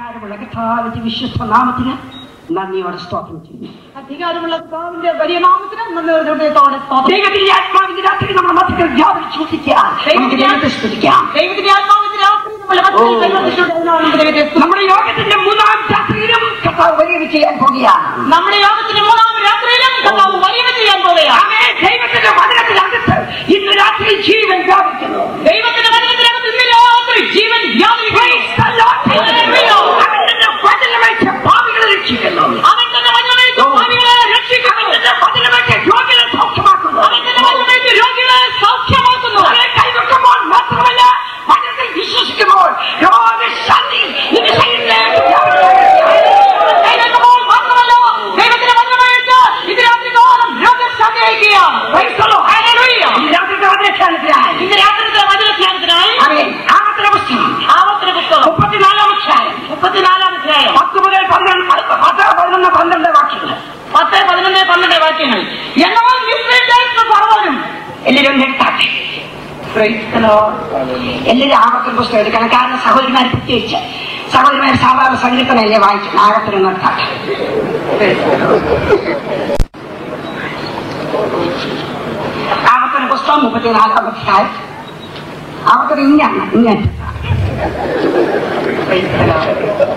അധികാരമുള്ള കഥാവിന്റെ വിശുദ്ധ നാമത്തിന് നന്ദിയോടെ സ്തോത്രം ചെയ്യുന്നു അധികാരമുള്ള കർത്താവിന്റെ വലിയ നാമത്തിന് നന്ദി ഹൃദയത്തോടെ സ്തോത്രം. ദൈവത്തിന്റെ ആത്മാവിന്റെ രാത്രി നമ്മുടെ മധ്യത്തിൽ വ്യാപരിച്ചു വസിക്കാൻ നമുക്ക് ദൈവത്തെ സ്തുതിക്കാം ദൈവത്തിന്റെ ആത്മാവിന്റെ രാത്രി നമ്മുടെ മധ്യത്തിൽ കൈവന്നിട്ടുള്ളതിനാൽ നമുക്ക് ദൈവത്തെ സ്തുതിക്കാം. നമ്മുടെ യോഗത്തിന്റെ മൂന്നാം രാത്രിയിലും കർത്താവ് വലിയ ചെയ്യാൻ പോകുകയാണ് നമ്മുടെ യോഗത്തിന്റെ മൂന്നാം രാത്രിയിലും കർത്താവ് വലിയ ചെയ്യാൻ പോവുകയാണ് ആമേൻ. ദൈവത്തിന്റെ വചനത്തിനകത്ത് ഇന്ന് രാത്രി ജീവൻ വ്യാപിക്കുന്നു ദൈവത്തിന്റെ വചനത്തിനകത്ത് ഇന്ന് രാത്രി ജീവൻ വ്യാപരിക്കുന്നു. ഹല്ലേലൂയ. അവൻ നിന്നെ വചനമയച്ച് പാപികളെ രക്ഷിക്കുന്നു അവൻ തന്നെ വചനമേറ്റ് പാപികളെ രക്ഷിക്കുന്നു. അവൻ നിന്നെ വചനമയച്ച് രോഗികളെ സൗഖ്യമാക്കുന്നു അവൻ തന്നെ വചനമേറ്റ് രോഗികളെ സൗഖ്യമാക്കുന്നു. അവനെ കൈവെക്കുമ്പോൾ മാത്രമല്ല വചനത്തിൽ വിശ്വസിക്കുമ്പോൾ രോഗശാന്തി നിന്റെ ശരീരത്തിലേക്ക് വ്യാപിക്കുന്നു. കൈവെക്കുമ്പോൾ മാത്രമല്ല, ദൈവത്തിന്റെ വചനമേറ്റ് ഇത് രാത്രികാലം രോഗശാന്തി അയക്കുകയാണ്. Praise the Lord. ഹല്ലേലൂയ. ഈ രാത്രിയുടെ വചനധ്യാനത്തിനായി ഇന്ന് രാത്രിയിലെ വചനധ്യാനത്തിനായി ആമേൻ. ആവർത്തന പുസ്തകം ആവർത്തന പുസ്തകം മുപ്പത്തിനാലാം അധ്യായം മുപ്പത്തിനാലാം അധ്യായം പത്ത് മുതൽ പന്ത്രണ്ട് പത്ത് പതിനൊന്ന് പന്ത്രണ്ട് വാക്യങ്ങൾ പത്ത് പതിനൊന്ന് പന്ത്രണ്ട് വാക്യങ്ങൾ എന്നാൽ മിസ്രൈറ്റ് പറവനും എല്ലാവരും എടുത്താട്ടെ Praise the Lord. എല്ലാവരും ആവർത്തന പുസ്തകം എടുക്കണം കാരണം സഹോദരിമാർ പ്രത്യേകിച്ച് സഹോദരിമാർ സാധാരണ സംഗീതനല്ലേ വായിക്കണം ആവർത്തനം നടത്താട്ടെ Praise the Lord. ആവർത്തന പുസ്തകം മുപ്പത്തിനാലാം അധ്യായം ആവർത്തനം ഇങ്ങാണ് ഇങ്ങനെ Praise the Lord.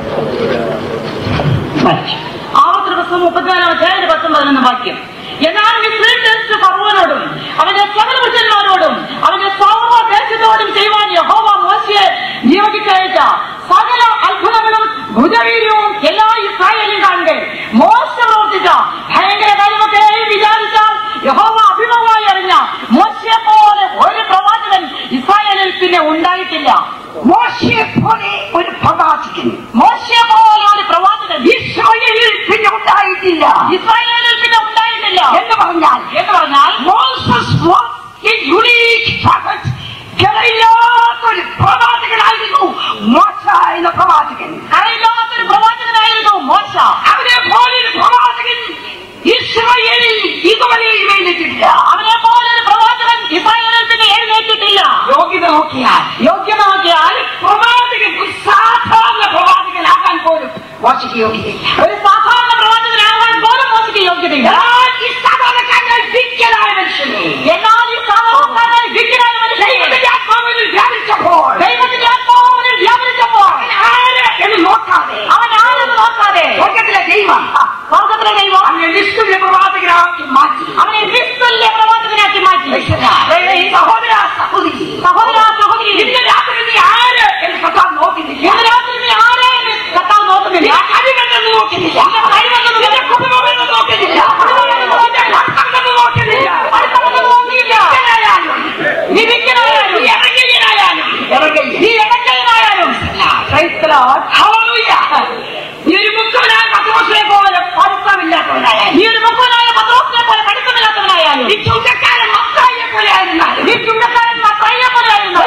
വായിച്ചു. ആവർത്തന പുസ്തകം മുപ്പത്തിനാലാം അധ്യായം പത്തും പതിനൊന്ന് വാക്യം എന്നാൽ മിസ്രൈറ്റ് പറവനോടും അവന്റെ സകല പുരുഷന്മാരോടും അവന്റെ സർവ്വ ദേശത്തോടും ചെയ്യുവാൻ യഹോവ മോശയെ നിയോഗിച്ചയച്ച സകല അത്ഭുതങ്ങളും ഭുജവീര്യവും എല്ലാ ഇസ്രായേലും കാണുക മോശ പ്രവർത്തിച്ച ഭയങ്കര കാര്യമൊക്കെയും വിചാരിച്ചാൽ യഹോവ അഭിമുഖമായി അറിഞ്ഞ മോശയെ പോലെ ഒരു പ്രവാചകൻ ഇസ്രായേലിൽ പിന്നെ ഉണ്ടായിട്ടില്ല മോശയെ പോലെ ഒരു പ്രവാചകൻ മോശയെ പോലെ ഒരു പ്രവാചകൻ ഇസ്രായേലിൽ പിന്നെ ഉണ്ടായിട്ടില്ല ഇസ്രായേലിൽ പിന്നെ ഉണ്ടായിട്ടില്ല എന്ന് പറഞ്ഞാൽ എന്ന് പറഞ്ഞാൽ Moses was a unique prophet. കിടയില്ലാത്തൊരു പ്രവാചകനായിരുന്നു മോശ എന്ന പ്രവാചകൻ കരയില്ലാത്തൊരു പ്രവാചകനായിരുന്നു മോശ അവനെ പോലൊരു പ്രവാചകൻ ഇസ്രായേലിൽ ഇതുവരെ എഴുന്നേറ്റിട്ടില്ല അവനെ പോലെ ഒരു പ്രവാചകൻ ഇസ്രായേലിൽ പിന്നെ എഴുന്നേറ്റിട്ടില്ല യോഗ്യത നോക്കിയാൽ യോഗ്യത നോക്കിയാൽ പ്രവാചകൻ ഒരു സാധാരണ പ്രവാചകനാകാൻ പോലും മോശയ്ക്ക് യോഗ്യതയില്ല ഒരു സാധാരണ പ്രവാചകനാകാൻ പോലും മോശയ്ക്ക് യോഗ്യതയില്ല എന്നാൽ ഈ സാധാരണക്കാരനായ വിജ്ഞനായ മനുഷ്യനെ എന്നാൽ ഈ സാധാരണക്കാരനായ വിജ്ഞനായ മനുഷ്യനെ ദൈവത്തിന്റെ ആത്മാവിൽ വ്യാപിച്ചപ്പോൾ ദൈവത്തിന്റെ ആത്മാവിൽ വ്യാപരിച്ചപ്പോൾ അവൻ ആര് എന്ന് നോക്കാതെ അവൻ ആരെന്ന് നോക്കാതെ സ്വർഗത്തിലെ ദൈവം സ്വർഗത്തിലെ ദൈവം അവനെ നിസ്തുല്യ പ്രവാചകനാക്കി മാറ്റി അവനെ നിസ്തുല്യ പ്രവാചകനാക്കി മാറ്റി ഈ സഹോദര സഹോദരി സഹോദര സഹോദരി ഇന്ന് രാത്രി നീ ആര് എന്ന് കർത്താവ് നോക്കുന്നില്ല ഇന്ന് രാത്രി നീ ആരെ എന്ന് കർത്താവ് നോക്കുന്നില്ല നിന്റെ കഴിവെന്ന് നോക്കുന്നില്ല നിന്റെ കുടുംബമെന്ന് നോക്കുന്നില്ല നിന്റെ ഭർത്താവെന്ന് നോക്കുന്നില്ല വിജ്ഞനായാലും, നീ വിജ്ഞനായാലും നീ ഇറങ്ങിയനായാലും, നീ ഇടക്കൈനായാലും Praise the Lord. Hallelujah. നീ ഒരു മുക്കുവനായ പത്രോസിനെ പോലെ പഠിത്തമില്ലാത്തവനായാലും നീ ഒരു മുക്കുവനായ പത്രോസിനെ പോലെ പഠിത്തമില്ലാത്തവനായാലും ഈ ചുങ്കക്കാരൻ മത്തായിയെ പോലെ ആയിരുന്നാലും നീ ചുണ്ടക്കാരൻ മത്തായിയെ പോലെ ആയിരുന്നു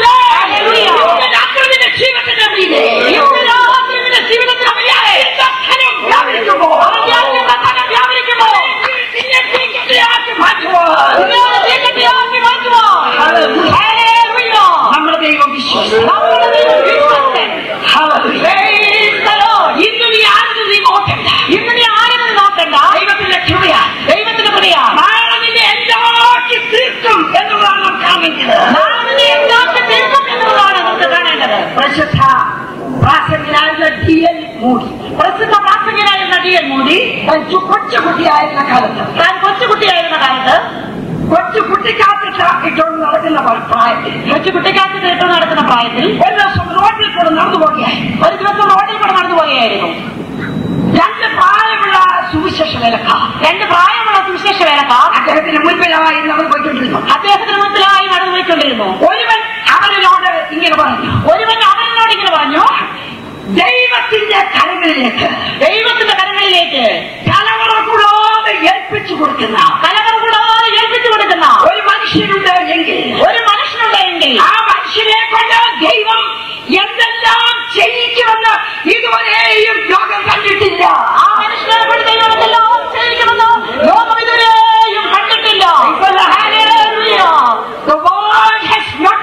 ഇന്ന് രാത്രി നിന്റെ ജീവിതത്തിന്റെ മീതെ ഇന്ന് രാത്രി നിന്റെ ജീവിതത്തിൽ അവയായ ദർശനം വ്യാപരിക്കുമ്പോൾ അവന്റെ ദർശനം വ്യാപരിക്കുമ്പോൾ നിന്നെ തീക്കട്ടിയാക്കി മാറ്റുമ്പോൾ നിന്നെ തീക്കട്ടിയാക്കി മാറ്റുവാൻ. ഹല്ലേലൂയ. നമ്മുടെ ദൈവം വിശ്വസൻ നമ്മുടെ ദൈവം വിശ്വസ്തൻ. Praise the Lord. ഇന്ന് നീ ആരും നീ നോക്കണ്ട ഇന്ന് നീ ആരെന്ന് നോക്കണ്ട ദൈവത്തിന്റെ കൃപയാണ് ദൈവത്തിന്റെ പ്രിയാണ് നാളെ നിന്നെ എന്താക്കി തീർക്കും എന്നുള്ളതാണ് നാം കാണേണ്ടത് നാളെ നിന്നെ എന്താക്കി തീർക്കും എന്നുള്ളതാണ് നമുക്ക് കാണേണ്ടത് പ്രസിദ്ധ പ്രാസംഗിനായിരുന്ന ടി എൽ മൂടി പ്രസിദ്ധ പ്രാസംഗികനായിരുന്ന ഡി എൻ മോദി താൻ ചു- കൊച്ചുകുട്ടിയായിരുന്ന കാലത്ത് താൻ കൊച്ചുകുട്ടിയായിരുന്ന കാലത്ത് കൊച്ചു കുട്ടിക്കാത്തിട്ട് ഇട്ടുകൊണ്ട് നടക്കുന്ന പ- പ്രായത്തിൽ കൊച്ചു കുട്ടിക്കാലത്ത് കേട്ടു നടക്കുന്ന പ്രായത്തിൽ ഒരു ദിവസം റോഡിൽ കൂടെ നടന്നു പോകുകയായി ഒരു ദിവസം റോഡിൽ കൂടെ നടന്നു പോവുകയായിരുന്നു രണ്ട് പ്രായമുള്ള സുവിശേഷ വേലക്കാർ രണ്ട് പ്രായമുള്ള സുവിശേഷ വേലക്കാർ അദ്ദേഹത്തിന് മുൻപിലായി നടന്നു പോയിക്കൊണ്ടിരുന്നു അദ്ദേഹത്തിന് മുൻപിലായി നടന്നു പോയിക്കൊണ്ടിരുന്നു ഒരുവൻ അവനോട് ഇങ്ങനെ പറഞ്ഞു ഒരുവൻ അവനോട് ഇങ്ങനെ പറഞ്ഞു ദൈവത്തിന്റെ കരങ്ങളിലേക്ക് ദൈവത്തിന്റെ കരങ്ങളിലേക്ക് തലമുറ കൂടാതെ ഏൽപ്പിച്ചു കൊടുക്കുന്ന കലവറ കൂടാതെ ഏൽപ്പിച്ചു കൊടുക്കുന്ന ഒരു മനുഷ്യനുണ്ട് എങ്കിൽ ഒരു മനുഷ്യനുണ്ടെങ്കിൽ ആ മനുഷ്യനെ കൊണ്ട് ദൈവം എന്തെല്ലാം ചെയ്യിക്കുമെന്ന് ഇതുവരെയും ലോകം കണ്ടിട്ടില്ല ആ മനുഷ്യനെ കൊണ്ട് ദൈവം എന്തെല്ലാം ചെയ്യിക്കുമെന്ന് ലോകം ഇതുവരെയും കണ്ടിട്ടില്ല Hallelujah. The world has not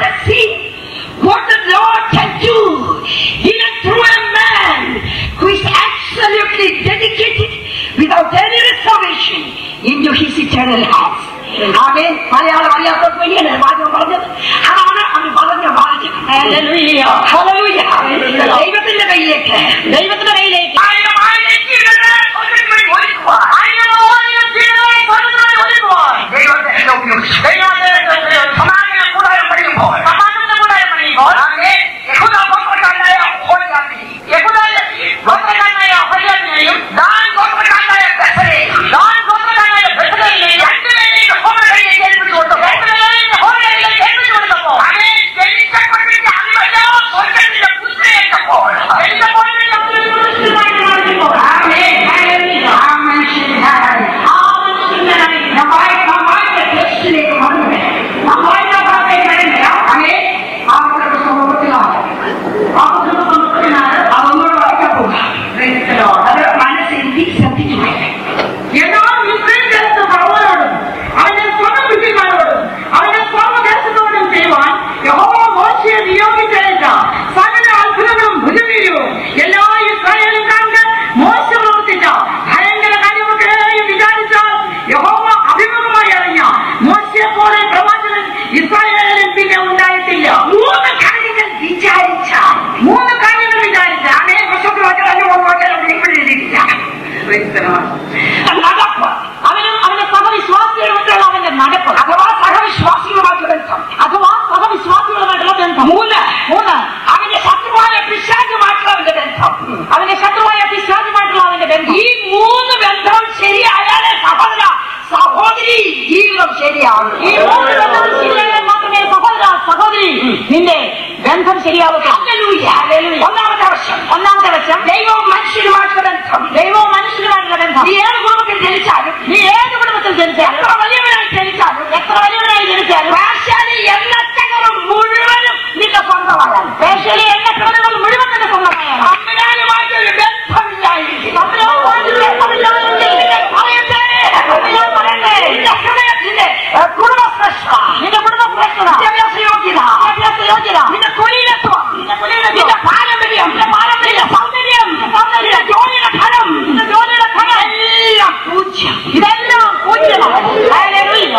hallelujah. Hallelujah. ദൈവത്തിന്റെ കയ്യിലേക്ക് ദൈവത്തിന്റെ കയ്യിലേക്ക് ആയിരം ആയിരം ജീവിതങ്ങളെ സ്വർഗ്ഗത്തിൽ വേണ്ടി ഒരുക്കുവാൻ ആയിരം ആയിരം ജീവിതങ്ങളെ സ്വർഗ്ഗത്തിനായി ഒരുക്കുവാൻ ദൈവത്തെ ഉപയോഗിച്ചു സമാഗമന കൂടാരം പണിയുമ്പോൾ സമാഗമന കൂടാരം പണിയുമ്പോൾ ആമേൻ. യഹൂദ ഗോത്രക്കാരനായ ഹോളിയാമിനെ, യഹൂദായ ഗോത്രക്കാരനായ ഹൊയ്യാവിനെയും ദാൻ ഗോത്രക്കാരനായ ബെസലേയും, ദാൻ ഗോത്രക്കാരനായ ബെസലേലിനെയും രണ്ടുപേരെയും യഹോവയുടെ കയ്യിൽ ഏൽപ്പിച്ചു കൊടുത്തപ്പോൾ, രണ്ടുപേരെയും യഹോവയിലേക്ക് ഏൽപ്പിച്ചു കൊടുത്തപ്പോൾ ആമേൻ. ജനിച്ചപ്പോഴത്തേക്ക് അവരെല്ലാം സ്വർഗ്ഗത്തിന്റെ പുത്രയേറ്റപ്പോൾ, ജനിച്ചപ്പോഴത്തേക്ക് അവരൊരു മനുഷ്യനായി മാറിയപ്പോൾ, ആമേൻ. ആ മനുഷ്യനായി, ആ മനുഷ്യനായി നമ്മെ നമ്മളുടെ ടെസ്റ്റിലേക്ക് വന്നു. നമ്മളുടെ ഭാഗത്തേക്ക് വരുന്നില്ല. ആമേൻ. ആ ഒരു സമൂഹത്തിലാണ്. ആ ഒരു സമൂഹത്തിലാണ് അതൊന്നും വായിക്കപ്പോകുക. അത് മനസ്സിരുത്തി ശ്രദ്ധിച്ചു എന്നാൽ ഇസ്രായേൽ ദേശത്ത് ഫറവോനോടും അവന്റെ സ്വർണ്ണപുരുഷന്മാരോടും അവന്റെ സ്വർണ്ണദേശത്തോടും ചെയ്യുവാൻ യഹോവ മോശയെ നിയോഗിച്ചയച്ച സകല അത്ഭുതങ്ങളും ഭുജവീര്യവും എല്ലാ ഇസ്രായേലും കണ്ട് മോശ പ്രവർത്തിച്ച ഭയങ്കര കാര്യമൊക്കെയും വിചാരിച്ചാൽ യഹോവ അഭിമുഖമായി അറിഞ്ഞ മോശയെ പോലെ പ്രവാചകൻ ഇസ്രായേലിൽ പിന്നെ ഉണ്ടായിട്ടില്ല മൂന്ന് കാര്യങ്ങൾ വിചാരിച്ചാൽ മൂന്ന് കാര്യങ്ങൾ വിചാരിച്ച ആമേൻ. പുസ്തകത്തിൽ വായിച്ചാൽ അതിന് മുമ്പ് വായിച്ചാൽ അവിടെ ഇവിടെ എഴുതിയിട്ടില്ല. നടപ്പ് അവനും അവന്റെ സഹവിശ്വാസികളുമായിട്ടുള്ള അവന്റെ നടപ്പ് അഥവാ സഹവിശ്വാസികളുമായിട്ടുള്ള ബന്ധം അഥവാ സഹവിശ്വാസികളുമായിട്ടുള്ള ബന്ധം മൂന്ന് മൂന്ന് അവന്റെ ശത്രുവായ പിശാചുമായിട്ടുള്ള അവന്റെ ബന്ധം അവന്റെ ശത്രുവായ പിശാചുമായിട്ടുള്ള അവന്റെ ബന്ധം ഈ മൂന്ന് ബന്ധം ശരിയായാലേ സഹോദര സഹോദരി ജീവിതം ശരിയാകും ഈ മൂന്ന് ബന്ധം ശരിയായാൽ മാത്രമേ സഹോദര സഹോദരി നിന്റെ ബന്ധം ശരിയാവട്ടെ ഹല്ലേലൂയ. ഒന്നാമത്തെ ആവശ്യം ഒന്നാമത്തെ വശം ദൈവവും മനുഷ്യനുമായിട്ടുള്ള ബന്ധം ദൈവവും മനുഷ്യനുമായിട്ടുള്ള ബന്ധം നീ ഏത് കുടുംബത്തിൽ ജനിച്ചാലും നീ ഏത് കുടുംബത്തിൽ ജനിച്ചാലും എത്ര വലിയവനായി ജനിച്ചാലും എത്ര വലിയവനായി ജനിച്ചാലും ഭാഷാലി എണ്ണത്തകരം മുഴുവനും നിന്റെ സ്വന്തമായാണ് പേശയിലെ എണ്ണക്കിണറുകൾ മുഴുവൻ നിന്റെ സ്വന്തമായാണ് തമ്മിലാനുമായിട്ടൊരു ബന്ധമില്ലായിരിക്കും തമ്മിലുമായിട്ടൊരു ബന്ധമില്ലാതെങ്കിൽ നിന്നെ പറയട്ടെ ഞാൻ പറയട്ടെ. നിന്റെ ഹൃദയത്തിന്റെ ഏ, കുടുംബശ്രേഷ്ഠ നിന്റെ കുടുംബ പ്രശ്നത വിദ്യാഭ്യാസ യോഗ്യത വിദ്യാഭ്യാസ യോഗ്യത നിന്റെ കുലീനത്വം നിന്റെ കുലീനത്വം, നിന്റെ പാരമ്പര്യം നിന്റെ പാരമ്പര്യം, നിന്റെ സൗന്ദര്യം നിന്റെ ജോലിയുടെ ഫലം നിന്റെ ജോലിയുടെ ഫലം എല്ലാം പൂജ്യം ഇതെല്ലാം പൂജ്യമാണ് ഹല്ലേലൂയ.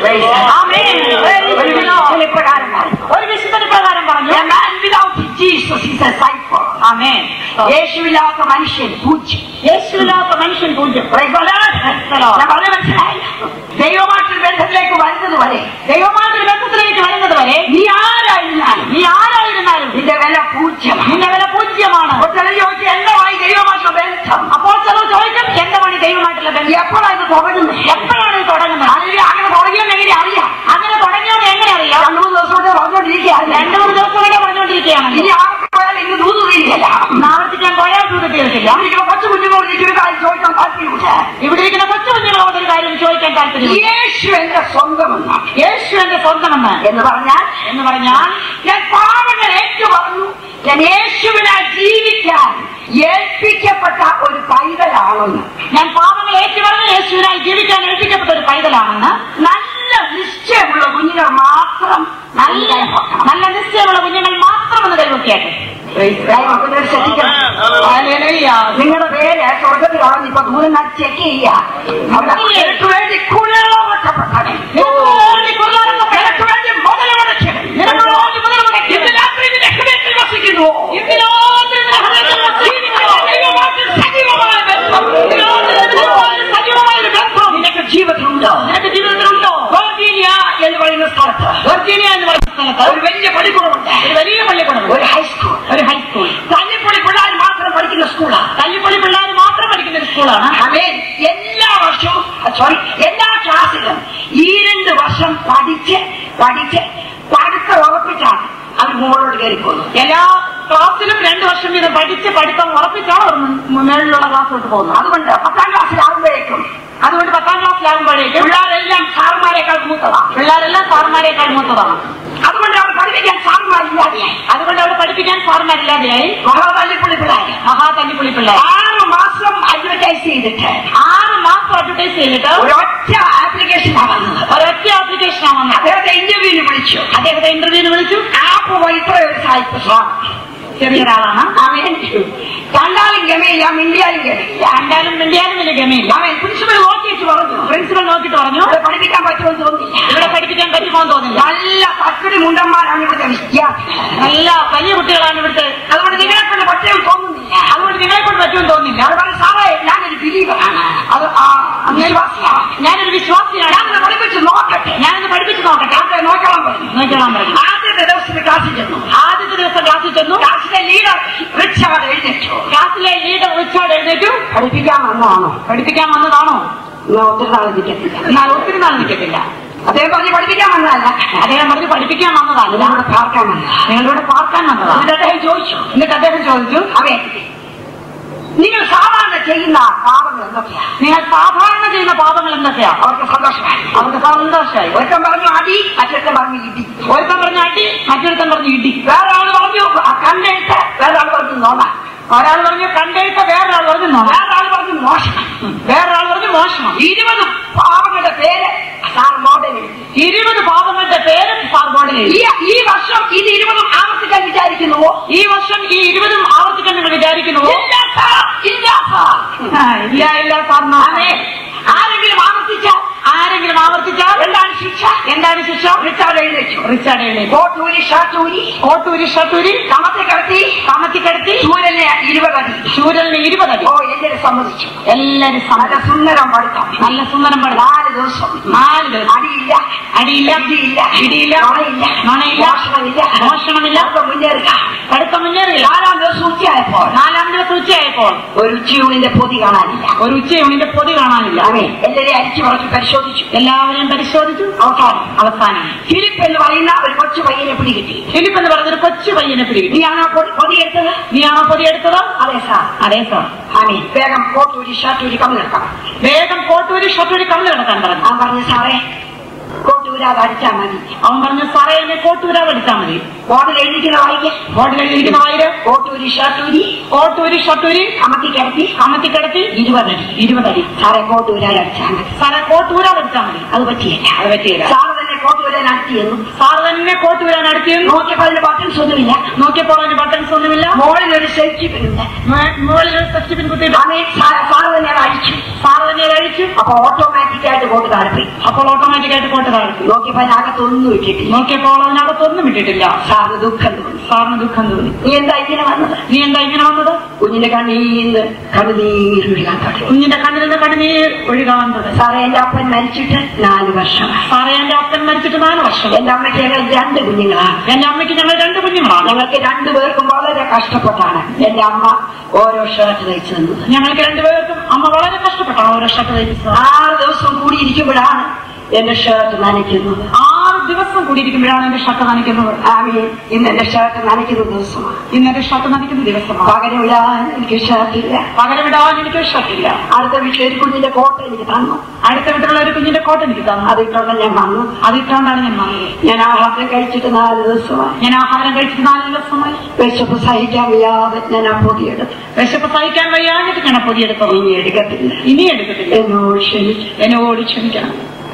ആമേൻ. ഒരു വിശ്വാസം ഇപ്രകാരം പറഞ്ഞു. ഒരു വിശുദ്ധന് പ്രകാരം പറഞ്ഞു A man without Jesus is a cipher. ആമേൻ യേശുവില്ലാത്ത മനുഷ്യൻ പൂജ്യം യേശുവില്ലാത്ത മനുഷ്യൻ പൂജ്യം Praise the Lord. ഞാൻ പറഞ്ഞത് മനസ്സിലായില്ല? ദൈവമായിട്ടുള്ള ബന്ധത്തിലേക്ക് വരുന്നത് വരെ ദൈവമായിട്ട് ബന്ധത്തിലേക്ക് വരുന്നത് വരെ നീ ആരായിരുന്നാലും നീ ആരായിരുന്നാലും നിന്റെ വില പൂജ്യമാണ് നിന്റെ വില പൂജ്യമാണ് അപ്പോൾ ചിലർ ചോദിച്ചു എന്തുമായി ദൈവമായിട്ടുള്ള ബന്ധം അപ്പോൾ ചിലർ ചോദിക്കും എന്താണ് ഈ ദൈവമായിട്ടുള്ള ബന്ധം എപ്പോഴാണ് ഇത് തുടങ്ങുന്നത് എപ്പോഴാണ് ഇത് തുടങ്ങുന്നത് അല്ലെങ്കിൽ അങ്ങനെ തുടങ്ങിയെന്ന് എങ്ങനെ അറിയാം അങ്ങനെ തുടങ്ങിയത് എങ്ങനെ അറിയാം രണ്ടു മൂന്ന് ദിവസം കൊണ്ട് പറഞ്ഞുകൊണ്ടിരിക്കുകയാണ് രണ്ടു മൂന്ന് ദിവസം വരെ പറഞ്ഞുകൊണ്ടിരിക്കുകയാണ് ഇനി ആർക്ക് പോയാലും ഇന്ന് ദൂത് തീരുകയല്ല ആവർത്തിക്കാൻ പോയാൽ തീർത്തില്ല ഇരിക്കുന്ന കൊച്ചു കുഞ്ഞുങ്ങളോട് എനിക്കൊരു കാര്യം ചോദിക്കാൻ താല്പര്യമില്ല ഇവിടെ ഇരിക്കുന്ന കൊച്ചു കുഞ്ഞുങ്ങളോട് ഒരു കാര്യം ചോദിക്കാൻ താല്പര്യം യേശു എന്റെ സ്വന്തമെന്നാണ് യേശു എന്റെ സ്വന്തമെന്ന് എന്ന് പറഞ്ഞാൽ എന്ന് പറഞ്ഞാൽ ഞാൻ പാവങ്ങൾ ഏറ്റു പറഞ്ഞു ഞാൻ യേശുവിനായി ജീവിക്കാൻ ഏൽപ്പിക്കപ്പെട്ട ഒരു പൈതലാണെന്ന് ഞാൻ പാപങ്ങൾ ഏറ്റുപറഞ്ഞ് യേശുവിനായി ജീവിക്കാൻ ഏൽപ്പിക്കപ്പെട്ട ഒരു പൈതലാണെന്ന് നല്ല നിശ്ചയമുള്ള കുഞ്ഞുങ്ങൾ മാത്രം നല്ല നല്ല നിശ്ചയമുള്ള കുഞ്ഞുങ്ങൾ മാത്രം എന്ന് കൈവക്കിയാട്ടെ ദൈവത്തിനോട് ശ്രദ്ധിക്കണം നിങ്ങളുടെ പേര് സ്വർഗത്തിലാണെന്ന് ഇപ്പൊ ദൂരം ഞാൻ ചെക്ക് ചെയ്യുക അവിടെ എനിക്ക് വേണ്ടി കുഴലപ്പെട്ടവൻ നിനക്ക് വേണ്ടി മുതലമുടക്കിയവൻ നിനക്ക് വേണ്ടി മുതലമുടക്കിയവൻ. ഇന്ന് രാത്രി നിന്റെ ഹൃദയത്തിൽ വസിക്കുന്നു ഇന്ന് രാത്രി നിന്റെ ഹൃദയത്തിൽ വസിക്കുന്നു. ദൈവമായിട്ട് സജീവമായ ബന്ധം ഇന്ന് രാത്രി ദൈവവുമായി സജീവമായ ഒരു ബന്ധം നിനക്ക് ജീവിതത്തിലുണ്ടോ നിനക്ക് ജീവിതത്തിലുണ്ടോ വെർജീനിയ എന്ന് പറയുന്ന സ്ഥലത്ത് വെർജീനിയ എന്ന് പറയുന്ന സ്ഥലത്ത് ഒരു വലിയ പള്ളിക്കൂടമുണ്ട് ഒരു വലിയ പള്ളിക്കൂടം ഒരു ഹൈസ്കൂൾ ഒരു ഹൈസ്കൂൾ തല്ലിപ്പൊളി പിള്ളേർ മാത്രം പഠിക്കുന്ന സ്കൂളാണ് തല്ലിപ്പള്ളി പിള്ളേർ മാത്രം പഠിക്കുന്ന ഒരു സ്കൂളാണ് അമേൻ എല്ലാ വർഷവും സോറി എല്ലാ ക്ലാസ്സിലും ഈ രണ്ട് വർഷം പഠിച്ച് പഠിച്ച് പഠിത്തം ഉറപ്പിച്ചാണ് അവർ മുകളിലോട്ട് കയറിപ്പോകുന്നത് എല്ലാ ക്ലാസ്സിലും രണ്ടു വർഷം വീതം പഠിച്ച് പഠിത്തം ഉറപ്പിച്ചാണ് അവർ മു- മേളിലുള്ള ക്ലാസ്സിലോട്ട് പോകുന്നത് അതുകൊണ്ട് പത്താം ക്ലാസ്സിലാകുമ്പോഴേക്കും അതുകൊണ്ട് പത്താം ക്ലാസ്സിലാകുമ്പോഴേക്കും പിള്ളേരെല്ലാം സാറുമാരെക്കാൾ മൂത്തതാണ് പിള്ളേരെല്ലാം സാറുമാരെക്കാൾ മൂത്തതാണ് അതുകൊണ്ട് അവർ പഠിപ്പിക്കാൻ സാറുമാരില്ലാതെയായി അതുകൊണ്ട് അവിടെ പഠിപ്പിക്കാൻ സാറുമാരില്ലാതെയായി മഹാതല്ലിപ്പുള്ളി പിള്ളേർ മഹാ തല്ലിപ്പുള്ളി പിള്ളേർ ആറ് മാസം അഡ്വർടൈസ് ചെയ്തിട്ട് ആറ് മാസം അഡ്വർടൈസ് ചെയ്തിട്ട് ഒരൊറ്റ ആപ്ലിക്കേഷനാണ് വന്നത് ഒരൊറ്റ ആപ്ലിക്കേഷനാണ് വന്നത് അദ്ദേഹത്തെ ഇന്റർവ്യൂവിന് വിളിച്ചു അദ്ദേഹത്തെ ഇന്റർവ്യൂവിന് വിളിച്ചു ആപ്പ് വഴി ഇത്ര ഒരു സാഹിത്യ സ്വാമി ചെറിയ ഒരാളാണ് അവൻ കണ്ടാലും ഗമയില്ല മിണ്ടിയാലും ഗമയില്ല കണ്ടാലും മിണ്ടിയാലും വലിയ ഗമയില്ല അവൻ പ്രിൻസിപ്പൽ നോക്കിയിട്ട് പറഞ്ഞു പ്രിൻസിപ്പൽ നോക്കിയിട്ട് പറഞ്ഞു ഇവിടെ പഠിപ്പിക്കാൻ പറ്റുമെന്ന് തോന്നില്ല ഇവിടെ പഠിപ്പിക്കാൻ പറ്റുമോ എന്ന് തോന്നില്ല നല്ല തക്കടി മുണ്ടന്മാരാണ് ഇവിടുത്തെ വിദ്യാർത്ഥികൾ നല്ല വലിയ കുട്ടികളാണ് ഇവിടുത്തെ അതുകൊണ്ട് നിങ്ങളെ കൊണ്ട് പറ്റയും തോന്നുന്നില്ല അതുകൊണ്ട് നിങ്ങളെ കൊണ്ട് പറ്റുമെന്ന് തോന്നില്ല അത് പറഞ്ഞ സാറേ ഞാനൊരു ബിലീവറാണ് അത് ആ, വിശ്വാസിയാണ് ഞാനൊരു വിശ്വാസിയാണ് ഞാനൊന്ന് പഠിപ്പിച്ച് നോക്കട്ടെ ഞാനൊന്ന് പഠിപ്പിച്ച് നോക്കട്ടെ ഞാൻ നോക്കണം പറഞ്ഞു നോക്കിക്കോളാൻ പറഞ്ഞു ആദ്യത്തെ ദിവസത്തിൽ ക്ലാസ്സിൽ ചെന്നു ആദ്യത്തെ ദിവസം ക്ലാസ്സിൽ ചെന്നു ക്ലാസ്സിലെ ലീഡർ റിച്ചാർഡ് എഴുന്നേറ്റു ക്ലാസ്സിലെ ലീഡർ ഉച്ചയോടെ എഴുന്നേറ്റു പഠിപ്പിക്കാൻ വന്നതാണോ പഠിപ്പിക്കാൻ വന്നതാണോ എന്നാ ഒത്തിരി നാൾ നിൽക്കത്തില്ല എന്നാൽ ഒത്തിരി നാൾ നിൽക്കത്തില്ല അദ്ദേഹം പറഞ്ഞ് പഠിപ്പിക്കാൻ വന്നതല്ല അദ്ദേഹം പറഞ്ഞ് പഠിപ്പിക്കാൻ വന്നതാണ് അതിലൂടെ പാർക്കാൻ വന്നതാ നിങ്ങളിവിടെ പാർക്കാൻ വന്നതാണ് എന്നിട്ട് അദ്ദേഹം ചോദിച്ചു എന്നിട്ട് അദ്ദേഹം ചോദിച്ചു അതെ നിങ്ങൾ സാധാരണ ചെയ്യുന്ന പാപങ്ങൾ എന്തൊക്കെയാ നിങ്ങൾ സാധാരണ ചെയ്യുന്ന പാപങ്ങൾ എന്തൊക്കെയാ അവർക്ക് സന്തോഷമായി അവർക്ക് സന്തോഷമായി ഒരുത്തൻ പറഞ്ഞു അടി മറ്റൊരുത്തൻ പറഞ്ഞു ഇടി ഒരുത്തൻ പറഞ്ഞ അടി മറ്റൊരുത്തൻ പറഞ്ഞു ഇടി വേറെ ആള് പറഞ്ഞു കണ്ടെഴുത്ത് വേറെ ആള് പറഞ്ഞു നോണ ഒരാൾ പറഞ്ഞു കണ്ടെഴുത്ത വേറൊരാൾ പറഞ്ഞു നോണ വേറെ ആള് പറഞ്ഞു മോശം വേറൊരാൾ പറഞ്ഞു മോഷണം ഇരുപത് പാപങ്ങളുടെ പേര് സാർ മോഡൽ എഴുതി ഇരുപത് പാപങ്ങളുടെ പേര് സാർ ബോർഡിൽ ഈ എഴുതി ഈ വർഷം ഇത് ഇരുപതും ആവർത്തിക്കാൻ വിചാരിക്കുന്നുവോ ഈ വർഷം ഈ ഇരുപതും ആവർത്തിക്കാൻ നിങ്ങൾ വിചാരിക്കുന്നുവോ ഇല്ല സാർ ഇല്ല സാർ ആ, ഇല്ല ഇല്ല സാർ അതെ ആരെങ്കിലും ആവർത്തിച്ചാൽ ആരെങ്കിലും ആവർത്തിച്ചാൽ എന്താണ് ശിക്ഷ എന്താണ് ശിക്ഷ റിച്ചാർഡ് എഴുന്നേറ്റു റിച്ചാർഡ് എഴുന്നേറ്റ് കോട്ടൂരി ഷാട്ടൂരി കോട്ടൂരി ഷട്ടൂരി കമത്തെ കിടത്തി കമത്തിക്കടത്തി സൂര്യനെ ഇരുപതടി ശൂരലിന് ഇരുപതടി ഓ എല്ലാവരും സമ്മതിച്ചു എല്ലാരും നല്ല സമ്മതം സുന്ദരം പഠിത്തം നല്ല സുന്ദരം പഠിച്ചു നാല് ദിവസം നാല് ദിവസം അടിയില്ല അടിയില്ല ഇടിയില്ല ഇടിയില്ല നുണയില്ല നുണയില്ല മോഷണമില്ല മോഷണമില്ല ഒക്കെ മുന്നേറുക പഠിത്തം മുന്നേറില്ല നാലാം ദിവസം ഉച്ചയായപ്പോൾ നാലാം ദിവസം ഉച്ചയായപ്പോൾ ഒരു ഉച്ചയൂണിന്റെ പൊതി കാണാനില്ല ഒരു ഉച്ചയൂണിന്റെ പൊതി കാണാനില്ല അതെ എല്ലാവരെയും അരിച്ചു പറക്കി പരിശോധിച്ചു എല്ലാവരെയും പരിശോധിച്ചു അവസാനം അവസാനം ഫിലിപ്പ് എന്ന് പറയുന്ന ഒരു കൊച്ചു പയ്യനെ പിടികിട്ടി ഫിലിപ്പ് എന്ന് പറഞ്ഞൊരു കൊച്ചു പയ്യനെ പിടികിട്ടി നീയാണോ പൊതി- പൊതി എടുത്തത് നീയാണോ പൊതി എടുത്തത് അതെ സാർ അതെ സാർ ആമീൻ വേഗം കോട്ടൂരി ഷാട്ടൂരി കമ്മിലെടുക്കാം വേഗം കോട്ടൂരി ഷട്ടൂരി കമ്മിൽ കിടക്കാൻ പറഞ്ഞു ആ പറഞ്ഞു സാറേ കോട്ടൂര് അത് അടിച്ചാൽ മതി അവൻ പറഞ്ഞു സാറേ എന്നെ കോട്ടൂരാ പഠിച്ചാൽ മതി ബോർഡിൽ എഴുതിക്കുന്ന വായിക്ക് ബോർഡിൽ എഴുതിയിരിക്കുന്ന വായില് കോട്ടൂരി ഷാട്ടൂരി കോട്ടൂരി ഷട്ടൂരി അമത്തി കിടത്തി കമത്തിക്കിടത്തി ഇരുപതടി ഇരുപതടി സാറേ കോട്ടൂരാൽ അടിച്ചാൽ മതി സാറേ കോട്ടൂരാ പഠിച്ചാൽ മതി അത് പറ്റിയില്ല അത് പറ്റിയില്ല സാറ് തന്നെ കോട്ടൂരെ നടത്തിയെന്നു സാർ തന്നെ കോട്ടൂരാൻ അടുത്തിയെന്നു നോക്കിയപ്പോൾ അതിന്റെ ബട്ടൺസ് ഒന്നുമില്ല നോക്കിയപ്പോൾ അതിന് ബട്ടൺസ് ഒന്നുമില്ല മോളിൽ ഒരു സെൽച്ചിപ്പിനുണ്ട് മേ- മുകളിൽ ഒരു സച്ചിപ്പിൻ കുത്തിയിട്ട് ആമീൻ സാ- സാറ് തന്നെ അത് അടിച്ചു സാർ തന്നെ അത് അഴിച്ചു അപ്പൊ ഓട്ടോമാറ്റിക് ആയിട്ട് കോട്ട് താഴെ അപ്പോൾ ഓട്ടോമാറ്റിക് ആയിട്ട് കോട്ട് താഴ്ത്തി നോക്കിയപ്പോൾ അതിനകത്തൊന്നും ഇട്ടിട്ടില്ല നോക്കിയപ്പോൾ അതിനകത്തൊന്നും ഇട്ടിട്ടില്ല സാറിന് ദുഃഖം തോന്നി സാറിന് ദുഃഖം തോന്നി നീ എന്താ ഇങ്ങനെ വന്നത് നീ എന്താ ഇങ്ങനെ വന്നത് കുഞ്ഞിന്റെ കണ്ണീന്ന് കണ്ണുനീരൊഴുകാൻ തുടങ്ങി കുഞ്ഞിന്റെ കണ്ണിൽ നിന്ന് കണ്ണുനീർ ഒഴുകാൻ തുടങ്ങി സാറേ എന്റെ അപ്പൻ മരിച്ചിട്ട് നാല് വർഷമായി സാറേ എന്റെ അപ്പൻ മരിച്ചിട്ട് നാല് വർഷം എന്റെ അമ്മയ്ക്ക് ഞങ്ങൾ രണ്ട് കുഞ്ഞുങ്ങളാണ് എന്റെ അമ്മയ്ക്ക് ഞങ്ങൾ രണ്ട് കുഞ്ഞുങ്ങളാണ് ഞങ്ങൾക്ക് രണ്ടുപേർക്കും വളരെ കഷ്ടപ്പെട്ടാണ് എന്റെ അമ്മ ഓരോ ഷർട്ട് തയ്ച്ചു തന്നത് ഞങ്ങൾക്ക് രണ്ടുപേർക്കും അമ്മ വളരെ കഷ്ടപ്പെട്ടാണ് ഓരോ ഷർട്ട് തയ്ച്ചത് ആറ് ദിവസം കൂടിയിരിക്കുമ്പോഴാണ് എന്റെ ഷർട്ട് നനയ്ക്കുന്നത് ആറ് ദിവസം കൂടിയിരിക്കുമ്പോഴാണ് എന്റെ ഷർട്ട് നനയ്ക്കുന്നത് ആമീൻ ഇന്ന് എന്റെ ഷർട്ട് നനയ്ക്കുന്ന ദിവസമാണ് ഇന്ന് എന്റെ ഷർട്ട് നനയ്ക്കുന്ന ദിവസമാണ് പകരം ഇടാൻ എനിക്ക് ഷർട്ടില്ല പകരം ഇടാൻ എനിക്ക് ഷർട്ടില്ല അടുത്ത വീട്ടിൽ ഒരു കുഞ്ഞിന്റെ കോട്ട എനിക്ക് തന്നു അടുത്ത വീട്ടിലുള്ള ഒരു കുഞ്ഞിന്റെ കോട്ട് എനിക്ക് തന്നു അതിട്ടുള്ള ഞാൻ വന്നു അതിട്ടാണ്ടാണ് ഞാൻ വന്നത് ഞാൻ ആഹാരം കഴിച്ചിട്ട് നാല് ദിവസമായി ഞാൻ ആഹാരം കഴിച്ചിട്ട് നാല് ദിവസമായി വിശപ്പ് സഹിക്കാൻ വയ്യാതെ ഞാൻ ആ പൊതിയെടുത്തു വിശപ്പ് സഹിക്കാൻ വയ്യാഞ്ഞിട്ട് ഞാൻ പൊതിയെടുത്തത് ഇനി എടുക്കത്തില്ല ഇനി എടുക്കത്തില്ല എന്നോട് ക്ഷമിച്ചു എന്നോട് ക്ഷമിക്കണം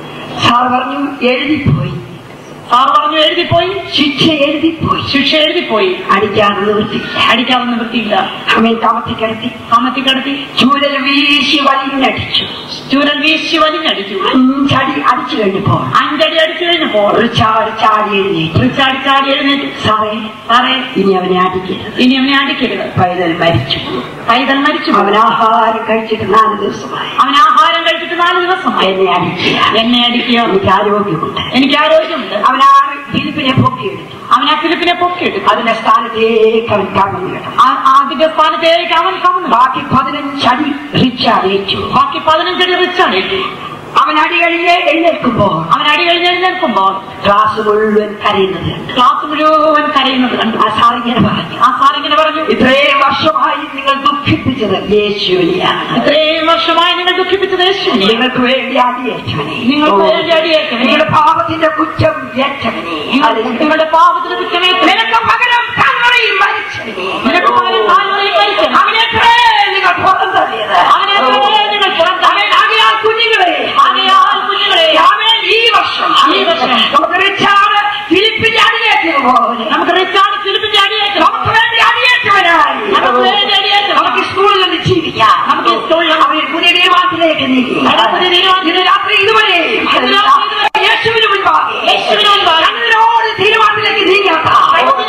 സാർ പറഞ്ഞു എഴുതിപ്പോയി സാർ പറഞ്ഞു എഴുതിപ്പോയി ശിക്ഷ എഴുതിപ്പോയി ശിക്ഷ എഴുതിപ്പോയി അടിക്കാതെ നിവൃത്തിയില്ല അടിക്കാതെ നിവൃത്തിയില്ല അമ്മയെ താമസിക്കിടത്തി കമത്തിക്കടത്തി ചൂരൽ വീശി വലിഞ്ഞടിച്ചു ചൂരൽ വീശി വലിഞ്ഞടിച്ചു അഞ്ചടി അടിച്ചു കഴിഞ്ഞപ്പോൾ അഞ്ചടി അടിച്ചു കഴിഞ്ഞപ്പോൾ ഒരു ചാടി ചാടി എഴുന്നേറ്റു ഒരു ചാടി ചാടി എഴുന്നേറ്റ് സാറേ സാറേ ഇനി അവനെ അടിക്കരുത് ഇനി അവനെ അടിക്കരുത് പൈതൽ മരിച്ചു പൈതൽ മരിച്ചു അവൻ ആഹാരം കഴിച്ചിട്ട് നാല് ദിവസമായി അവൻ ആഹാരം കഴിച്ചിട്ട് നാല് ദിവസമായി എന്നെ അടിക്കുക എന്നെ അടിക്കുക എനിക്ക് ആരോഗ്യമുണ്ട് എനിക്ക് ആരോഗ്യമുണ്ട് അവൻ ആ ഫിലിപ്പിനെ പൊക്കിയെടുത്തു അവൻ ആ ഫിലിപ്പിനെ പൊക്കിയെടുത്തു അതിന്റെ സ്ഥാനത്തേക്ക് അവൻ കടന്നു കേട്ടു ആ- ആദ്യത്തെ സ്ഥാനത്തേക്ക് അവൻ കവന്നു ബാക്കി പതിനഞ്ചടി റിച്ചാർഡ് ഏറ്റു ബാക്കി പതിനഞ്ചടി റിച്ചാണ് ഏറ്റു അവൻ അടി കഴിഞ്ഞ് എഴുന്നേൽക്കുമ്പോൾ അവൻ അടി കഴിഞ്ഞ് എഴുന്നേൽക്കുമ്പോൾ ക്ലാസ് മുഴുവൻ കരയുന്നത് കണ്ടു. ക്ലാസ് മുഴുവൻ കരയുന്നത് കണ്ടു ആ സാറിങ്ങനെ പറഞ്ഞു ആ സാറിങ്ങനെ പറഞ്ഞു ഇത്രയും വർഷമായി നിങ്ങൾ ദുഃഖിപ്പിച്ചത് യേശുവിനെയാണ് ഇത്രയും വർഷമായി നിങ്ങൾ ദുഃഖിപ്പിച്ചത് യേശുവിനെ നിങ്ങൾക്ക് വേണ്ടി അടിയേറ്റവനെ നിങ്ങൾക്ക് വേണ്ടി അടിയേറ്റവനെ. നിങ്ങളുടെ പാപത്തിന്റെ കുറ്റം ഏറ്റവനെ നിങ്ങൾ അതിന് നിങ്ങളുടെ പാപത്തിന് കുറ്റമേറ്റ് നിനക്ക് പകരം കൽവറിയിൽ മരിച്ചവനെ നിനക്ക് പകരം കാൽവറിയിൽ മരിച്ചവനെ. അവനെത്രേ നിങ്ങൾ പുറന്തള്ളിയത് അവനെത്രേ നിങ്ങൾ പുറന്തള്ളി. അവൻ ആകയാൽ കുഞ്ഞുങ്ങളെ ആകയാൽ കുഞ്ഞുങ്ങളെ, അവൻ ഈ വർഷം ഈ വർഷം നമുക്ക് റിച്ചാർഡ് ഫിലിപ്പിന്റെ അടിയേറ്റത് പോലെ നമുക്ക് റിച്ചാർഡ് ഫിലിപ്പിന്റെ അടിയേറ്റം നമുക്ക് വേണ്ടി അടിയേറ്റവനായി നമുക്ക് വേണ്ടി അടിയേറ്റവൻ. നമുക്ക് സ്കൂളിൽ ജീവിക്കാം നമുക്ക് ഈ സ്കൂളിൽ അവൻ പുതിയ തീരുമാനത്തിലേക്ക് നീങ്ങി അവൻ പുതിയ തീരുമാനത്തിലേക്ക് ഇന്ന് രാത്രി ഇതുവരെ ഇന്ന് രാത്രി ഇതുവരെ യേശുവിന് മുൻപാകെ യേശുവിന് മുൻപാകെ കണ്ണിനോട് തീരുമാനത്തിലേക്ക് നീങ്ങാത്ത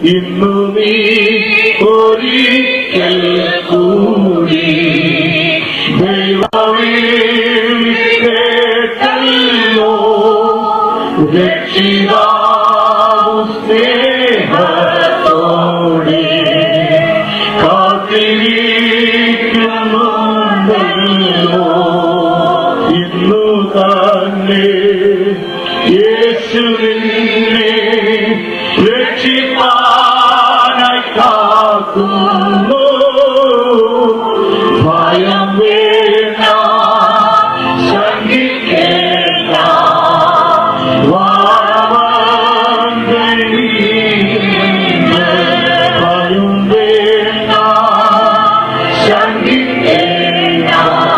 ഇന്നു നീ ഒരിക്കൽ കൂടി ദൈവമേ കേട്ടല്ലോ രക്ഷിതാവു സ്നേഹത്തോടെ കാത്തിരിക്കുന്നുണ്ടല്ലോ ഇന്നു തന്നെ യേശുവിനെ രക്ഷിപ്പാനായി കാക്കുന്നു ഭയം വേണ്ട ശങ്കിക്കേണ്ട ഭയം വേണ്ട ശങ്കിക്കേണ്ട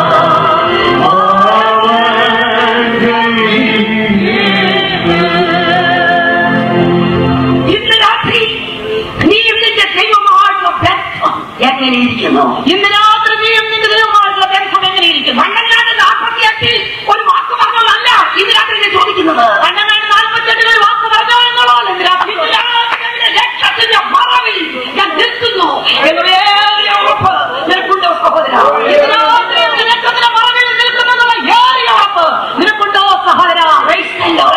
ഇന്ന് രാത്രി നീയും നിന്റെ ദൈവമായിട്ടുള്ള ബന്ധം എങ്ങനെ ഇരിക്കുന്നു ഇന്ന് രാത്രി നീയും നിന്റെ ദൈവമായിട്ടുള്ള ബന്ധം എങ്ങനെയിരിക്കുന്നു മണ്ണല്ലാണ്ട് നാൽപ്പത്തിയെട്ടിൽ ഒരു വാക്ക് പറഞ്ഞതല്ല ഇന്ന് രാത്രി ഞാൻ ചോദിക്കുന്നത് പണ്ടമേട് നാൽപ്പത്തെട്ടിൽ ഒരു വാക്ക് പറഞ്ഞോ എന്നുള്ളതല്ല ഇന്ന് രാത്രി ഇന്ന് രാത്രി എന്റെ ലക്ഷ്യത്തിന്റെ മറവിൽ ഞാൻ നിൽക്കുന്നു എന്നൊരേറിയ ഉറപ്പ് നിനക്കുണ്ടോ സഹോദര ഇന്ന് രാത്രി എന്റെ ലക്ഷ്യത്തിന്റെ മറവിൽ നിൽക്കുമെന്നുള്ള ഏറിയ ഉറപ്പ് നിനക്കുണ്ടോ സഹോദര Praise the Lord.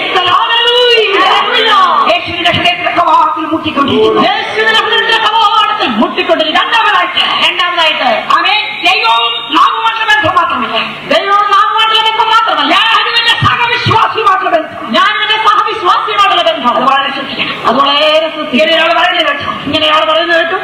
Hallelujah. യേശുവിന്റെ ഹൃദയത്തിലെ കവാടത്തിൽ മുട്ടിക്കൊണ്ടിരിക്കുന്നു യേശുവിന്റെ ഹൃദയത്തിലെ കവാടത്തിൽ മുട്ടിക്കൊണ്ടിരിക്കുന്നു രണ്ടാമതായിട്ട് രണ്ടാമതായിട്ട് അവൻ ദൈവവും നാമുമായിട്ടുള്ള ബന്ധം മാത്രമല്ല ദൈവവും നാമുമായിട്ടുള്ള ബന്ധം മാത്രമല്ല ഞാനും എന്റെ സഹവിശ്വാസിയുമായിട്ടുള്ള ബന്ധം ഞാൻ എന്റെ സഹവിശ്വാസിയുമായിട്ടുള്ള ബന്ധം അത് വളരെ ശ്രദ്ധിക്കണം അത് വളരെ ശ്രദ്ധിക്കണം. ഇങ്ങനെ ഒരാൾ പറയുന്നത് കേട്ടോ ഇങ്ങനെയാണ് പറയുന്നത് കേട്ടു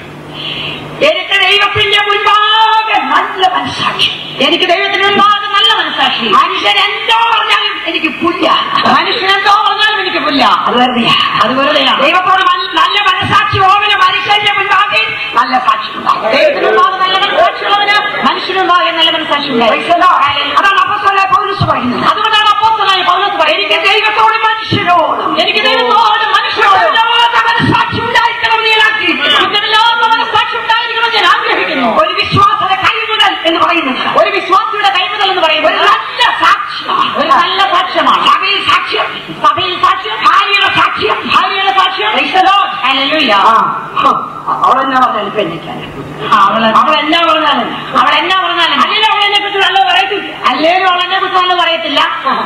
എനിക്ക് ദൈവത്തിന്റെ മുൻപാകെ നല്ല മനസ്സാക്ഷി എനിക്ക് ദൈവത്തിന് മുൻപാകെ നല്ല മനസ്സാക്ഷി മനുഷ്യൻ എന്തോ പറഞ്ഞാലും എനിക്ക് പുല്ല മനുഷ്യനെന്തോ പറഞ്ഞാലും എനിക്ക് പുല്ല അത് വെറുതെയാ അത് വെറുതെയാണ് ദൈവത്തോട് മന- നല്ല മനസ്സാക്ഷി ഓവന് മനുഷ്യന്റെ മുൻപാകെ നല്ല സാക്ഷി ഉണ്ടാകും. ദൈവത്തിന് മുൻപാകെ നല്ല മനസ്സാക്ഷിയുള്ളവന് മനുഷ്യന് മുൻപാകെ നല്ല മനസ്സാക്ഷി ഉണ്ടായി Praise the Lord. അതാണ് അപ്പോസ്തലനായ പൗലോസ് പറയുന്നത് അതുകൊണ്ടാണ് അപ്പോസ്തലനായ പൗലോസ് എനിക്ക് പറയുന്നത് ദൈവത്തോട് മനുഷ്യരോടും എനിക്ക് ദൈവത്തോട് മനുഷ്യരോട് ഇഷ്ടമില്ലാത്ത മനസ്സാക്ഷി ഉണ്ടായിരിക്കണമെന്ന് ഞാൻ ആഗ്രഹിക്കുന്നു. ഇത്തരമില്ലാത്ത മനസ്സാക്ഷി ഉണ്ടായിരിക്കണമെന്ന് ഞാൻ ആഗ്രഹിക്കുന്നു ഒരു വിശ്വാസത്തെ കൈമുതൽ എന്ന് പറയുന്നത് ഒരു വിശ്വാസിയുടെ കൈമുതൽ എന്ന് ഒരു പറയുന്നത് നല്ല സാക്ഷ്യമാണ് ഒരു നല്ല സാക്ഷ്യമാണ് സഭയിൽ സാക്ഷ്യം സഭയിൽ സാക്ഷ്യം ഭാര്യയുടെ സാക്ഷ്യം ഭാര്യയുടെ സാക്ഷ്യം Praise the Lord. Hallelujah. ആ, ഹ, അവളെന്നാ പറഞ്ഞാലും ഇപ്പൊ എനിക്കല്ല അവള് അവളെന്നാ പറഞ്ഞാലും അവൾ എന്നാ പറഞ്ഞാലും അല്ലെങ്കിൽ അവളെന്നെ കുറിച്ച് നല്ലത് പറയത്തില്ല അല്ലേലും അവളെന്നെ കുറിച്ച് നല്ലത് പറയത്തില്ല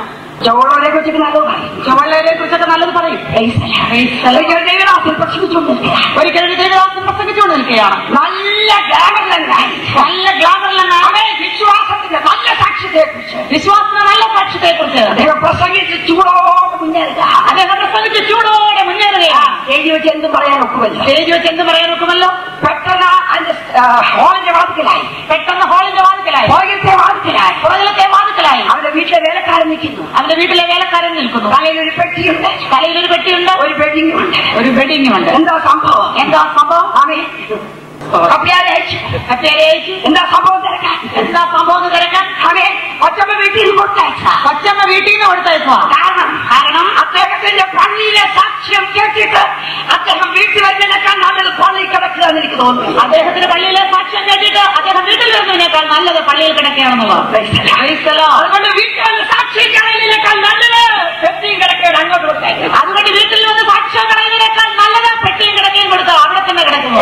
ചോളനെ കുറിച്ചിട്ട് നല്ലത് പറയും ചുവള്ളരെ കുറിച്ചൊക്കെ നല്ലത് പറയും Praise the Lord. ഒരിക്കൽ ദൈവദാസൻ പ്രസംഗിച്ചുകൊണ്ടിരിക്കുക ഒരിക്കലും ഒരു ദൈവദാസൻ പ്രസംഗിച്ചുകൊണ്ട് നിൽക്കുകയാണ് നല്ല ഗ്രാമറിലെന്നായി നല്ല ഗ്ലാമറിലെന്നാണ് അവൻ വിശ്വാസത്തിന്റെ നല്ല സാക്ഷ്യത്തെ കുറിച്ച് വിശ്വാസത്തിന്റെ നല്ല സാക്ഷ്യത്തെ കുറിച്ച് അദ്ദേഹം പ്രസംഗിച്ച് ചൂടോടെ മുന്നേറുക അദ്ദേഹം പ്രസംഗിച്ച് ചൂടോടെ മുന്നേറുകയാണ് എഴുതി വെച്ച് എന്തും പറയാൻ ഒക്കുമല്ലോ സ്റ്റേജ് വെച്ച് എന്ത് പറയാൻ ഒക്കുമല്ലോ പെട്ടെന്ന് അതിന്റെ ആ, ഹോളിന്റെ വാതിക്കലായി പെട്ടെന്ന് ഹോളിന്റെ വാതിക്കലായി പുറകിലത്തെ വാതിക്കലായി പുറകിലത്തെ വാതിക്കലായി അവന്റെ വീട്ടിലെ വേലക്കാരൻ നിൽക്കുന്നു അവന്റെ വീട്ടിലെ വേലക്കാരൻ നിൽക്കുന്നു തലയിൽ ഒരു പെട്ടിയുണ്ട് തലയിൽ ഒരു പെട്ടിയുണ്ട് ഒരു ബെഡിങ് ഉണ്ട് ഒരു ബെഡിങ്ങും ഉണ്ട് എന്താ സംഭവം എന്താ സംഭവം ആമേ കപ്പിയാരെ അയച്ചു കച്ചേരി അയച്ചു എന്താ സംഭവം തിരക്കാൻ എന്താ സംഭവം എന്ന് തിരക്കാൻ ആമേ ഒറ്റമ്മ വീട്ടിൽ നിന്ന് കൊടുത്തയച്ച കൊച്ചമ്മ വീട്ടിൽ നിന്ന് കൊടുത്തയച്ചോ കാരണം കാരണം അദ്ദേഹത്തിന്റെ പള്ളിയിലെ സാക്ഷ്യം കേട്ടിട്ട് അദ്ദേഹം വീട്ടിൽ വരുന്നതിനേക്കാൾ നല്ലത് പള്ളി കിടക്കുക എന്ന് എനിക്ക് തോന്നുന്നു അദ്ദേഹത്തിന്റെ പള്ളിയിലെ സാക്ഷ്യം കേട്ടിട്ട് അദ്ദേഹം വീട്ടിൽ വരുന്നതിനേക്കാൾ നല്ലത് പള്ളിയിൽ കിടക്കുകയാണെന്നുള്ളത് Praise the Lord. അതുകൊണ്ട് വീട്ടിൽ വന്ന് സാക്ഷ്യം കളയുന്നതിനേക്കാൾ നല്ലത് പെട്ടിയും കിടക്കുകയാണ് അങ്ങോട്ട് കൊടുത്തയക്കുക അതുകൊണ്ട് വീട്ടിൽ വന്ന് സാക്ഷ്യം കളയുന്നതിനേക്കാൾ നല്ലത് പെട്ടിയും കിടക്കുകയും കൊടുത്തോ അവിടെ തന്നെ കിടക്കുന്നു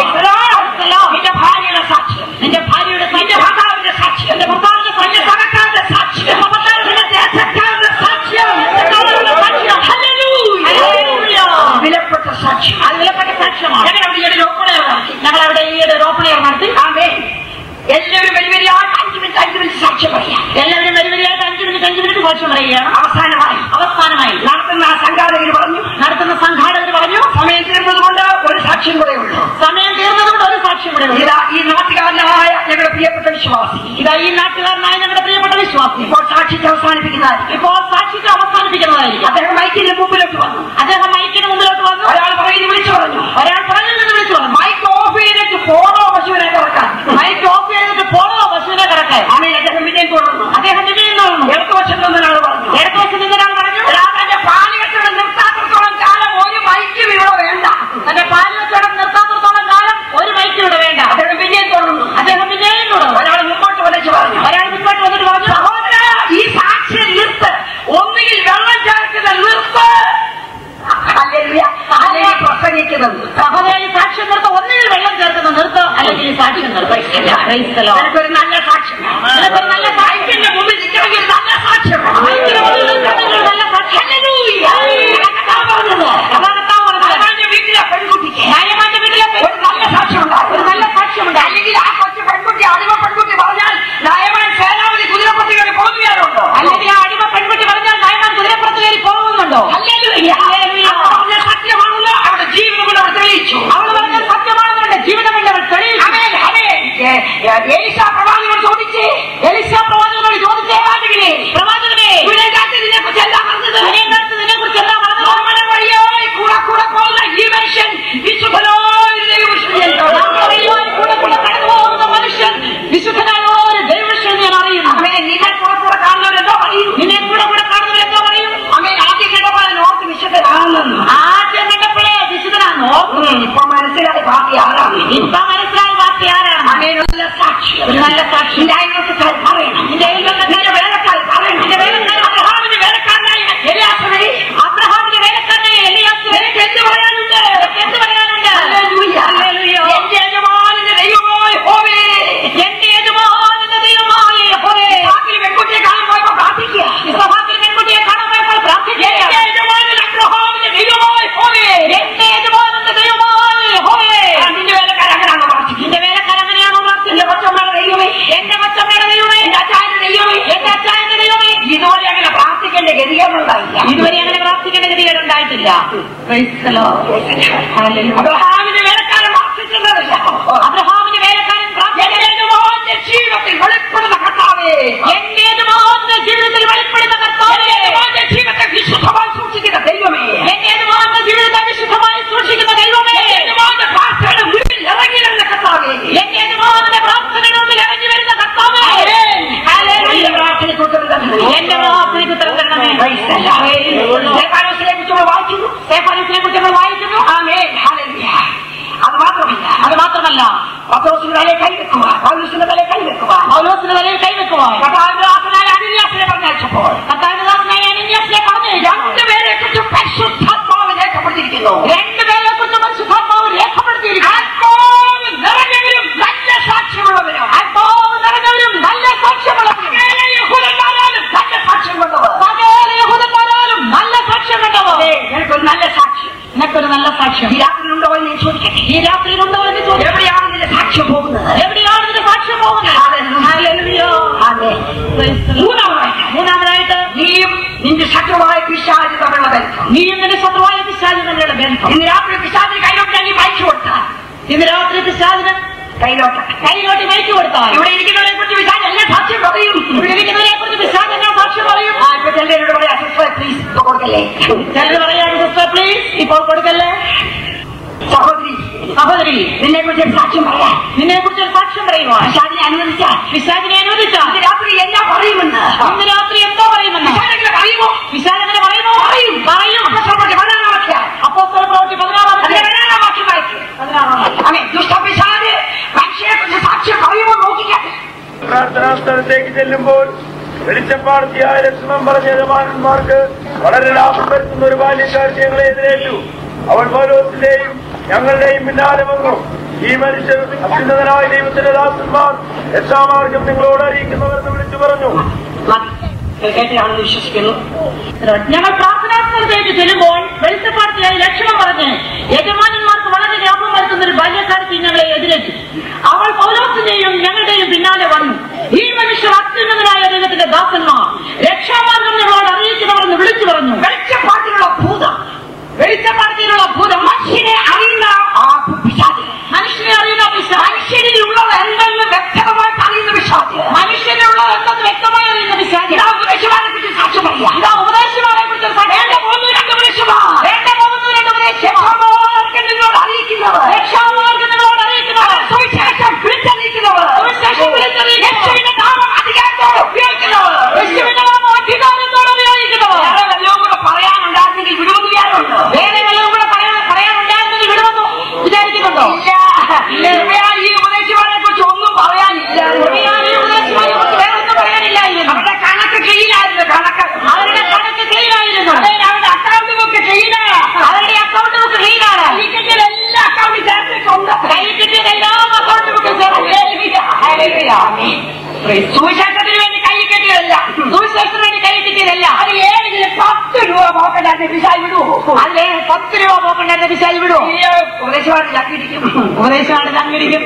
നിന്റെ ഭാര്യയുടെ സാക്ഷ്യം നിന്റെ ഭാര്യയുടെ നിന്റെ സാക്ഷ്യം ഭർത്താവിന്റെ സാക്ഷ്യം നിന്റെ ഭർത്താവിന്റെ നിന്റെ സാക്ഷ്യം സഹക്കാരന്റെ സാക്ഷ്യം നിന്റെ ദേശക്കാരന്റെ സാക്ഷ്യം ദേശക്കാരന്റെ സാക്ഷ്യം. Hallelujah. വിലപ്പെട്ട സാക്ഷ്യം അത് വിലപ്പെട്ട സാക്ഷ്യമാണ് ഞങ്ങൾ അവിടെ ഈയിടെ ഒപ്പനകൾ നടത്തി ഞങ്ങൾ അവിടെ ഈയിടെ ഒരു ഓപ്പൺ എയർ നടത്തി ആമേ എല്ലാവരും വലിയ വലിയ അഞ്ച് മിനിറ്റ് അഞ്ച് മിനിറ്റ് സാക്ഷ്യം പറയാം എല്ലാവരും വരി വരിയായിട്ട് അഞ്ച് മിനിറ്റ് അഞ്ച് മിനിറ്റ് സാക്ഷ്യം പറയുകയാണ് അവസാനമായി അവസാനമായി നടത്തുന്ന ആ സംഘാടകർ പറഞ്ഞു നടത്തുന്ന സംഘാടകർ പറഞ്ഞു സമയം തീർന്നതുകൊണ്ട് ഒരു സാക്ഷ്യം കൂടെ ഉള്ളൂ സമയം തീർന്നതുകൊണ്ട് ഒരു സാക്ഷ്യം കൂടെ ഉള്ളൂ. ഇതാ ഈ നാട്ടുകാരനായ ഞങ്ങളുടെ പ്രിയപ്പെട്ട വിശ്വാസി ഇതാ ഈ നാട്ടുകാരനായ ഞങ്ങളുടെ പ്രിയപ്പെട്ട വിശ്വാസി ഇപ്പോൾ സാക്ഷിച്ച് അവസാനിപ്പിക്കുന്നതായിരിക്കും ഇപ്പോൾ സാക്ഷിക്ക് അവസാനിപ്പിക്കുന്നതായിരിക്കും അദ്ദേഹം മൈക്കിന്റെ മുമ്പിലോട്ട് വന്നു അദ്ദേഹം മൈക്കിന് മുമ്പിലോട്ട് വന്നു ഒരാൾ പറയുന്നു വിളിച്ചു പറഞ്ഞു ഒരാൾ പറഞ്ഞു നിന്ന് വിളിച്ചു പറഞ്ഞു മൈക്ക് ഓഫ് ചെയ്തിട്ട് പോണോ പശുവിനെ തുറക്കാൻ മൈക്ക് ഓഫ് ചെയ്തിട്ട് പോണോ പശുവിനെ കിടക്കാൻ ആമേ അദ്ദേഹം പിന്നെയും തുടർന്നു അദ്ദേഹം പിന്നെയും തോന്നുന്നു ഇടതുവശത്ത് നിന്ന് ഒരാൾ പറഞ്ഞു ഇടതുവശത്ത് നിന്ന് ഒഴിക്കുന്നത് സഹോദരി സാക്ഷ്യം നിർത്ത ഒന്നുകിൽ വെള്ളം ചേർക്കുന്ന നിർത്തോ അല്ലെങ്കിൽ സാക്ഷ്യം നിർത്തോ Praise the Lord. നിനക്കൊരു നല്ല സാക്ഷ്യം നിനക്കൊരു നല്ല സാക്ഷ്യത്തിന്റെ മുമ്പിൽ നിൽക്കണമെങ്കിൽ ഒരു നല്ല സാക്ഷ്യം മൈക്കിന് മുമ്പിൽ നിൽക്കണമെങ്കിൽ ഒരു നല്ല സാക്ഷ്യം. അതാ കർത്താവ് പറഞ്ഞത്. അവന്റെ വീട്ടിലെ പെൺകുട്ടിക്ക് ന്യായമാന്റെ വീട്ടിലെ പെൺ- ഒരു നല്ല സാക്ഷ്യം ഉണ്ടാകും ഒരു നല്ല സാക്ഷ്യമുണ്ട് അല്ലെങ്കിൽ ആ കൊച്ചു പെൺകുട്ടി അടിമ പെൺകുട്ടി പറഞ്ഞാൽ നയമാൻ സേനാപതി കുതിരപ്പട്ടികളെ പോകുകയാണുണ്ടോ അല്ലെങ്കിൽ ആ അടിമ പെൺകുട്ടി പറഞ്ഞാൽ ന്യായമാൻ കുതിരപ്പുറത്ത് കയറി പോകുന്നുണ്ടോ പറഞ്ഞ സത്യമാണല്ലോ അവിടെ ജീവിതം കൊണ്ട് അവർ തെളിയിച്ചു അവൾ പറഞ്ഞ സത്യമാണെന്നുണ്ട് ജീവിതം കൊണ്ട് അവൾ തെളിയിച്ചു അവൻ അവൻ ഏലിശ പ്രവാചകൻ ചോദിച്ച് എലിശ പ്രവാചകനോട് ചോദിച്ചേ പ്രവാചകനെ പ്രവാചകനെ ഇവിടെ നിന്നെ കുറിച്ച് എന്താ പറഞ്ഞത് ഇതിനെ കുറിച്ച് എന്താ പറഞ്ഞത് നമ്മുടെ വഴിയായി കൂടെ കൂടെ പോകുന്ന ഈ മനുഷ്യൻ വിശുദ്ധനോ ദൈവവിശുദ്ധൻ നമ്മുടെ വഴിയായി കൂടെ കൂടെ കടന്നു പോകുന്ന മനുഷ്യൻ വിശുദ്ധനായ ഒരു ദൈവവിഷയം ഞാൻ അറിയുന്നു അവനെ നിന്നെ കൂടെ കൂടെ കാണുന്നവരെന്തോ പറയും നിന്നെ കൂടെ കൂടെ കാണുന്നവർ എന്തോ പറയും അവൻ ആദ്യം കേട്ടപ്പോൾ നോർത്ത് വിശുദ്ധനാണെന്ന് ആദ്യം കണ്ടപ്പോഴേ വിശുദ്ധനാണോ ഉം, ഇപ്പൊ മനസ്സിലായി ബാക്കി ആരാണ് ഇപ്പൊ മനസ്സിലായി ബാക്കി ആരാണ് അവനുള്ള സാക്ഷ്യം ഒരു നല്ല സാക്ഷി നിന്റെ അയൽവക്കക്കാർ പറയണം നിന്റെ അയൽവക്കക്കാർ നിന്റെ വേലക്കാർ പറയണം നിന്റെ വേലക്കാർ അബ്രഹാമിന്റെ വേലക്കാരനായ എലിയാസനെ അബ്രഹാമിന്റെ വേലക്കാരനെ എലിയാസ് നിനക്ക് എന്ത് പറയാനുണ്ട് നിനക്ക് എന്ത് പറയാനുണ്ട് ഹല്ലേലൂയ. ഹല്ലേലൂയ. എന്റെ യജമാനന്റെ ദൈവമായ യഹോവേ, എന്റെ യജമാനന്റെ ദൈവമായ യഹോവേ, ഇസ്ഹാക്കിൽ പെൺകുട്ടിയെ കാണാൻ പോയപ്പോൾ പ്രാർത്ഥിക്കുക. ഇസ്ഹാക്കിൽ പെൺകുട്ടിയെ കാണാൻ പോയപ്പോൾ പ്രാർത്ഥിക്കുക. എന്റെ യജമാനൻ അബ്രഹാമിന്റെ ദൈവമായ യഹോവേ. എന്റെ യജമാനന്റെ ദൈവമായ യഹോവേ. ആ, നിന്റെ വേലക്കാരൻ അങ്ങനെയാണോ പ്രാർത്ഥിക്കുന്നത്? നിന്റെ വേലക്കാരൻ അങ്ങനെയാണോ എന്റെ പ്രാർത്ഥിക്കുന്നത്? കൊച്ചമ്മയുടെ ദൈവമേ, എന്റെ കൊച്ചമ്മയുടെ ദൈവമേ, എന്റെ അച്ചായന്റെ ദൈവമേ, എന്റെ അച്ചായന്റെ ദൈവമേ. ഇതുപോലെ അങ്ങനെ പ്രാർത്ഥിക്കേണ്ട ഗതികേടുണ്ടായില്ല ഇതുവരെ അങ്ങനെ പ്രാർത്ഥിക്കേണ്ട ഗതികേട് ഉണ്ടായിട്ടില്ല Praise the Lord. Hallelujah. അബ്രഹാമിന്റെ വേലക്കാരൻ പ്രാർത്ഥിച്ചിട്ടുണ്ടല്ലോ അബ്രഹാമിന്റെ വേലക്കാരൻ എന്റെ പ്രാർത്ഥിച്ചത് യജമാനന്റെ ജീവിതത്തിൽ വെളിപ്പെടുന്ന കർത്താവേ എന്റെ യജമാനന്റെ ജീവിതത്തിൽ വെളിപ്പെടുന്ന എന്റെ കർത്താവേ യജമാനന്റെ ജീവിതത്തെ വിശുദ്ധമായി സൂക്ഷിക്കുന്ന ദൈവമേ എന്റെ യജമാനന്റെ ജീവിതത്തെ വിശുദ്ധമായി സൂക്ഷിക്കുന്ന ദൈവമേ എന്റെ യജമാനന്റെ പ്രാർത്ഥനയുടെ മുന്നിൽ ഇറങ്ങി വരുന്ന കർത്താവേ എന്റെ യജമാനന്റെ പ്രാർത്ഥനയുടെ മുമ്പിൽ ഇറങ്ങി വരുന്ന കർത്താവേ എന്റെ ഹല്ലേലൂയ. പ്രാർത്ഥനയ്ക്ക് ഉത്തരം തരണമേ. എന്റെ പ്രാർത്ഥനയ്ക്ക് ഉത്തരം തരണമേ Praise the Lord. സ്റ്റെഫാനോസിനെ കുറിച്ച് നമ്മൾ വായിക്കുന്നു സ്തേഫാനോസിനെ കുറിച്ച് നമ്മൾ വായിക്കുന്നു ആമേൻ. ഹല്ലേലൂയ. അത് മാത്രമല്ല അത് മാത്രമല്ല പത്രോസിന്റെ തലയെ കൈവെക്കുക പൗലോസിന്റെ തലയെ കൈവെക്കുക പൗലോസിന്റെ തലയിൽ കൈവെക്കുവാൻ കഥാവിലാസനായ അനിന്യാസിനെ പറഞ്ഞയച്ചപ്പോൾ കർത്താവിനാഥനായ അനന്യാസിനെ പറഞ്ഞു രണ്ടുപേരെ കുറിച്ച് പരിശുദ്ധാത്മാവ് രേഖപ്പെടുത്തിയിരിക്കുന്നു രണ്ടുപേരെ കുറിച്ച് പരിശുദ്ധാത്മാവ് രേഖപ്പെടുത്തിയിരിക്കുന്നു ആത്മാവ് നിറഞ്ഞവരും നല്ല സാക്ഷ്യമുള്ളവരും ആത്മാവ് നിറഞ്ഞവരും നല്ല സാക്ഷ്യമുള്ളവരും സകല യഹൂദന്മാരാലും നല്ല സാക്ഷ്യമുള്ളവർ സകല യഹൂദന്മാരാലും നല്ല സാക്ഷ്യം കണ്ടവർ അതെ, നിനക്കൊരു നല്ല സാക്ഷ്യം നിനക്കൊരു നല്ല സാക്ഷ്യം ഈ രാത്രിയിലുണ്ടോ എന്ന് ഞാൻ ചോദിക്കട്ടെ ഈ രാത്രിയിലുണ്ടോ എന്ന് ചോദിച്ചു എവിടെയാണ് നിന്റെ സാക്ഷ്യം പോകുന്നത് എവിടെയാണ് ഇതിന്റെ സാക്ഷ്യം പോകുന്നത് Hallelujah. Amen. Praise the Lord. മൂന്നാമതായിട്ട് മൂന്നാമതായിട്ട് നീയും നിന്റെ ശത്രുവായ പിശാച് തമ്മിലുള്ള ബന്ധം നീയും നിന്റെ ശത്രുവായ പിശാചിനും തമ്മിലുള്ള ബന്ധം ഇന്ന് രാത്രി പിശാചിന് കൈലോട്ട് നീ വായിച്ചു കൊടുത്താൽ ഇന്ന് രാത്രി പിശാചിന് കൈലോട്ട് കൈയിലോട്ട് വയ്ച്ചു കൊടുത്താൽ ഇവിടെ ഇരിക്കുന്നവരെ കുറിച്ച് പിശാച് എല്ലാ സാക്ഷ്യം പറയും ഇവിടെ ഇരിക്കുന്നവരെ കുറിച്ച് പിശാച് എന്നാ സാക്ഷ്യം പറയും ആ ഇപ്പൊ ചിലരോട് പറയാം സിസ്റ്റർ പ്ലീസ് കൊടുക്കല്ലേ ചിലർ പറയാണ് സിസ്റ്റർ പ്ലീസ് ഇപ്പോൾ കൊടുക്കല്ലേ സഹോദരി സഹോദരി നിന്നെ കുറിച്ച് ഒരു സാക്ഷ്യം പറയാം നിന്നെ കുറിച്ച് ഒരു സാക്ഷ്യം പറയുവാൻ പിശാചിനെ അനുവദിച്ചാൽ പിശാചിനെ അനുവദിച്ചാൽ ഇന്ന് രാത്രി എന്നാ പറയുമെന്ന് ഇന്ന് രാത്രി എന്തോ പറയുമെന്ന് പിശാചെങ്ങനെ പറയുമോ പിശാച് അങ്ങനെ പറയുമോ പറയും പറയും അപ്പസ്തലപ്രവൃത്തി പതിനാറാം അധ്യായം. അപ്പോസ്തല പ്രവൃത്തി പതിനാറാം അതിന്റെ അധ്യായം. പതിനാറാം വാക്യം വായിക്ക്. പതിനാറാം അധ്യായം. അതെ ദുഷ്ടപിശാച് മനുഷ്യനെ കുറിച്ച് സാക്ഷ്യം പറയുമോ നോക്കിക്കാട്ടെ പ്രാർത്ഥനാ സ്ഥലത്തേക്ക് ചെല്ലുമ്പോൾ വെളിച്ചപ്പാടത്തിയായ ലക്ഷ്മണം പറഞ്ഞ യജമാനന്മാർക്ക് വളരെ ലാഭം വരുത്തുന്ന ഒരു ബാല്യക്കാർക്ക് ഞങ്ങളെ എതിരേറ്റു അവൾ പൗലോസിന്റെയും ഞങ്ങളുടെയും പിന്നാലെ വന്നു ഈ മനുഷ്യർ അത്യുന്നതനായ ദൈവത്തിന്റെ ദാസന്മാർ രക്ഷാമാർഗം നിങ്ങളോട് അറിയിക്കുന്നവരെന്ന് വിളിച്ചു പറഞ്ഞു മതി. ഇത് കേട്ടയാണെന്ന് വിശ്വസിക്കുന്നു ഞങ്ങൾ പ്രാർത്ഥനാ സ്ഥലത്തേക്ക് ചെല്ലുമ്പോൾ വെളിച്ചപ്പാടത്തിലായി ലക്ഷണം പറഞ്ഞ് യജമാനന്മാർക്ക് വളരെ ലാഭം വരുത്തുന്ന ഒരു ബാല്യക്കാരത്തി ഞങ്ങളെ എതിരേറ്റു അവൾ പൗലോസിന്റെയും ഞങ്ങളുടെയും പിന്നാലെ വന്നു ഈ മനുഷ്യർ അത്യുന്നതനായ ദൈവത്തിന്റെ ദാസന്മാർ രക്ഷാമാർഗം ഞങ്ങളോട് അറിയിക്കുന്നവരെന്ന് വിളിച്ചു പറഞ്ഞു വെളിച്ചപ്പാട്ടിലുള്ള ഭൂതം വെളിച്ചപ്പാടത്തിലുള്ള ഭൂതം മനുഷ്യനെ അറിയുന്ന ആ പിശാച് മനുഷ്യനെ അറിയുന്ന പിശാച് മനുഷ്യനിലുള്ളത് എന്തെന്ന് വ്യക്തമായിട്ട് അറിയുന്ന പിശാച് മനുഷ്യനുള്ളത് എന്തെന്ന് വ്യക്തമായി അറിയുന്ന പിശാച് ഇതാ ഉപദേശമാരെ കുറിച്ച് സാക്ഷ്യം പറയാം ഇതാ ഉപദേശമാരെ കുറിച്ച് വേണ്ട പോകുന്നു രണ്ട് ഉപദേശമാർ വേണ്ട പോകുന്ന സുവിശേഷത്തിന് വേണ്ടി കൈ കെട്ടിയതല്ല സുവിശേഷത്തിന് വേണ്ടി കൈ കിട്ടിയതല്ല അത് ഏതെങ്കിലും പത്ത് രൂപ പോക്കണ്ടായിരുന്നു വിശാൽ വിടുവോ അതിലെ പത്ത് രൂപ പോക്കണ്ടായിരുന്ന വിശാൽ വിടുവോ ഉപദേശമാണ് ചക്കിരിക്കും ഉപദേശമാണ് തങ്ങിരിക്കും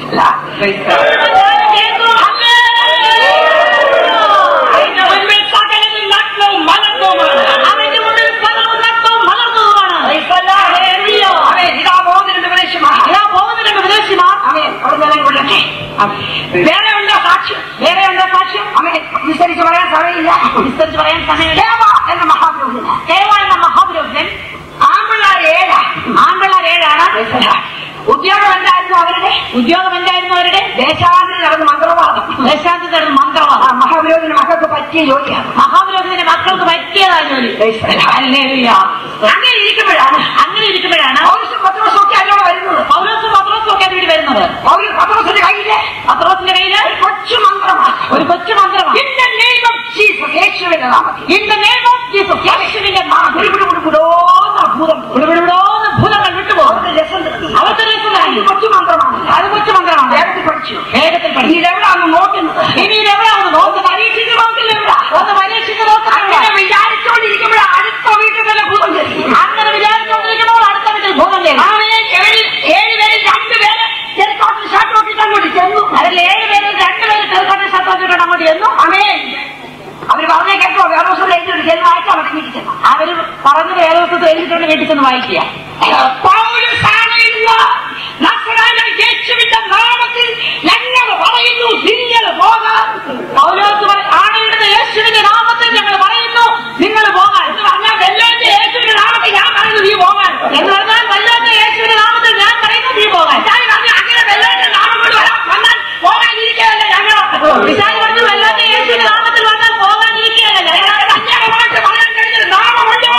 അതിന്റെ മുൻപിൽ സകലതും നഗ്നവും മലർന്നവുമാണ്. അവന്റെ മുന്നിൽ സകലവും നഗ്നവും മലർന്നതുമാണ് അവൻ ഇതാ പോകുന്നുണ്ട് ഉപദേശമാണ് ഇതാ പോകുന്നുണ്ട് വിദേശിമാർ അവൻ അവിടെ നിലം കൊള്ളട്ടെ വേറെ ഉണ്ടോ സാക്ഷ്യം വേറെ ഉണ്ടോ സാക്ഷ്യം അവൻ വിസ്തരിച്ച് പറയാൻ സമയമില്ല വിസ്തരിച്ച് പറയാൻ സമയമില്ല ദേവ എന്ന മഹാപുരോഹിതന് ദേവ എന്ന മഹാപുരോഹിതൻ ആമ്പിള്ളാർ ഏഴ ആൺപിള്ളേർ ഏഴാണ് ഉദ്യോഗം എന്തായിരുന്നു അവരുടെ ഉദ്യോഗം എന്തായിരുന്നു അവരുടെ ദേശാന്തരം നടന്ന മന്ത്രവാദം ദേശാന്തി നടന്ന ആ മന്ത്രവാദം മഹാപുരോഹിതന് മക്കൾക്ക് പറ്റിയ ജോലിയാണ് മഹാപുരോഹിതന്റെ മക്കൾക്ക് പറ്റിയതായ ജോലി ഹല്ലേലൂയ. അങ്ങനെ ഇരിക്കുമ്പോഴാണ് അങ്ങനെ ഇരിക്കുമ്പോഴാണ് പൗരസ്യം പത്ത് വർഷമൊക്കെ അതിനോട് വരുന്നത് പൗലോസും പത്രോസും ഒക്കെ വീട് വരുന്നത് പൗരസ് പത്രോസിന്റെ കയ്യില് പത്രോസിന്റെ കയ്യില് ഒരു കൊച്ചു മന്ത്രമാണ് ഒരു കൊച്ചു മന്ത്രമാണ് In the name of Jesus, യേശുവിന്റെ നാമത്തിൽ in the name of Jesus യേശുവിന്റെ നാമത്തിൽ ബുടുബുടുബുടുബുടോന്ന് അത്ഭുതം വിടുവിടുവിടോന്ന് ഭൂതങ്ങൾ വിട്ടുപോകും അവർക്ക് രസം കിട്ടി. അവർക്ക് രസം അത് കിട്ടി. കൊച്ചു മന്ത്രമാണ് അത് കൊച്ചു മന്ത്രമാണ് വേഗത്തിൽ പഠിച്ചു വേഗത്തിൽ ഇനി പഠിക്കും ഇതെവിടാണ് നോക്കുന്നത് ഇനി ഇത് എവിടെയാണ് നോക്കുന്നത് പരീക്ഷിച്ച് നോക്കില്ല എവിടാ ഒന്ന് പരീക്ഷിച്ച് അങ്ങനെ നോക്കുന്നത് വിചാരിച്ചോണ്ടിരിക്കുമ്പോഴേ അടുത്ത വീട്ടിൽ തന്നെ ഭൂതം കയറി അങ്ങനെ വിചാരിച്ചുകൊണ്ടിരിക്കുമ്പോൾ അടുത്ത വീട്ടിൽ ഭൂതം കയറി അവനെ ഏഴ് ഏഴ് പേര് രണ്ടുപേര് ചെറുക്കോട്ടിൽ ഷർട്ട് നോക്കിയിട്ട് അങ്ങോട്ട് ചെന്നു അതിൽ ഏഴ് പേര് രണ്ടുപേര് ചെറുക്കോട്ടെ ശത്രുക്കൾ അങ്ങോട്ട് ചെന്നു അവേ അവര് പറഞ്ഞേ കേട്ടോ വേറെ ദിവസം എഴുതി ചെന്ന് വായിച്ചാൽ മടങ്ങിയിട്ട് ചെന്നു അവര് പറഞ്ഞു വേറെ ദിവസത്തെ എഴുതിക്കൊണ്ട് വീട്ടിൽ ചെന്ന് വായിക്കുക പൗരസാനയിലുള്ള നസ്രായന യേശുവിന്റെ നാമത്തിൽ ഞങ്ങൾ പറയുന്നു നിങ്ങൾ പോകാൻ പൗലോസ് പറ- ആണയിടുന്ന യേശുവിന്റെ നാമത്തിൽ ഞങ്ങൾ പറയുന്നു നിങ്ങൾ പോകാൻ എന്ന് പറഞ്ഞാൽ വെല്ലോന്റെ യേശുവിന്റെ നാമത്തിൽ ഞാൻ പറയുന്നു നീ പോകാൻ എന്ന് പറഞ്ഞാൽ വല്ലാത്ത യേശുവിന്റെ നാമത്തിൽ ഞാൻ പറയുന്നു നീ പോകാൻ ഞാൻ പറഞ്ഞു അങ്ങനെ വെല്ലോന്റെ നാമം കൊണ്ട് വരാൻ വന്നാൽ പോകാനിരിക്കുകയല്ല ഞങ്ങൾ വിശാൽ പറഞ്ഞു വല്ലാത്ത യേശുവിന്റെ നാമത്തിൽ വന്നാൽ പോകാനിരിക്കുകയല്ല ഞങ്ങൾ അന്യായമായിട്ട് പറയാൻ കഴിഞ്ഞൊരു നാമമുണ്ടോ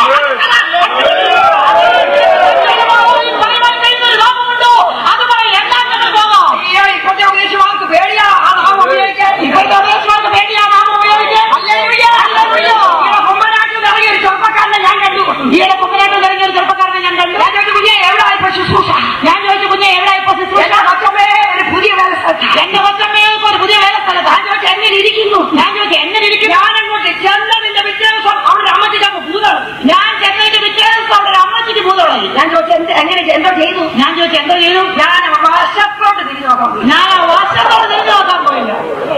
പറയുവാൻ കഴിയുന്ന ഒരു നാമമുണ്ടോ അത് പറയും എല്ലാം ഞങ്ങൾ പോകാം അയ്യോ ഇപ്പോഴത്തെ ഉപദേശമാർക്ക് പേടിയാ ആ നാമം ഉപയോഗിക്കാൻ ഇപ്പോഴത്തെ ഉപദേശമാർക്ക് വേണ്ടി ആ നാമം ഉപയോഗിക്കാൻ ഹല്ലേലൂയ, ഹല്ലേലൂയ. ഇങ്ങനെ കൊമ്പനാട്ടിൽ നിന്ന് ഇറങ്ങിയ ഒരു ചെറുപ്പക്കാരനെ ഞാൻ കണ്ടു ഈയിടെ കുമ്മനാട്ടിൽ ഇറങ്ങിയ ഒരു ചെറുപ്പക്കാരനെ ഞാൻ കണ്ടു ഞാൻ ചോദിച്ചു കുഞ്ഞെ എവിടെ ഇപ്പൊ ശുശ്രൂഷ ഞാൻ ചോദിച്ചു കുഞ്ഞെ എവിടെ ഇപ്പൊ ശുശ്രൂഷ എന്റെ കൊച്ചമ്മേ ഒരു പുതിയ വേല സ്ഥലത്താ. എന്റെ കൊച്ചമ്മയെ ഇപ്പൊ ഒരു പുതിയ വേല സ്ഥലത്ത് ഞാൻ ചോദിച്ചു എങ്ങനെ ഇരിക്കുന്നു ഞാൻ ചോദിച്ചു എങ്ങനെ ഇരിക്കും ഞാൻ അങ്ങോട്ട് ചെന്നതിന്റെ പിറ്റേ ദിവസം അവരുടെ അമ്മച്ചിക്ക് അങ്ങ് ഭൂതം ഞാൻ ചെന്നൈക്ക് പിറ്റേ ദിവസം അവിടെ ഒരു അമ്മച്ചിക്ക് ഭൂതമായി ഞാൻ ചോദിച്ചു എന്ത് എങ്ങനെ എന്തോ ചെയ്തു ഞാൻ ചോദിച്ചു എന്തോ ചെയ്തു ഞാൻ വശത്തോട്ട് തിരിഞ്ഞു നോക്കാൻ പോയി. ഞാൻ ആ വാശത്തോട് തിരിഞ്ഞു നോക്കാൻ പോയില്ല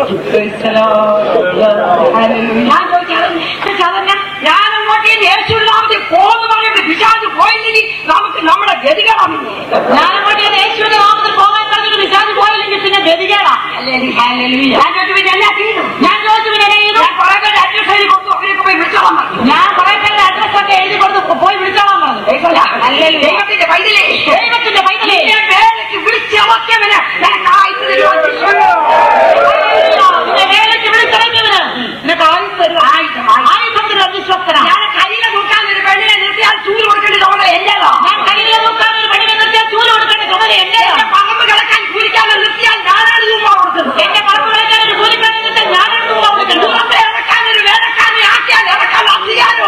ഞാൻ ചോദിച്ചു "അതെന്നെ?" അതന്നെ ഞാൻ അങ്ങോട്ട് യേശുവിനാമത്തിൽ പോന്ന് പറഞ്ഞിട്ട് പിശാച് പോയില്ലെങ്കിൽ നമുക്ക് നമ്മുടെ ഗതികളാമില്ലേ ഞാൻ അങ്ങോട്ട് യേശുവിന്റെ നാമത്തിൽ പോകാൻ പറഞ്ഞിട്ട് വിശാഖ് പോയില്ലെങ്കിൽ പിന്നെ ഗതികേടാ ഞാൻ ചോദിച്ചു പിന്നെ എന്നാ ചെയ്തു ഞാൻ ചോദിച്ചു പിന്നെ എന്നെ ചെയ്തു ഞാൻ കുറെ പേര് അഡ്രസ് എഴുതി കൊടുത്തു അവരൊക്കെ പോയി വിളിച്ചോളാൻ പറഞ്ഞു ഞാൻ കുറെ പേരുടെ അഡ്രസ് ഒക്കെ എഴുതി കൊടുത്ത് പോയി വിളിച്ചോളാം പറഞ്ഞു ദൈവത്തിന്റെ പൈതലേ ദൈവത്തിന്റെ പൈതലേ നിന്നെ വേലയ്ക്ക് വിളിച്ചമർത്തിയവന് നിനക്ക് ആയുസ് തരുവാൻ നിന്നെ വേലയ്ക്ക് വിളിച്ചിറങ്ങിയവന് നിനക്ക് ആയുസ് തരുവാൻ ആയുധം, ആയുധം. ആയുധത്തിന് വിശ്വസ്തനാണ് ഞാൻ കയ്യിലെ നോക്കാൻ ഒരു പെണ്ണിനെ നിർത്തിയാൽ ചൂട് കൊടുക്കേണ്ട ചുമതല എന്റേതോ ഞാൻ കയ്യിലെ നോക്കാൻ ഒരു പെണ്ണിനെ നിർത്തിയാൽ ചൂല് കൊടുക്കേണ്ട ചുമതല എന്റെയോ എന്റെ പറമ്പ് കിടക്കാൻ കൂലിക്കാതെ നിർത്തിയാൽ ഞാനാണ് ചുമ്മാ കൊടുക്കുന്നത് എന്റെ പറമ്പ് കളിക്കാൻ ഒരു കൂലിക്കാരൻ നിർത്താൻ ഞാനാണ് തുമ്പ കൊടുക്കുന്നത് ദൂരത്തെ ഇറക്കാൻ ഒരു വേലക്കാരനെ ആക്കിയാൽ ഇറക്കാൻ അധികാരോ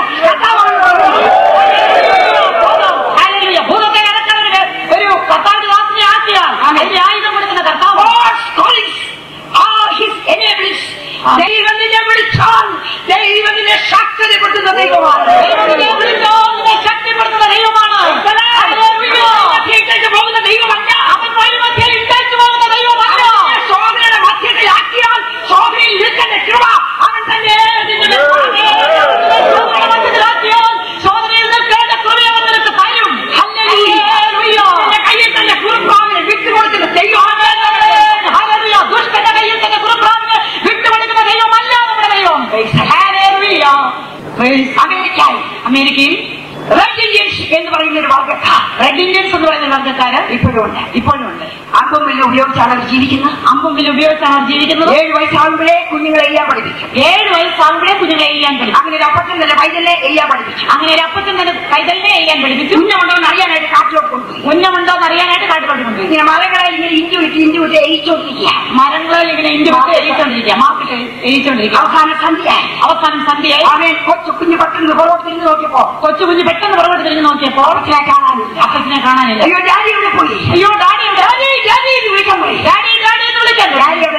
ഹല്ലേലൂയ. ഭൂതത്തെ ഇറക്കാൻ ഒരു ഒരു കർത്താവിന്റെ ദാസനെ ആക്കിയാൽ അതിന്റെ ആയുധം കൊടുക്കുന്ന കർത്താവ് God's callings are his enablers. ദൈവത്തിനെ വിളിച്ചാൽ ദൈവത്തിനെ ശക്തിപ്പെടുത്തുന്ന ദൈവമാണ് ദൈവത്തിനെ വിളിച്ചോ നിന്നെ ശക്തിപ്പെടുത്തുന്ന ദൈവമാണ് ഹല്ലേലൂയ. മധ്യത്തേക്ക് പോകുന്ന ദൈവമല്ല അവൻ വഴിമധ്യേ ഇട്ടേച്ചു പോകുന്ന ദൈവമല്ല അവനെ ശോധനയുടെ മധ്യത്തിലാക്കിയാൽ ശോധനയിൽ നിൽക്കുന്ന കൃപ അവൻ തന്നെ നിന്നെ ശോധനയുടെ മധ്യത്തിലാക്കിയാൽ ശോധനയിൽ നിൽക്കേണ്ട കൃപ അവൻ നിനക്ക് തരും ഹല്ലേലൂയ. നിന്റെ കയ്യിൽ തന്നെ കുറുപ്പാവിനെ വിട്ടുകൊടുക്കുന്ന ദൈവമാണ് ഹല്ലേലൂയ. ദുഷ്ടന്റെ കയ്യിൽ തന്നെ കുറുപ്രാവിനെ വിട്ടുകൊടുക്കുന്ന ദൈവമല്ല നമ്മുടെ ദൈവം ഹല്ലേലൂയ. അമേരിക്കയിൽ അമേരിക്കയിൽ റെഡ് ഇന്ത്യൻസ് എന്ന് പറയുന്ന ഒരു വർഗ്ഗക്കാർ റെഡ് ഇന്ത്യൻസ് എന്ന് പറയുന്ന വർഗ്ഗക്കാര് ഇപ്പോഴും ഉണ്ട് ഇപ്പോഴും ഉണ്ട് അമ്പം വില്ല് ഉപയോഗിച്ചാണ് അവർ ജീവിക്കുന്നത് അമ്പും വില ഉപയോഗിച്ചാണ് അവർ ജീവിക്കുന്നത് ഏഴ് വയസ്സാകുമ്പോഴേ കുഞ്ഞുങ്ങളെ എയ്യാൻ പഠിപ്പിച്ചു ഏഴ് വയസ്സാകുമ്പോഴേ കുഞ്ഞുങ്ങളെ ചെയ്യാൻ പഠിച്ചു അങ്ങനെ ഒരു അപ്പച്ചൻ തന്നെ പൈതലിനെ എയ്യാൻ പഠിപ്പിച്ചു അങ്ങനെ ഒരു അപ്പച്ചൻ തന്നെ കൈതലിനെ ചെയ്യാൻ പഠിപ്പിച്ചു കുഞ്ഞുണ്ടോ എന്ന് അറിയാനായിട്ട് കാട്ടിലോട്ട് കൊണ്ടുപോയി ഉന്നമുണ്ടോ എന്ന് അറിയാനായിട്ട് കാട്ടുകൊണ്ടു കൊണ്ടുപോയി ഇങ്ങനെ മലകളെ ഇങ്ങനെ ഇഞ്ചി വിട്ട് ഇഞ്ചി വിട്ട് എയിച്ചോണ്ടിരിക്കുക മരങ്ങളിൽ ഇങ്ങനെ ഇന്ത്യ വിട്ട് എരിച്ചോണ്ടിരിക്കുക മാർക്കറ്റ് എരിച്ചോണ്ടിരിക്കുക അവസാന സന്ധ്യയായി അവസാനം സന്ധ്യയായി അവൻ കൊച്ചു കുഞ്ഞു പെട്ടെന്ന് പുറകോട്ട് തിരിഞ്ഞു നോക്കിയപ്പോ കൊച്ചു കുഞ്ഞ് പെട്ടെന്ന് പുറകോട്ട് തിരിഞ്ഞു നോക്കിയപ്പോ അപ്പച്ചനെ കാണാനില്ല അപ്പച്ചനെ കാണാനില്ല അയ്യോ ഡാഡി ഇവിടെ പോയി അയ്യോ ഡാഡി എവിടെ? ഡാഡി ഡാഡി എന്ന് വിളിക്കാൻ പോയി ഡാഡി ഡാഡി എന്ന് വിളിക്കാൻ ഡാഡി അവിടെ നിന്നില്ല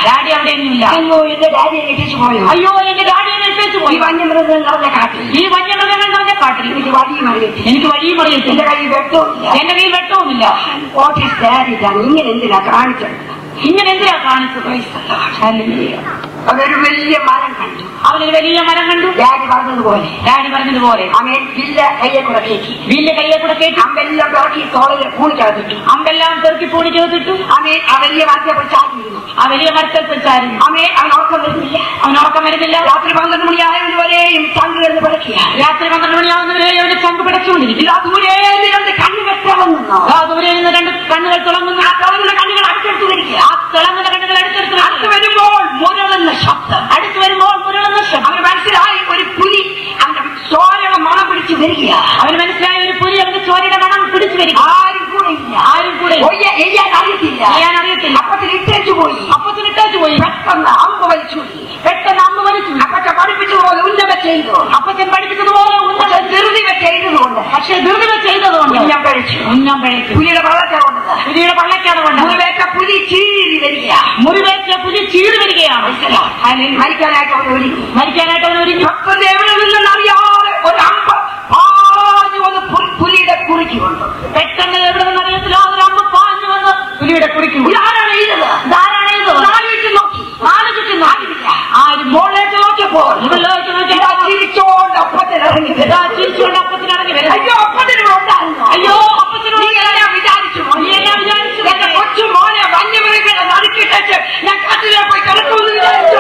ഡാഡി അവിടെയൊന്നുമില്ല അയ്യോ എന്റെ ഡാഡിയെ കെട്ടിച്ചു പോയോ അയ്യോ എന്റെ ഡാഡിയെ നിർത്തിച്ചു ഈ പോയി വന്യമൃഗങ്ങൾ നിറഞ്ഞ കാട്ടിൽ ഈ വന്യമൃഗങ്ങൾ നിറഞ്ഞ കാട്ടിൽ എനിക്ക് വടിയും അറിയത്തില്ല എനിക്ക് വഴിയും അറിയത്തില്ല എന്റെ കയ്യിൽ വെട്ടവുമില്ല എന്റെ കയ്യിൽ വെട്ടവുമില്ല വാട്ട് ഈസ് ഡാഡി ഡൺ ഇങ്ങനെ എന്തിനാ കാണിച്ചത് ഇങ്ങനെ എന്തിനാ കാണിച്ചത് ഹല്ലേലൂയ. അതൊരു വലിയ മരം കണ്ടു അവനൊരു വലിയ മരം കണ്ടു ഡാഡി പറഞ്ഞതുപോലെ ഡാഡി പറഞ്ഞതുപോലെ അവൻ വില്ല കയ്യെ കൂടെ കയറ്റി വീലിന്റെ കയ്യെ കൂടെ കേട്ടു അമ്പെല്ലാം പിറക്കി തോളിൽ കൂണിക്കകത്തിട്ടു അമ്പെല്ലാം പെറുക്കി പൂണി ചേർത്തിട്ടു അവൻ ആ വലിയ മരത്തെ പിടിച്ചാട്ടിയിരുന്നു ആ വലിയ മരത്തിൽ വെച്ചായിരുന്നു അവൻ അവൻ ഉറക്കം വരുന്നില്ല അവൻ ഉറക്കം വരുന്നില്ല രാത്രി പന്ത്രണ്ട് മണിയായവരെയും ചങ്ക് കിടന്ന് പിടക്കിയ രാത്രി പന്ത്രണ്ട് മണിയാവുന്നവരെ അവന്റെ ചങ്ക് പിടച്ചുകൊണ്ടിരിക്കും ഇതാ ദൂരെ രണ്ട് കണ്ണു വെട്ടാവുന്നോ ആ ദൂരെ നിന്ന് രണ്ട് കണ്ണുകൾ തിളങ്ങുന്നു ആ തിളങ്ങുന്ന കണ്ണുകൾ അടുത്തെടുത്ത് വരിക ആ തിളങ്ങുന്ന കണ്ണുകൾ അടുത്തെടുത്ത് അടുത്ത് വരുന്നു. വരുമ്പോൾ മുരളുന്ന ശബ്ദം അടുത്ത് വരുമ്പോൾ മുരളുന്ന ശബ്ദം അവന് മനസ്സിലായി ഒരു പുലി അവന്റെ ചോരയുടെ മണം പിടിച്ച് വരിക അവന് മനസ്സിലായ ഒരു പുലി അവന്റെ ചോരയുടെ മണം പിടിച്ചു വരിക ആരും കൂടെ ഇല്ല ആരും കൂടെ ഇല്ല. ഒയ്യ എയ്യാൻ അറിയത്തില്ല ചെയ്യാൻ അറിയത്തില്ല അപ്പത്തിൽ ഇട്ടേച്ചു പോയി അപ്പത്തിന് ഇട്ടേച്ചു പോയി പെട്ടെന്ന് അമ്പ് വലിച്ചു പെട്ടെന്ന് അമ്മ വലിച്ചു അപ്പത്തെ പഠിപ്പിച്ചതുപോലെ ഉന്നത ചെയ്തു അപ്പച്ചൻ പഠിപ്പിച്ചതുപോലെ ഉന്നത പക്ഷെ ധൃതി ചെയ്തതുകൊണ്ട് പക്ഷെ ധൃതി ചെയ്തതുകൊണ്ട് ഞാൻ കഴിച്ചു ഉന്നം പഴയ്ക്കും പുലിയുടെ വെള്ളത്തെ കൊണ്ടത് പുലിയുടെ പള്ളക്കാണ് കൊണ്ട് മുറിവേറ്റ പുലി ചീരി വരിക മുറിവേറ്റ പുലി ചീറി വരികയാണ് ഹല്ലേലൂയ. മരിക്കാനായിട്ട് അവൻ ഒരുങ്ങി മരിക്കാനായിട്ട് അവൻ ഒരുങ്ങി ഭക്തന്റെ എവിടെ നിന്നും അറിയാതെ ഒരു അമ്പ് പാഞ്ഞു വന്ന് പുലി- പുലിയുടെ കുറുക്കി കൊണ്ടു പെട്ടെന്ന് എവിടെ നിന്ന് അറിയത്തില്ല ഒരു അമ്മ പാഞ്ഞു വന്ന് പുലിയുടെ കുറിക്കും ഇതാരാണ് എഴുതുന്നത് ധാരാളം ഇത് നാല് ചുറ്റും നോക്കി നാല് ചുറ്റും ആരുമില്ല. ആരും മുകളിലേക്ക് നോക്കിയപ്പോൾ മുകളിലേക്ക് നോക്കിയപ്പോൾ ഇതാ ചിരിച്ചോണ്ട് അപ്പത്തിന് ഇറങ്ങി വരും. ഇതാ ചിരിച്ചുകൊണ്ട് അപ്പത്തിന് ഇറങ്ങി വരുന്നു അയ്യോ അപ്പത്തിന് ഇവിടെ ഉണ്ടായിരുന്നു അയ്യോ അപ്പത്തിനോട് നീ എല്ലാം വിചാരിച്ചു മോനെ. നീ എല്ലാം വിചാരിച്ചു എന്റെ കൊച്ചു മോനെ വന്യമൃഗങ്ങളെ നടുക്കിട്ടേച്ച് ഞാൻ കാട്ടിലെ പോയി കിടക്കുമെന്ന് വിചാരിച്ചോ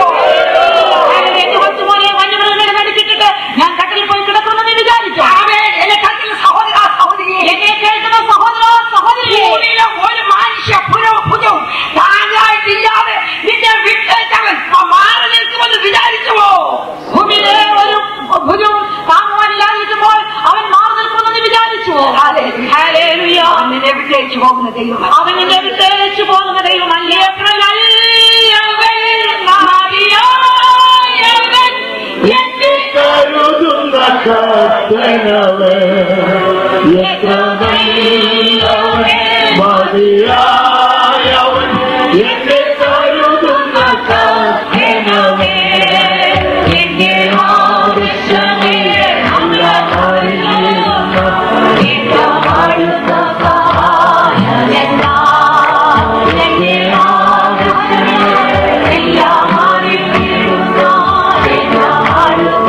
എന്റെ കൊച്ചുമോനെ വന്യമൃഗങ്ങളെ നടുക്കിട്ടിട്ട് ഞാൻ കട്ടിൽ പോയി കിടക്കുമെന്ന് നീ വിചാരിച്ചു ആമേൻ. എന്നെ കണ്ടില്ല സഹോദര സഹോദരിയെ എന്നെ കേൾക്കുന്ന സഹോദര സഹോദരി ഭൂമിയിലെ ഒരു മനുഷ്യ പുരോഭുജവും താനായിട്ടില്ലാതെ നിന്നെ വിട്ടേച്ചവൻ മാറി നിൽക്കുമെന്ന് വിചാരിച്ചുവോ ഭൂമിയിലെ ഒരു ഭുജവും താങ്ങുവാനില്ലാതിരിക്കുമ്പോൾ അവൻ മാറി നിൽക്കുമെന്ന് വിചാരിച്ചു ഹല്ലേലൂയ. നിന്നെ വിട്ടേച്ചു പോകുന്ന ദൈവമാണ് അവൻ നിന്നെ വിട്ടേച്ചു പോകുന്ന ദൈവമല്ലേ പ്രളയവൻ മതിയായവൻ എന്നെ കരുതുന്ന കർത്തനവേ എത്ര നല്ലവൻ മതിയായവൻ എന്നെ കരുതുന്ന കർത്തനവേ എന്റെ ആവശ്യമേ എല്ലാം അറിയുന്ന ഇഷ്ടപ്പെടുന്ന സഹായമെല്ലാം എന്റെ ആവശ്യമേ എല്ലാം അറിയുന്ന ഇഷ്ടപ്പെടുന്ന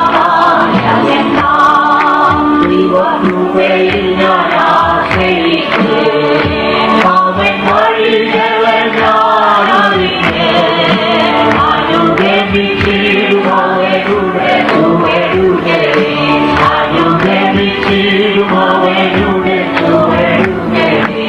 സഹായമെല്ലാം ദൈവകൃപയിൽ ഞാൻ ആശ്രയിക്കേ അവൻ വഴികളെ ഞാൻ അറിഞ്ഞേ അനുഗമിച്ചിടും അവരുടെ ചുവടുകളെ അനുഗമിച്ചിടും അവരുടെ ചുവടുകളെ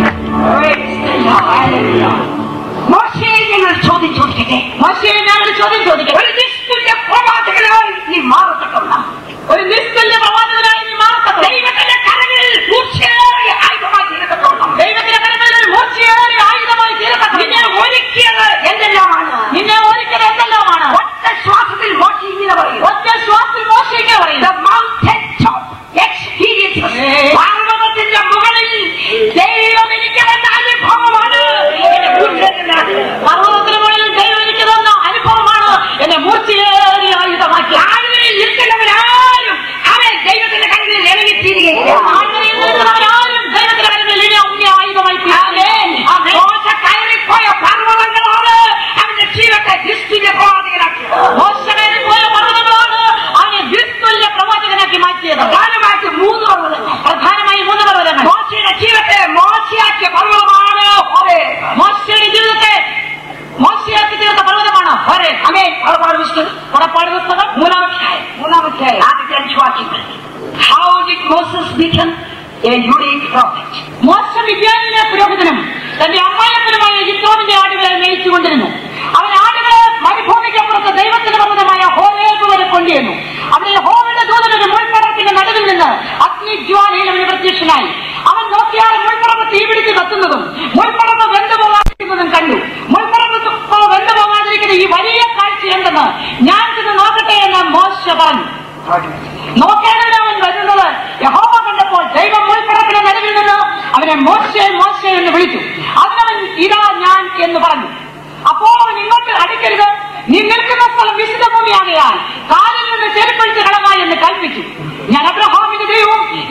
മോശയെ ഞങ്ങൾ ചോദ്യം ചോദിക്കട്ടെ മോശയെ ഞങ്ങൾ ചോദ്യം ചോദിക്കട്ടെ ഒരു നിസ്തുല്യ പ്രവാചകനായി നീ മാറത്തക്ക ഒരു നിസ്തുല്യ പ്രവാചകനായി നീ മാറത്തക്ക ദൈവത്തിന്റെ കരങ്ങളിൽ മൂർച്ചയേറിയ ആയുധമായി തീരത്തക്കോണം ദൈവത്തിന്റെ കരങ്ങളിൽ ഒരു മൂർച്ചയേറിയ ആയുധമായി തീരത്തക്ക നിന്നെ ഒരുക്കിയത് എന്തെല്ലാമാണ് നിന്നെ ഓടിക്കത് എന്തെല്ലാമാണ് ഒറ്റ ശ്വാസത്തിൽ മോശ ഇങ്ങനെ പറയും ഒറ്റ ശ്വാസത്തിൽ മോശിക്കാൻ The പറയുന്നു mountain top experiences. പർവ്വതത്തിന്റെ മുകളിൽ ദൈവം എനിക്ക് തന്ന അനുഭവമാണ് എന്നെ കൂട്ടിലെത്തുന്നത്. പർവ്വതത്തിന് മുകളിൽ ദൈവം എനിക്ക് തന്ന അനുഭവമാണ് എന്നെ മൂർച്ചയേറിയ ആയുധമാക്കി താഴ്വരയിൽ നിൽക്കുന്നവരാരും അവൻ ദൈവത്തിന്റെ കരങ്ങളിൽ ഇറങ്ങിത്തീരുകയില്ല താഴ്വരയിൽ നിൽക്കുന്നവരാരും ദൈവത്തിന്റെ കരങ്ങളിൽ ഇനി ഉണ്ണിയ ആയുധമായി ആമേൻ. ആ തീരുകയില്ല. മോശ കയറിപ്പോയ പർവ്വതങ്ങളാണ് അവന്റെ ജീവിതത്തെ ക്രിസ്തുവിന്റെ പ്രവാചകനാക്കിയത് മോശമേറി പോയ പർവ്വതങ്ങളാണ് അവനെ വിസ്തുല്യ പ്രവാചകനാക്കി മാറ്റിയത് പ്രധാനമായിട്ട് മൂന്ന് പർവ്വതങ്ങൾ പ്രധാനമായി മൂന്ന് പർവ്വതങ്ങൾ മോശയുടെ ജീവിതത്തെ മോശയാക്കിയ പർവ്വതമാണ് ഹോരേബ്. മോശയുടെ ജീവിതത്തെ മോശയാക്കി തീർത്ത പർവ്വതമാണ് ഹോരെ ആമേൻ. പുറപ്പാട് പുസ്തകം പുറപ്പാട് പുസ്തകം മൂന്നാമധ്യായം മൂന്നാമധ്യായം ആദ്യത്തെ അഞ്ച് വാക്യങ്ങൾ how did Moses become a unique prophet മോശ വിദ്യാലയ പുരോഹിതനും തന്റെ അമ്മായപ്പനുമായ യിത്രോവിന്റെ ആടുകളെ മേയിച്ചുകൊണ്ടിരുന്നു അവൻ ആടുകളെ മരുഭൂമിക്കപ്പുറത്ത് ദൈവത്തിന്റെ പർവ്വതമായ ഹോരേബ് വരെ കൊണ്ടുവന്നു അവിടെ ഹോവയുടെ ദൂതനൊരു മുൾപ്പടത്തിന്റെ നടുവിൽ നിന്ന് അഗ്നിജ്വാലയിൽ അവന് പ്രത്യക്ഷനായി അവൻ നോക്കിയാൽ മുൾപ്പടപ്പ് തീപിടിച്ച് കത്തുന്നതും മുൾപ്പടപ്പ് വെന്തുപോകാതിരിക്കുന്നതും കണ്ടു മുൾപ്പടപ്പ് വെന്തുപോകാതിരിക്കുന്ന ഈ വലിയ കാഴ്ച എന്തെന്ന് ഞാൻ ചെന്ന് നോക്കട്ടെ എന്ന് മോശ പറഞ്ഞു നോക്കേണ്ടതിന് അവൻ വരുന്നത് യഹോവ കണ്ടപ്പോൾ ദൈവം മുൾപ്പടപ്പിന്റെ നടുവിൽ നിന്ന് അവനെ മോശെ മോശെ എന്ന് വിളിച്ചു അതിനവൻ ഇതാ ഞാൻ എന്ന് പറഞ്ഞു അപ്പോൾ അവൻ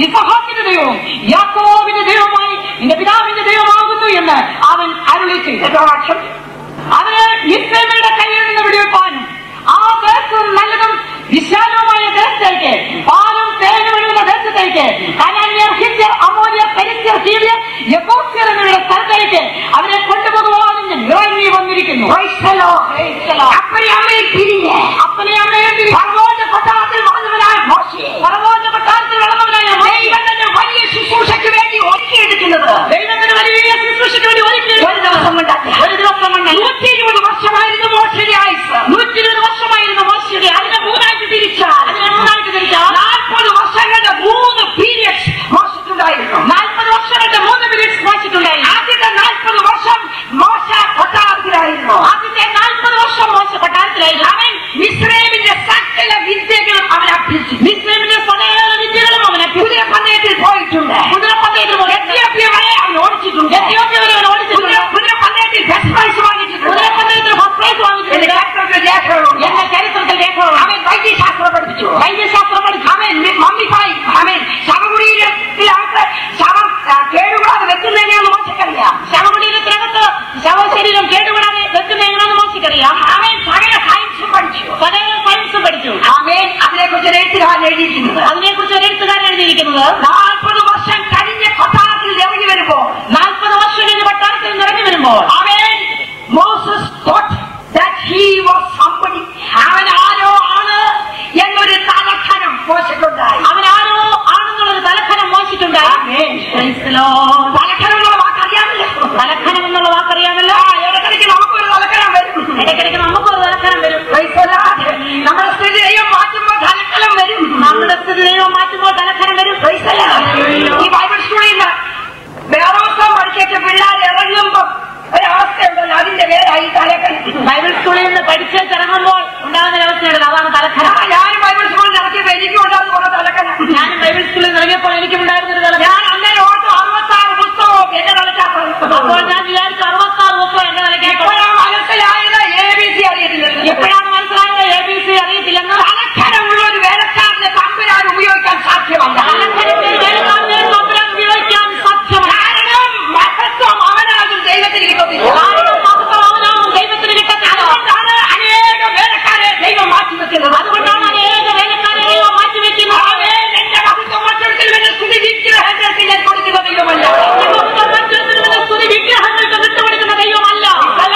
ഇസഹാക്കിന്റെ ദൈവവും യാക്കോബിന്റെ ദൈവമായി നിന്റെ പിതാവിന്റെ ദൈവമാകുന്നു എന്ന് അവൻ അരുളി ചെയ്തു എത്ര വർഷം അവന് ഇസ്രേമിയുടെ കയ്യിൽ നിന്ന് വിടുവിപ്പാനും ആ ദേശം നല്ലതും വിശാലവുമായ ദേശത്തേക്ക് പാലും തേനും ഒഴുകുന്ന ദേശത്തേക്ക് കനാന്യർ ഹിത്യർ അമോര്യർ പെരിസ്യർ ഹീലിയർ യബോസ്യർ എന്നിവരുടെ സ്ഥലത്തേക്ക് അവരെ കൊണ്ടുപോകുവാനും ഞാൻ ഇറങ്ങി വന്നിരിക്കുന്നു Praise the Lord. അപ്പനെ അമ്മയെ പിരിഞ്ഞ് അപ്പനെ അമ്മയെ ഫറവോന്റെ കൊട്ടാരത്തിൽ വളർന്നവനായ മോശയെ പറവോന്റെ കൊട്ടാരത്തിൽ വളർന്നവനായ മോശെ, ദൈവം തന്നെ വലിയ ശുശ്രൂഷയ്ക്ക് വേണ്ടി ഒരുക്കിയെടുക്കുന്നത് ദൈവത്തിന് വലിയ ശുശ്രൂഷയ്ക്ക് വേണ്ടി ഒരുക്കി ഒരു ദിവസം കൊണ്ടല്ല ഒരു ദിവസം കൊണ്ട് നൂറ്റി ഇരുപത് വർഷമായിരുന്നു മോശയുടെ ആയുസ് നൂറ്റി ഇരുപത് വർഷമായിരുന്നു മോശയുടെ അതിനെ മൂന്നായിട്ട് തിരിച്ചാൽ അതിനെ മൂന്നായിട്ട് തിരിച്ചാൽ നാൽപ്പത് വർഷങ്ങളുടെ മൂന്ന് പീരിയഡ്സ് മോശത്തുണ്ടായിരുന്നു നാൽപ്പത് വർഷങ്ങളുടെ മൂന്ന് പീരീഡ്സ് മോശിട്ടുണ്ടായി ആദ്യത്തെ നാൽപ്പത് വർഷം മോശ കൊട്ടാരത്തിലായിരുന്നു ആദ്യത്തെ നാൽപ്പത് വർഷം മോശ കൊട്ടാരത്തിലായിരുന്നു അവൻ മിസ്രൈമിന്റെ സകല വിദ്യകളും അവൻ അഭ്യസിച്ചു മിസ്ലിമിന്റെ സകല വിദ്യകളും അവനെ കുതിരപ്പന്തയത്തിൽ പോയിട്ടുണ്ട് കുതിരപ്പന്തയത്തിൽ പോയി. എത്യോപ്യ വരെ അവൻ ഓടിച്ചിട്ടുണ്ട് എത്യോപ്യ വരെ അവൻ ഓടിച്ചിട്ടുണ്ട്. കുതിര- കുതിരപ്പന്തയത്തിൽ ഫസ്റ്റ് പ്രൈസ് വാങ്ങിച്ചിട്ടുണ്ട് കുതിരപ്പന്തയത്തിൽ ഫസ്റ്റ് പ്രൈസ് എന്റെ വാങ്ങിച്ചിട്ടുണ്ട് ചരിത്രത്തിൽ രേഖകളുണ്ട് എന്റെ ചരിത്രത്തിൽ രേഖകളുണ്ട് അവൻ വൈദ്യശാസ്ത്രം പഠിപ്പിച്ചു വൈദ്യശാസ്ത്രം പഠിച്ചു അവൻ മമ്മിഫായി അവൻ ശവകുടീരത്തിലകത്ത് ശവം ആ, കേടുകൂടാതെ വെക്കുന്നതിനെയാണ് മോശക്കറിയാം ശവകുടീരത്തിനകത്ത് ശവശരീരം കേടുകൂടാതെ വെക്കുന്ന എങ്ങനെയാണെന്ന് മോശിക്കറിയാം അവൻ സകല സയൻസും പഠിച്ചു സകല സയൻസ് പഠിച്ചു അവൻ അതിനെക്കുറിച്ച് ഒരു എഴുത്തുകാരൻ എഴുതിയിരിക്കുന്നത് അതിനെക്കുറിച്ച് ഒരു എഴുത്തുകാരൻ എഴുതിയിരിക്കുന്നത് നാൽപ്പത് വർഷം കഴിഞ്ഞ കൊട്ടാരത്തിൽ ഇറങ്ങി വരുമ്പോൾ നാൽപ്പത് വർഷം കഴിഞ്ഞ് പട്ടാളത്തിൽ നിറഞ്ഞു വരുമ്പോൾ അവൻ Moses thought that he was somebody അവൻ ആരോ ആണ് എന്നൊരു തലഖനം മോശക്കുണ്ടായി അവൻ ആരോ ആണെന്നുള്ളൊരു തലഖനം മോശിച്ചിട്ടുണ്ടായി ആമേൻ. Praise the Lord. തലഖനം എന്നുള്ള വാക്കറിയാമല്ലോ തലഖനം എന്നുള്ള വാക്കറിയാമല്ലോ ആ, ഇടയ്ക്കിടയ്ക്ക് നമുക്കൊരു തലക്കനം വരും ഇടയ്ക്കിടയ്ക്ക് നമുക്കൊരു തലഖനം വരും Praise the Lord. നമ്മുടെ സ്ഥിതി ദൈവം മാറ്റുമ്പോൾ തലക്കനം വരും നമ്മുടെ സ്ഥിതി ദൈവം മാറ്റുമ്പോൾ തലഖനം വരും Praise the Lord. ഈ ബൈബിൾ സ്കൂളിൽ നിന്ന് വേറോസം പഠിച്ചിട്ട് പിള്ളേർ ഇറങ്ങുമ്പോ ഒരവസ്ഥയുണ്ടല്ലോ അതിന്റെ പേരായി തലക്കനം ബൈബിൾ സ്കൂളിൽ നിന്ന് പഠിച്ച് ഇറങ്ങുമ്പോൾ ഉണ്ടാകുന്ന ഒരു അവസ്ഥയുണ്ട് അതാണ് തലഖനം ഞാൻ ബൈബിൾ സ്കൂളിൽ ഇറക്കിയപ്പോ എനിക്കും ഉണ്ടാകുന്ന കുറെ തലക്കനം ഞാനും ബൈബിൾ സ്കൂളിൽ നിന്ന് ഇറങ്ങിയപ്പോൾ എനിക്കും ഉണ്ടായിരുന്ന ഒരു തലഖനം ഞാൻ അന്നേരം ഓർത്തു അറുപത്താറ് പുസ്തകവും എന്റെ തലച്ചാത്ത അപ്പോൾ ഞാൻ വിചാരിച്ചു അറുപത്താറ് ദിവസം എന്റെ തലയ്ക്ക് ഇപ്പോഴാണ് മനസ്സിലായത് എ ബി സി അറിയത്തില്ല എപ്പോഴാണ് മനസ്സിലായത് എ ബി സി അറിയത്തില്ലെന്ന് തലക്കനമുള്ള ഒരു വേലക്കാരനെ തമ്പുരാൻ ഉപയോഗിക്കാൻ സാധ്യമല്ല തലഖനത്തിൽ വേലക്കാരനെ തമ്പുരാൻ ഉപയോഗിക്കാൻ സാധ്യമല്ല കാരണം മഹത്വം അവനാകും ദൈവത്തിന് കിട്ടത്തില്ല കാരണം മഹത്വം അവനാകും ദൈവത്തിന് കിട്ടത്തില്ല അതുകൊണ്ടാണ് അനേക വേലക്കാരെ ദൈവം മാറ്റി വെക്കുന്നത് അതുകൊണ്ടാണ് അനേക വേലക്കാരെ ദൈവം മാറ്റിവെക്കുന്നത് അവൻ എന്റെ മഹത്വം മറ്റൊരിക്കൽ വരെ സ്തുതി വിഗ്രഹങ്ങൾക്ക് ഞാൻ കൊടുക്കുന്ന ദൈവമല്ല മഹത്വം മറ്റൊരുത്തരുടെ സ്തുതി വിഗ്രഹങ്ങൾക്ക് വിട്ടുകൊടുക്കുന്ന ദൈവമല്ല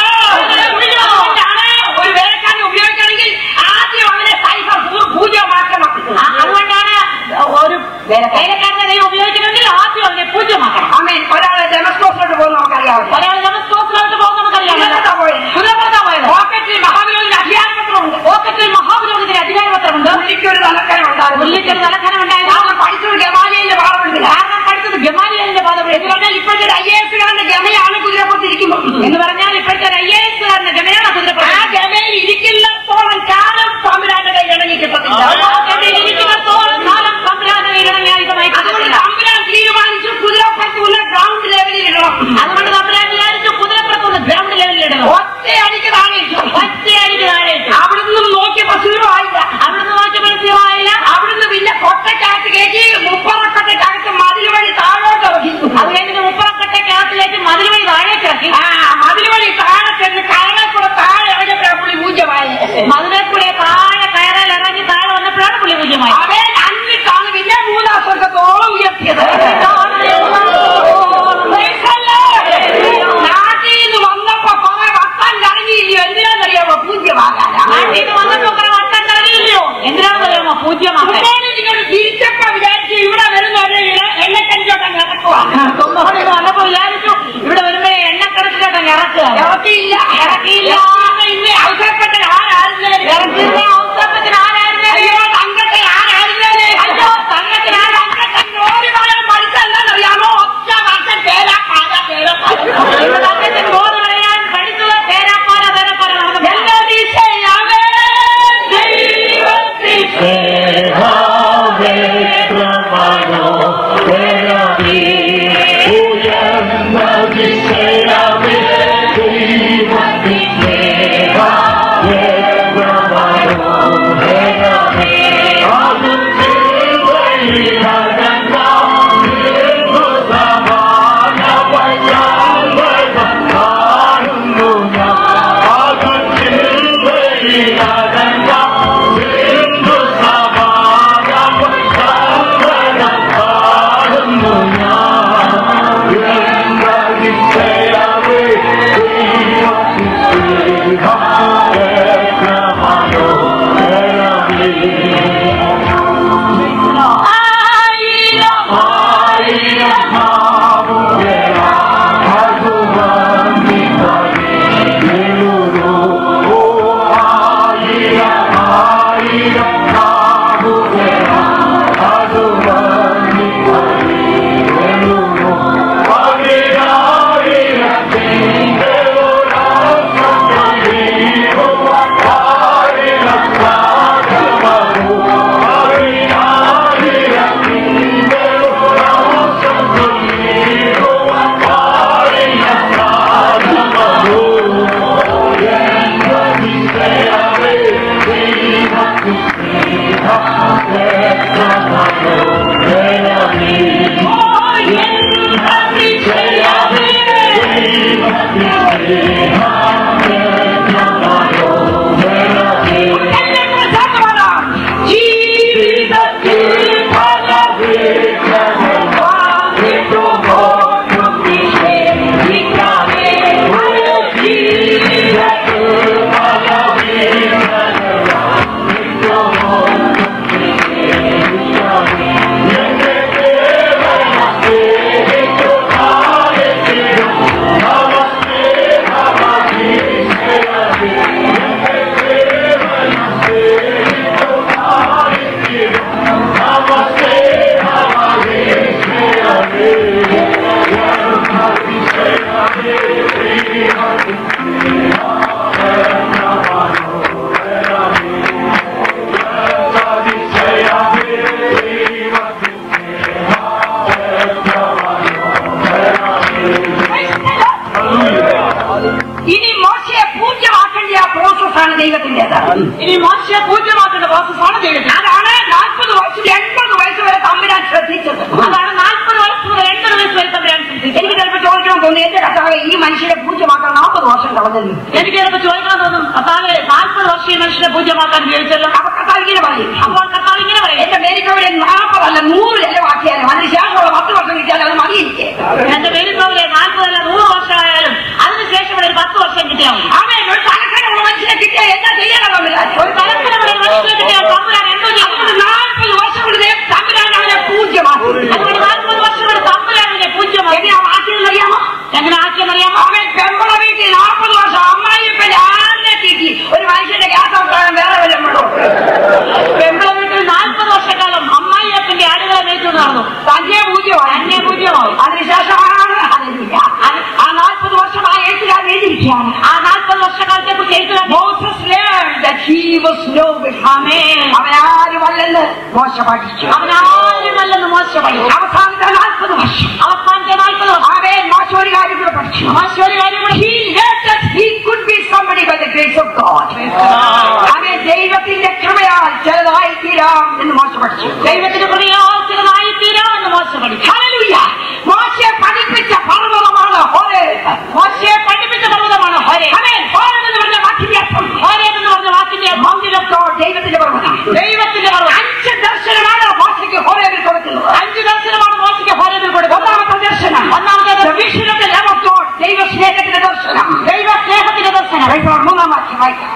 അതുകൊണ്ടാണ് ഒരു വേലക്കാരനെ ഉപയോഗിക്കണമെങ്കിൽ ആദ്യം അവനെ സൈഫർ പൂജമാക്കണം ആ, അതുകൊണ്ടാണ് ഒരു വേലക്കാരനെ ദൈവം ഉപയോഗിക്കണമെങ്കിൽ ആദ്യം അവനെ പൂജ്യമാക്കണം അമേൻ ഒരാളെ ഡെമസ്കോസിലോട്ട് പോകുന്ന നമുക്കറിയാവില്ല ഒരാൾ ജനസ്തോത്രത്തിലോട്ട് പോകുന്ന നമുക്കറിയാം കുതിരപ്പുറത്താ പോയത്. കുതിരപ്പുറത്താ പോയത് പോക്കറ്റിൽ മഹാബലിയുടെ അധികാരപത്രമുണ്ട് പോക്കറ്റിൽ മഹാപുരോഹിതന്റെ അധികാരപത്രമുണ്ട് പുള്ളിക്കൊരു തലക്കനം ഉണ്ടായിരുന്നു പുള്ളിക്കൊരു തലഖനം ഉണ്ടായിരുന്നു കാരണം പഠിച്ചത് ഗമാലിയന്റെ പാഠമുണ്ടില്ല കാരണം പഠിച്ചത് ഗമാലിയലിന്റെ എന്ന് പാദം പറഞ്ഞാൽ ഇപ്പോഴത്തെ ഒരു ഐ എസ് കാരന്റെ ഗമയാണ് കുതിരപ്പുറത്തിരിക്കുമ്പോൾ എന്ന് പറഞ്ഞാൽ ഇപ്പോഴത്തെ ഐ എ എസ് കാരന്റെ ഗമയാണ് ആ കുതിരപ്പുറം ഗമയിൽ ഇരിക്കുന്നിടത്തോളം കാലം തമ്പുരാന്റെ കൈ ഇണങ്ങി കിട്ടത്തില്ല ആ ഗമയിൽ ഇരിക്കുന്നിടത്തോളം കാലം തമ്പുരാന്റെ കയ്യിലിറങ്ങിയ ആയുധമായി അതുകൊണ്ട് കിട്ടത്തില്ല. തമ്പുരാൻ തീരുമാനിച്ചു കുതിരപ്പുറത്തുള്ള ഗ്രൗണ്ടിൽ എഴുതിയിരിക്കുകയാണ് ആ നാൽപ്പത് വർഷക്കാലത്തെ കുറിച്ച് എഴുതുക Moses learned that he was nobody. അവൻ ആരുമല്ലെന്ന് മോശ പഠിച്ചു അവൻ ആരുമല്ലെന്ന് മോശ പഠിച്ചു അവസാനത്തെ നാൽപ്പത് വർഷം അവസാനത്തെ നാൽപ്പത് വർഷം അവൻ മോശ ഒരു കാര്യം കൂടെ പഠിച്ചു മോശ ഒരു കാര്യം കൂടി He learned that he could be somebody by the grace of God. അവൻ ദൈവത്തിന്റെ കൃപയാൽ ചെറുതായി തീരാം എന്ന് മോശ പഠിച്ചു ദൈവത്തിന്റെ പ്രിയാസികളായി തീരാമെന്ന് മോശ പഠിച്ചു Hallelujah. മോശയെ പഠിപ്പിച്ച പർവ്വതമാണ് ഹോരേബ്. മോശയെ പഠിപ്പിച്ച പർവ്വതമാണ് ഹോരേ ആമേൻ. ഹോരേബ് എന്ന് പറഞ്ഞ വാക്കിന്റെ അർത്ഥം ഹോരേ എന്ന് പറഞ്ഞ വാക്കിന്റെ Mountain of God, ദൈവത്തിന്റെ പർവ്വതം ദൈവത്തിന്റെ പർവ്വതം അഞ്ച് ദർശനമാണ് മോശയ്ക്ക് ഹോരേബിൽ കൊടുക്കുന്നത് അഞ്ച് ദർശനമാണ് മോശയ്ക്ക് ഹോരേബിൽ കൊടുക്കുന്നത് ഒന്നാമത്തെ ദർശനം ഒന്നാമത്തെ The vision of the love of God, ദൈവ സ്നേഹത്തിന്റെ ദർശനം ദൈവ സ്നേഹത്തിന്റെ ദർശനം Praise the Lord. മൂന്നാം വാക്യം വായിക്കാം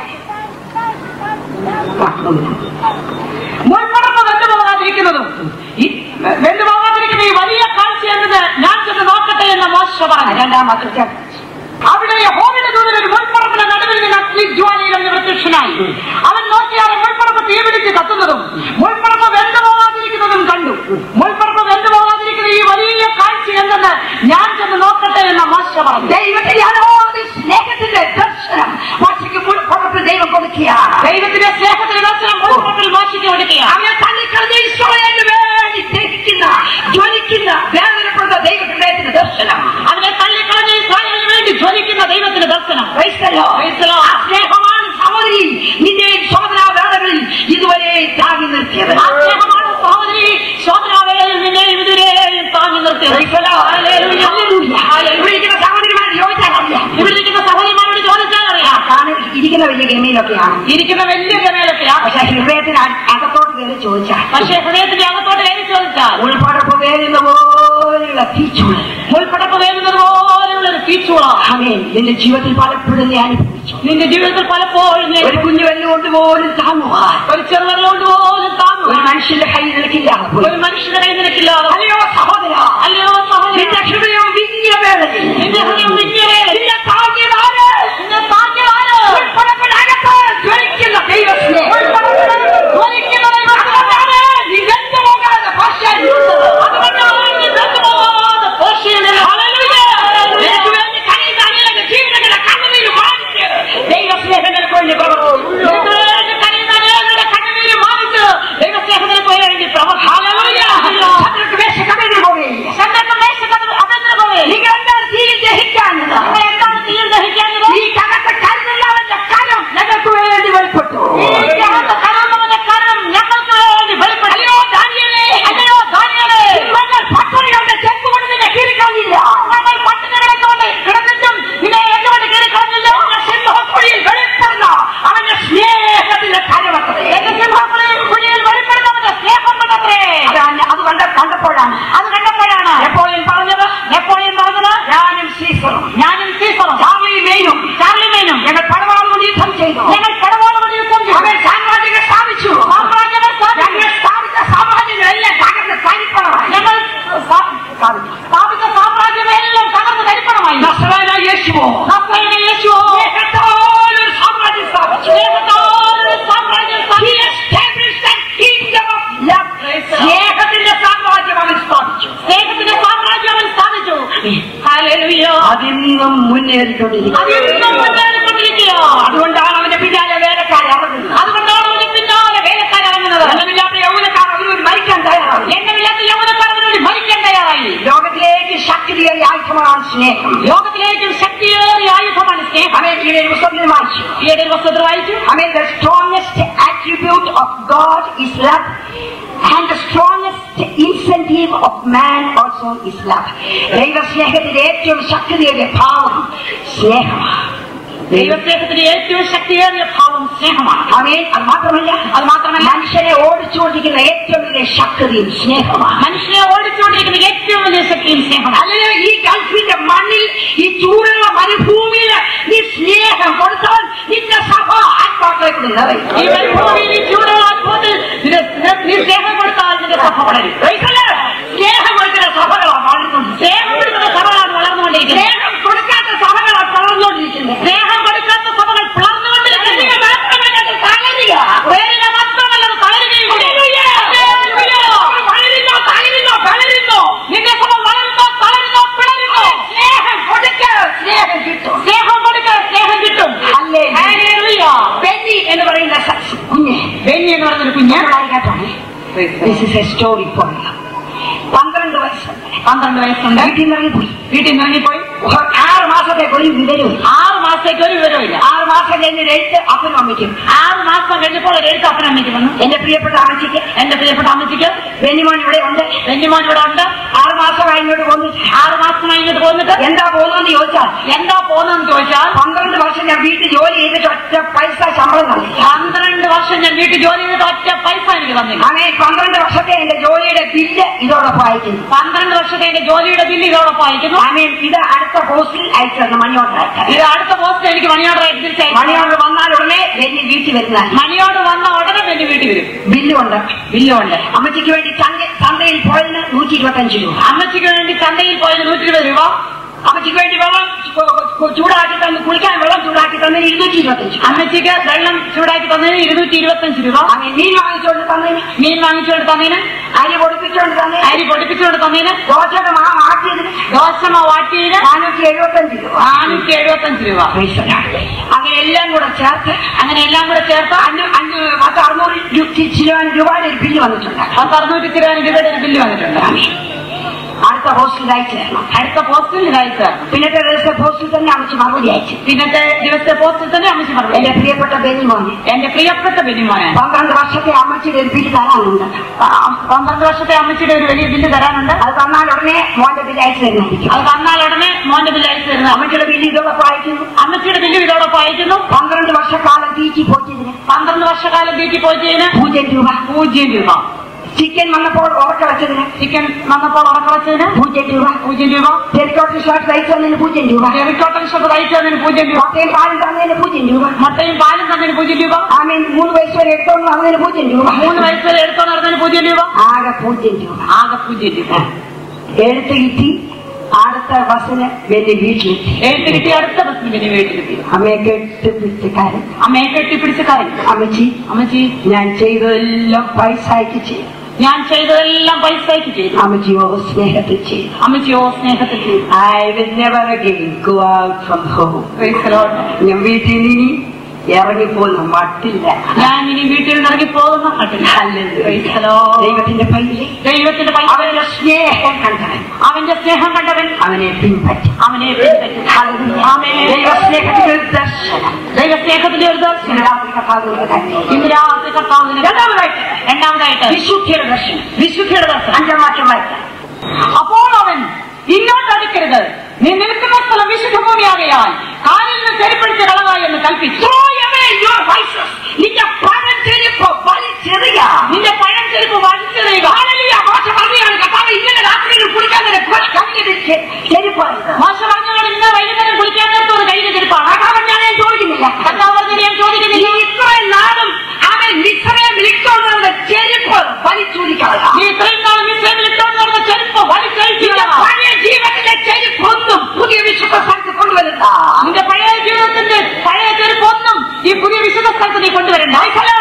മുൻപടപ്പ് വെന്തുപോകാതിരിക്കുന്നതും ഈ വെന്തുപോകാതിരിക്കുന്ന ഈ വലിയ കാഴ്ച എന്നത് ഞാൻ ചെന്ന് നോക്കട്ടെ എന്ന് മോശ പറഞ്ഞു രണ്ടാം വാക്യത്തിൽ അവിടെ യഹോവയുടെ ദൂതൻ ഒരു മുൾപ്പറപ്പിന്റെ നടുവിൽ നിന്ന് അഗ്നിജ്വാലയിൽ അങ്ങ് പ്രത്യക്ഷനായി അവൻ നോക്കിയാൽ മുൾപ്പറപ്പ് തീപിടിച്ച് കത്തുന്നതും മുൾപ്പറപ്പ് വെന്തുപോകാതിരിക്കുന്നതും കണ്ടു മുൾപ്പറപ്പ് വെന്തുപോകാതിരിക്കുന്ന ഈ വലിയ കാഴ്ച എന്തെന്ന് ഞാൻ ചെന്ന് നോക്കട്ടെ എന്ന് മോശ പറഞ്ഞു ദൈവത്തിന്റെ അനോദി സ്നേഹത്തിന്റെ ദർശനം മോശയ്ക്ക് മുൻപുറത്ത് ദൈവം കൊടുക്കുകയാണ് ദൈവത്തിന്റെ സ്നേഹത്തിന്റെ ദർശനം മുൾപ്പറപ്പിൽ മോശയ്ക്ക് കൊടുക്കുകയാണ് അവനെ തള്ളിക്കളഞ്ഞ ഇസ്രായേലിന് വേണ്ടി ദഹിക്കുന്ന ജ്വലിക്കുന്ന വേദനപ്പെടുന്ന ദൈവഹൃദയത്തിന്റെ ദർശനം അതിനെ തള്ളിക്കളഞ്ഞ ഇസ്രായേലിന് വേണ്ടി ജ്വലിക്കുന്ന ദൈവത്തിന്റെ ദർശനം Praise the Lord. Praise the Lord. ആ സ്നേഹമാണ് സഹോദരി നിന്റെ ശോധനാ വേളകളിൽ ഇതുവരെ താങ്ങി നിർത്തിയത് ആ സ്നേഹമാണ് സഹോദരി ശോധനാവേളയിൽ നിന്നെയും ഇതുവരെയും താങ്ങി നിർത്തിയത് Praise the Lord. Hallelujah. Hallelujah. ഇവിടെ ഇരിക്കുന്ന സഹോദരിമാർ യോജിച്ചാൽ അറിയാം ഇവിടെ ഇരിക്കുന്ന സഹോദരിമാരോട് ചോദിച്ചാൽ ആ, അറിയാം കാരണം ഇരിക്കുന്ന വലിയ ഗമയിലൊക്കെയാണ് ഇരിക്കുന്ന വലിയ ഗമയിലൊക്കെയാണ് പക്ഷെ ഹൃദയത്തിന് അ- അകത്തോട്ട് കയറി ചോദിച്ചാൽ പക്ഷേ ഹൃദയത്തിന്റെ അകത്തോട്ട് കയറി ചോദിച്ചാൽ ഉൾപ്പടപ്പ് വേരുന്ന പോലെയുള്ള തീച്ചുളൽ മുൾപ്പടപ്പ് വേകുന്നത് പോലെയുള്ള ഒരു തീച്ചുള ആമേൻ നിന്റെ ജീവിതത്തിൽ പലപ്പോഴും നീ അനുഭവിച്ചു നിന്റെ ജീവിതത്തിൽ പലപ്പോഴും നീ ഒരു കുഞ്ഞു വെല്ലുകൊണ്ട് പോലും താങ്ങുവാൻ ഒരു ചെറുവരലോണ്ട് പോലും താങ്ങും ഒരു മനുഷ്യന്റെ കൈ നിൽക്കില്ല ഒരു മനുഷ്യന്റെ കൈ നിനക്കില്ലാതെ അല്ലയോ സഹോദര അല്ലയോ സഹോദരൻ നിന്റെ ഹൃദയം വിങ്ങിയ വേളയിൽ നിന്റെ ഹൃദയം വിജ്ഞരെ നിന്നെ താങ്ങിയതാണ് നിന്നെ താങ്ങിയതാണ് ഉൾപ്പടപ്പിനകത്ത് ജ്വലിക്കുന്ന ദൈവസ്നേഹം ജ്വലിക്കുന്ന ദൈവസ്നേഹം. അതുകൊണ്ടാണ് നീ വെന്തുപോകാതെ ഭാഷ അതുകൊണ്ടാണ് നീ വെന്തുപോകാതെ പോഷിയനിൽ ഹല്ലേലൂയ. നിനക്ക് വേണ്ടി കരയുന്ന അനേക ജീവിതങ്ങളെ കണ്ണുനീര് മാനിച്ച് ദൈവസ്നേഹം നിനക്ക് വേണ്ടി പ്രവർത്തിച്ചു നിനക്ക് വേണ്ടി കരയുന്ന അനേകരുടെ കണ്ണുനീര് മാനിച്ച് ദൈവസ്നേഹത്തിന് വേണ്ടി പ്രവർത്തിച്ചു. ഹല്ലേലൂയ. ശത്രുക്ക് വേഷക്കടലിൽ പോവുകയില്ല. ശബ്ദത്തിൽ ദേശത്ത് അകന്നു പോയി. നിങ്ങൾ എന്താണ് തീയിൽ ദഹിക്കാഞ്ഞത്? നിങ്ങൾ എന്താണ് തീയിൽ ദഹിക്കാഞ്ഞത്? ഈ കകത്ത് കരുതുന്നവന്റെ കരം ഞങ്ങൾക്ക് വേണ്ടി വെളിപ്പെട്ടു ഈ ജഗത്ത് കരുതുന്നവന്റെ കരം ഞങ്ങൾക്ക് വേണ്ടി വെളിപ്പെട്ടു. അല്ലയോ ദാനിയേലേ, അല്ലയോ ദാനിയേലേ, നിങ്ങൾ പട്ടിണിയുടെ ചെക്ക് കൊണ്ട് നിന്നെ കീറിക്കളഞ്ഞില്ല ഞങ്ങൾ പട്ടിണി കിടന്നുകൊണ്ട് കിടന്നിട്ടും നിന്നെ എന്തുകൊണ്ട് കീറിക്കളഞ്ഞില്ല? സിംഹക്കുഴിയിൽ വെളിപ്പെടുന്ന അവന്റെ സ്നേഹത്തിന്റെ കരമത്രേ എന്റെ സിംഹക്കുഴിയിൽ കുഴിയിൽ വെളിപ്പെടുന്നവന്റെ സ്നേഹം കൊണ്ടത്രേ. അത് അന്ന് അത് കണ്ട കണ്ടപ്പോഴാണ് അത് കണ്ടപ്പോഴാണ് നെപ്പോളിയൻ പറഞ്ഞത് നെപ്പോളിയൻ പറഞ്ഞത് ഞാനും സീസറും ഞാനും സീസറും ചാർലി മെയിനും ചാർലി മേനും ഞങ്ങൾ പടവാളോട് യുദ്ധം ചെയ്തു ഞങ്ങൾ കടവോളം യുദ്ധം ചെയ്തു. അവൻ സാമ്രാജ്യങ്ങൾ സ്ഥാപിച്ചു സാമ്രാജ്യമേ സ്ഥാപിച്ചു. ഞങ്ങൾ സ്ഥാപിച്ച സാമ്രാജ്യങ്ങളെല്ലാം തകർന്ന് തരിപ്പണമായി ഞങ്ങൾ സ്ഥാ- സ്ഥാപിച്ച സാമ്രാജ്യമെല്ലാം തകർന്ന് തരിപ്പണമായി നസ്രായനായ യേശുവോ നസ്രയനായ യേശുവോ സ്നേഹത്താൽ ഒരു സാമ്രാജ്യം സ്ഥാപിച്ചു സ്നേഹത്താൽ ഒരു സാമ്രാജ്യം He സ്ഥാപിച്ചു. established a kingdom of love. സ്നേഹത്തിന്റെ സാമ്രാജ്യം അവൻ സ്ഥാപിച്ചു സ്നേഹത്തിന്റെ സാമ്രാജ്യം അവൻ സ്ഥാപിച്ചു ഹല്ലേലൂയ. അതിന്നും മുന്നേറിക്കൊണ്ടിരിക്കും അതെന്നും മുന്നേറിക്കൊണ്ടിരിക്കുകയാണ്. അതുകൊണ്ടാണ് അവന്റെ പിന്നാലെ വേലക്കാർ ഇറങ്ങുന്നത് അതുകൊണ്ടാണ് അവന് പിന്നാലെ വേലക്കാരിറങ്ങുന്നത് എണ്ണമില്ലാത്ത യൗവനക്കാർ അവരോട് മരിക്കാൻ തയ്യാറാണ് എണ്ണമില്ലാത്ത യൗവനക്കാർ അവനോട് ഭരിക്കാൻ തയ്യാറായി ലോകത്തിലേക്ക് ശക്തിയേറിയ ആയുധമാണ് സ്നേഹം ലോകത്തിലേക്കും ശക്തിയേറിയ ആയുധമാണ് സ്നേഹം അവൻ ഈ പുസ്തകത്തിൽ വായിച്ചു ഈയിടെ ഒരു വസ്തുത വായിച്ചു I mean, the strongest attribute of God is love, and the strongest incentive of man also is love. ദൈവസ്നേഹത്തിന്റെ ഏറ്റവും ശക്തിയേറിയ ഭാവം സ്നേഹമാണ് ദൈവസ്നേഹത്തിന്റെ ഏറ്റവും ശക്തിയേറിയ ഭാവം സ്നേഹമാണ് അമേൻ അത് മാത്രമല്ല അത് മാത്രമല്ല മനുഷ്യനെ ഓടിച്ചുകൊണ്ടിരിക്കുന്ന ഏറ്റവും വലിയ ശക്തിയും സ്നേഹമാണ് മനുഷ്യനെ ഓടിച്ചുകൊണ്ടിരിക്കുന്ന ഏറ്റവും വലിയ ശക്തിയും സ്നേഹമാണ് അല്ലെങ്കിൽ ഈ ഗൾഫിന്റെ മണ്ണിൽ ഈ ചൂടുള്ള മരുഭൂമിയിൽ നീ സ്നേഹം കൊടുത്താൽ നിന്റെ സഭ ആത്മാക്കളെ കൊണ്ട് നിറയും ഈ മരുഭൂമിയിൽ ഈ ചൂടുള്ള അനുഭവത്തിൽ നിന്റെ- നിന്റെ- നീ സ്നേഹം കൊടുത്താൽ നിന്റെ സഭ വളരും സ്നേഹം കൊടുക്കുന്ന സഭകളാണ് വളർന്നുകൊണ്ട് സ്നേഹം കൊടുക്കുന്ന സഭകളാണ് വളർന്നുകൊണ്ടിരിക്കുന്നത് സ്നേഹം കൊടുക്കാത്ത സഭകളാണ് വളർന്നുകൊണ്ടിരിക്കുന്നത് സ്നേഹം കൊടുക്കാത്ത സഭകൾ പിളർന്നുകൊണ്ടിരിക്കുന്നത് തളരുക. വേദന മാത്രമല്ലത് തളരുകയും വളരുന്നോ തളരുന്നോ തളരുന്നോ നിന്റെ സഭ വളരുന്നോ തളരുന്നോ പിളരുന്നോ സ്നേഹം കൊടുക്ക സ്നേഹം കിട്ടും സ്നേഹം കൊടുക്കുക this is a story for പന്ത്രണ്ട് വയസ്സുണ്ട് പന്ത്രണ്ട് വയസ്സുണ്ട് വീട്ടിൽ നിന്ന് ഇറങ്ങിപ്പോയി വീട്ടിൽ നിന്ന് ഇറങ്ങിപ്പോയി ആറ് മാസത്തേക്ക് ഒരു വിവരവും ആറ് മാസത്തേക്ക് ഒരു വിവരമില്ല ആറ് മാസം കഴിഞ്ഞ് എഴുത്ത് അപ്പനും അമ്മയ്ക്കും ആറ് മാസം കഴിഞ്ഞപ്പോൾ ഒരു എഴുത്ത് അപ്പനമ്മയ്ക്ക് വന്നു എന്റെ പ്രിയപ്പെട്ട അമ്മച്ചിക്ക് എന്റെ പ്രിയപ്പെട്ട അമ്മച്ചിക്ക് ബെന്നിമോൻ ഇവിടെ ഉണ്ട് വെല്ലുമോൻ ഇവിടെ ഉണ്ട് ആറ് മാസമായി ഇങ്ങോട്ട് പോന്നിട്ട് ആറ് മാസമായി ഇങ്ങോട്ട് പോന്നിട്ട് എന്താ പോകുന്നതെന്ന് ചോദിച്ചാൽ എന്താ പോകുന്നതെന്ന് ചോദിച്ചാൽ പന്ത്രണ്ട് വർഷം ഞാൻ വീട്ടിൽ ജോലി ചെയ്തിട്ട് ഒറ്റ പൈസ ശമ്പളം തന്നില്ല പന്ത്രണ്ട് വർഷം ഞാൻ വീട്ടിൽ ജോലി ചെയ്തിട്ട് ഒറ്റ പൈസ എനിക്ക് തന്നില്ല അങ്ങനെ പന്ത്രണ്ട് വർഷത്തെ എന്റെ ജോലിയുടെ ബില്ല് ഇതോടൊപ്പം അയക്കുന്നു പന്ത്രണ്ട് വർഷത്തെ എന്റെ ജോലിയുടെ ബില്ല് ഇതോടൊപ്പം അയക്കുന്നു ആമേൻ ഇത് അടുത്ത പോസ്റ്റിൽ അയച്ചു മണി ഓർഡർ അയക്കാം ഇത് അടുത്ത പോസ്റ്റ് എനിക്ക് മണി ഓർഡർ ആയിട്ട് തിരിച്ചയച്ചു മണി ഓർഡർ വന്നാൽ ഉടനെ ബെന്നി വീട്ടിൽ വരുന്ന മണി ഓർഡർ വന്ന ഉടനെ എന്റെ വീട്ടിൽ വരും ബില്ലുണ്ട് ബില്ലുണ്ട് അമ്മച്ചിക്ക് വേണ്ടി ചന്ത- ചന്തയിൽ പോയതിന് നൂറ്റി ഇരുപത്തഞ്ച് രൂപ അമ്മച്ചിക്ക് വേണ്ടി ചന്തയിൽ പോയത് നൂറ്റി ഇരുപത് രൂപ അമ്മച്ചിക്ക് വേണ്ടി വെള്ളം ചു- ചു- ചൂടാക്കി തന്ന് കുളിക്കാൻ വെള്ളം ചൂടാക്കി തന്നതിന് ഇരുന്നൂറ്റി ഇരുപത്തഞ്ച് അമ്മച്ചിക്ക് വെള്ളം ചൂടാക്കി തന്നതിന് ഇരുന്നൂറ്റി ഇരുപത്തഞ്ച് രൂപ അങ്ങനെ മീൻ വാങ്ങിച്ചുകൊണ്ട് തന്നതിന് മീൻ വാങ്ങിച്ചുകൊണ്ട് തന്നതിന് അരി പൊടിപ്പിച്ചുകൊണ്ട് തന്നതിന് അരി പൊടിപ്പിച്ചുകൊണ്ട് തന്നതിന് ദോശയുടെ മാ മാറ്റിയതിന് ദോശമ വാട്ടിയതിന് നാനൂറ്റി എഴുപത്തഞ്ച് രൂപ നാനൂറ്റി എഴുപത്തഞ്ച് രൂപ അങ്ങനെ എല്ലാം കൂടെ ചേർത്ത് അങ്ങനെ എല്ലാം കൂടെ ചേർത്ത് അഞ്ഞു അഞ്ഞു പത്ത് അറുന്നൂറ് രൂ- ചിലവാൻ രൂപയുടെ ഒരു ബില്ല് വന്നിട്ടുണ്ട് പത്ത് അറുന്നൂറ്റി തിരുവാനും രൂപയുടെ ഒരു ബില്ല് വന്നിട്ടുണ്ട് അടുത്ത പോസ്റ്റിൽ അയച്ചു തരണം അടുത്ത പോസ്റ്റിൽ ഇത് അയച്ചു തരണം. പിന്നത്തെ ദിവസത്തെ പോസ്റ്റിൽ തന്നെ അമ്മച്ച് മറുപടി അയച്ചു പിന്നത്തെ ദിവസത്തെ പോസ്റ്റിൽ തന്നെ അമ്മച്ചി പറഞ്ഞു എന്റെ പ്രിയപ്പെട്ട ബെന്നിമോനെ എന്റെ പ്രിയപ്പെട്ട ബില്ലുമോനെ പന്ത്രണ്ട് വർഷത്തെ അമ്മച്ചിയുടെ ഒരു ബില്ല് തരാനുണ്ട് പന്ത്രണ്ട് വർഷത്തെ അമ്മച്ചിയുടെ ഒരു വലിയ ബില്ല് തരാനുണ്ട് അത് തന്നാൽ ഉടനെ മോന്റെ ബില്ല് അയച്ചു തരുന്നതായിരിക്കും അത് തന്നാൽ ഉടനെ മോന്റെ ബില്ല് അയച്ചു തരുന്നത് അമ്മച്ചിയുടെ ബില്ല് ഇതോടൊപ്പം അയക്കുന്നു അമ്മച്ചിയുടെ ബില്ല് ഇതോടൊപ്പം അയക്കുന്നു പന്ത്രണ്ട് വർഷക്കാലം തീറ്റി പോച്ചതിന് പന്ത്രണ്ട് വർഷക്കാലം വീട്ടിൽ പോയതിന് പൂജ്യം രൂപ പൂജ്യം രൂപ ചിക്കൻ വന്നപ്പോൾ ഉറക്ക വെച്ചതിന് ചിക്കൻ വന്നപ്പോൾ ഉറക്കളച്ചതിന് പൂജ്യം രൂപ പൂജ്യം രൂപ ടെലിക്കോട്ടർ ഷർട്ട് തയ്ച്ചു തന്നതിന് പൂജ്യം രൂപ ടെറിക്കോട്ടൺ ഷോപ്പ് തയ്ച്ചതിന് പൂജ്യം രൂപ മുട്ടയും പാലും തന്നതിന് പൂജ്യം രൂപ മുട്ടയും പാലും തന്നതിന് പൂജ്യം രൂപ ആമേൻ മൂന്ന് വയസ്സ് വരെ എടുത്തോണ്ട് വന്നതിന് പൂജ്യം രൂപ മൂന്ന് വയസ്സ് വരെ എടുത്തു നടന്നതിന് പൂജ്യം രൂപ ആകെ പൂജ്യം രൂപ ആകെ പൂജ്യം രൂപ എടുത്ത് കിട്ടി അടുത്ത ബസ്സിന് വലിയ വീട്ടിലെത്തി എഴുത്ത് കിട്ടി അടുത്ത ബസ്സിന് പിന്നെ വീട്ടിലെത്തി അമ്മയെ കെട്ട് പിടിച്ചക്കാരൻ അമ്മയെ കെട്ടിപ്പിടിച്ച് കരഞ്ഞു അമ്മച്ചി അമ്മച്ചി ഞാൻ ചെയ്തതെല്ലാം പൈസ അയക്ക് ചെയ്തു ഞാൻ ചെയ്തതെല്ലാം പൈസയ്ക്ക് ചെയ്തു അമ്മച്ചിയോ സ്നേഹത്തിൽ ചെയ്തു അമ്മച്ചിയോ സ്നേഹത്തിൽ ചെയ്തു I will never again go out from home. Praise the Lord. ഞാൻ വീട്ടിൽ നിന്ന് ഇനി ഇറങ്ങിപ്പോന്ന മട്ടില്ല ഞാൻ ഇനി വീട്ടിൽ നിന്ന് ഇറങ്ങി പോകുന്ന മട്ടില്ല. Praise the Lord. ദൈവത്തിന്റെ പൈസ ദൈവത്തിന്റെ പൈസ അവന്റെ സ്നേഹം കണ്ടവൻ അവന്റെ സ്നേഹം കണ്ടവൻ അവനെ പിൻപറ്റും അവനെ പിൻപറ്റും. ആമേൻ. ദൈവ സ്നേഹത്തിന്റെ ഒരു ദർശനം ദൈവ സ്നേഹത്തിന്റെ ഒരു ദർശനം രാത്രി കഥാവിന്റെ കാര്യം. ഇന്ന് രാത്രി കർത്താവിന് രണ്ടാമതായിട്ട് രണ്ടാമതായിട്ട് വിശുദ്ധിയുടെ ദർശനം വിശുദ്ധിയുടെ ദർശനം അഞ്ചാം വാക്യം വായിക്കാം അപ്പോൾ അവൻ ഇങ്ങോട്ട് അടുക്കരുത് നീ നിൽക്കുന്ന സ്ഥലം വിശുദ്ധ ഭൂമിയാകയാൽ കാലിൽ നിന്ന് ചെരുപ്പിടിച്ച് കളക എന്ന് കൽപ്പിച്ചു Throw away your vices. നിന്റെ പഴം ചെരുപ്പ് വലിച്ചെറിയ നിന്റെ പഴം ചെരുപ്പ് വലിച്ചെറിയുക ഹല്ലേലൂയ. മോശ പറയുകയാണ് കർത്താവ് ഇന്നലെ രാത്രിയിൽ കുളിക്കാൻ നേരം കഴിഞ്ഞത് ചെരുപ്പ് മോശ പറഞ്ഞവൾ ഇന്ന് വൈകുന്നേരം കുളിക്കാൻ നേരത്തെ ഒരു കഴിഞ്ഞ ചെരുപ്പാണ് കർത്താവ് ഞാൻ ചോദിക്കുന്നില്ല കർത്താവ് പറഞ്ഞത് ഞാൻ നീ ചോദിക്കുന്നില്ല ഇത്രയും നാളും അവൻ മിശ്രയം വിളിച്ചോണ്ടുള്ള ചെരുപ്പ് വലിച്ചൂരിക്കളയ നീ ഇത്രയും നാൾ മിശ്രമിൽ ഇട്ടുകൊണ്ട് നടന്ന ചെരുപ്പ് നിന്റെ വലിച്ചഴിക്കുക പഴയ ജീവിതത്തിലെ ചെരുപ്പൊന്നും പുതിയ വിശുദ്ധ സ്ഥലത്ത് കൊണ്ടുവരുന്ന നിന്റെ പഴയ ജീവിതത്തിന്റെ പഴയ ചെരുപ്പ് ഒന്നും ഈ പുതിയ വിശുദ്ധ സ്ഥലത്ത് നീ കൊണ്ടുവരണ്ട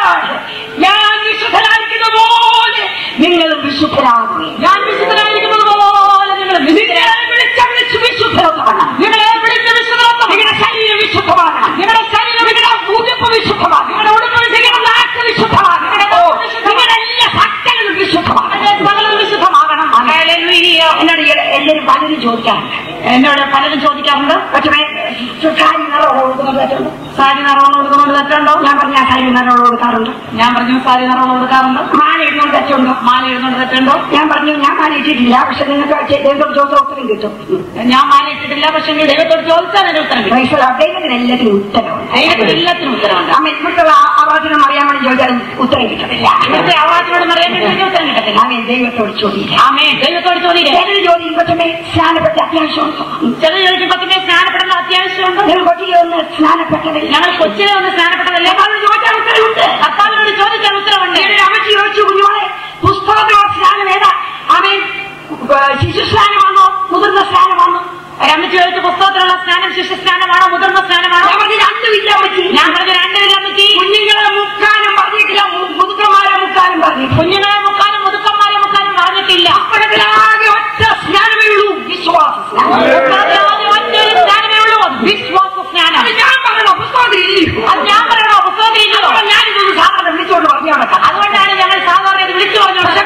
ഞാൻ വിശുദ്ധനായിരിക്കുന്ന പോലെ നിങ്ങളും വിശുദ്ധരാകുക ഞാൻ വിശുദ്ധനായിരിക്കുന്നത് പോലെ നിങ്ങൾ നിങ്ങളെ വിളിച്ച വിളിച്ച് വിശുദ്ധരാകണം നിങ്ങളെ വിളിച്ച വിശുദ്ധത്വം നിങ്ങളുടെ ശരീരം വിശുദ്ധമാകണം നിങ്ങളുടെ ശരീരം നിങ്ങളുടെ ഉടുപ്പ് വിശുദ്ധമാകണം നിങ്ങളുടെ ഉടുപ്പ് നിങ്ങളുടെ നാക്ക് വിശുദ്ധമാകണം നിങ്ങളുടെ എല്ലാ സക്കലും വിശുദ്ധമാകണം സകലം വിശുദ്ധമാകണം ഹല്ലേലൂയ. എന്നോട് ഈ- എല്ലാവരും പലരും ചോദിക്കാറുണ്ട് എന്നോട് പലരും ചോദിക്കാറുണ്ട് പക്ഷേ സാരി നിറം കൊടുക്കുന്നത് തെറ്റുണ്ടോ? സാരി നിറവണം കൊടുക്കുന്നുണ്ട് തെറ്റുണ്ടോ ഞാൻ പറഞ്ഞ ആ സാരി നിറം കൊടുക്കാറുണ്ട് ഞാൻ പറഞ്ഞു സാരി നിറവണം കൊടുക്കാറുണ്ട് മാല ഇടുന്നത് തെറ്റുണ്ടോ മാല ഇടുന്നുണ്ട് തെറ്റുണ്ടോ ഞാൻ പറഞ്ഞു ഞാൻ മാല ഇട്ടിട്ടില്ല പക്ഷെ നിങ്ങൾക്ക് ദൈവത്തോട് ചോദിച്ച ഉത്തരം കിട്ടും ഞാൻ മാല ഇട്ടിട്ടില്ല പക്ഷെ നിങ്ങൾ ദൈവത്തോട് ചോദിച്ചാൽ എന്റെ ഉത്തരം കിട്ടും Praise the Lord. ദൈവത്തിന് എല്ലാത്തിനും ഉത്തരവുണ്ട് ദൈവത്തിന് എല്ലാത്തിനും ഉത്തരവുണ്ട് അമ്മ ഇവിടുത്തെ ആവാസനം അറിയാൻ വേണ്ടി ചോദിച്ചാലും ഉത്തരം കിട്ടത്തില്ല ഇവിടുത്തെ അവാസിനോട് അറിയാൻ വേണ്ടി ഉത്തരം കിട്ടത്തില്ല അവൻ ദൈവത്തോട് ചോദിക്കാം ആമേ ദൈവത്തോട് ചോദിയില്ലേ ചിലർ ചോദിക്കും കൊച്ചമ്മേ സ്നാനപ്പെട്ട അത്യാവശ്യമുണ്ടോ ചില ചോദിക്കും കൊച്ചിനെ സ്നാനപ്പെടേണ്ട അത്യാവശ്യമുണ്ട് നിങ്ങൾ കൊച്ചിയെ ഒന്ന് സ്നാനപ്പെട്ടതില്ല ഞങ്ങൾ കൊച്ചിനെ ഒന്ന് സ്നാനപ്പെട്ടതല്ലേ അവൾ ചോദിച്ചാൽ ഉത്തരവുണ്ട് കർത്താവിനോട് ചോദിച്ചാൽ ഉത്തരവുണ്ട് ഈയിടെ അമ്മച്ചി ചോദിച്ചു കുഞ്ഞോളെ പുസ്തകത്തിലുള്ള സ്നാനം ഏതാ അവൻ ശിശു സ്നാനമാണോ മുതിർന്ന സ്നാനമാണോ രമിച്ച് ചോദിച്ച പുസ്തകത്തിലുള്ള സ്നാനം ശിശു സ്നാനമാണോ മുതിർന്ന സ്നാനമാണോ ഞാൻ പറഞ്ഞു രണ്ടുമില്ല അമ്മച്ചി ഞാൻ പറഞ്ഞു രണ്ടുപേരും അമ്മച്ചി കുഞ്ഞുങ്ങളെ മുക്കാനും പറഞ്ഞിട്ടില്ല മു- മുതുക്കന്മാരെ മുക്കാനും പറഞ്ഞു കുഞ്ഞുങ്ങളെ മുക്കാനും മുതുക്കന്മാരെ മുക്കാനും പറഞ്ഞിട്ടില്ല അപ്പോഴത്തിലാകെ ഒറ്റ സ്നാനമേ ഉള്ളൂ വിശ്വാസ സ്നാനം ആദ്യം ഒറ്റൊരു സ്നാനമേ ഉള്ളൂ അത് വിശ്വാസ സ്നാനം അത് ഞാൻ പറയണോ പുസ്തകത്തിൽ ഇല്ലയോ അത് ഞാൻ പറയണോ പുസ്തകത്തിൽ ഇല്ലയോ അപ്പോൾ ഞാനിതൊന്ന് സാധാരണ വിളിച്ചുകൊണ്ട് പറഞ്ഞു നടക്കാം അതുകൊണ്ടാണ് ഞങ്ങൾ സാധാരണ ഇത് വിളിച്ചു പറഞ്ഞത്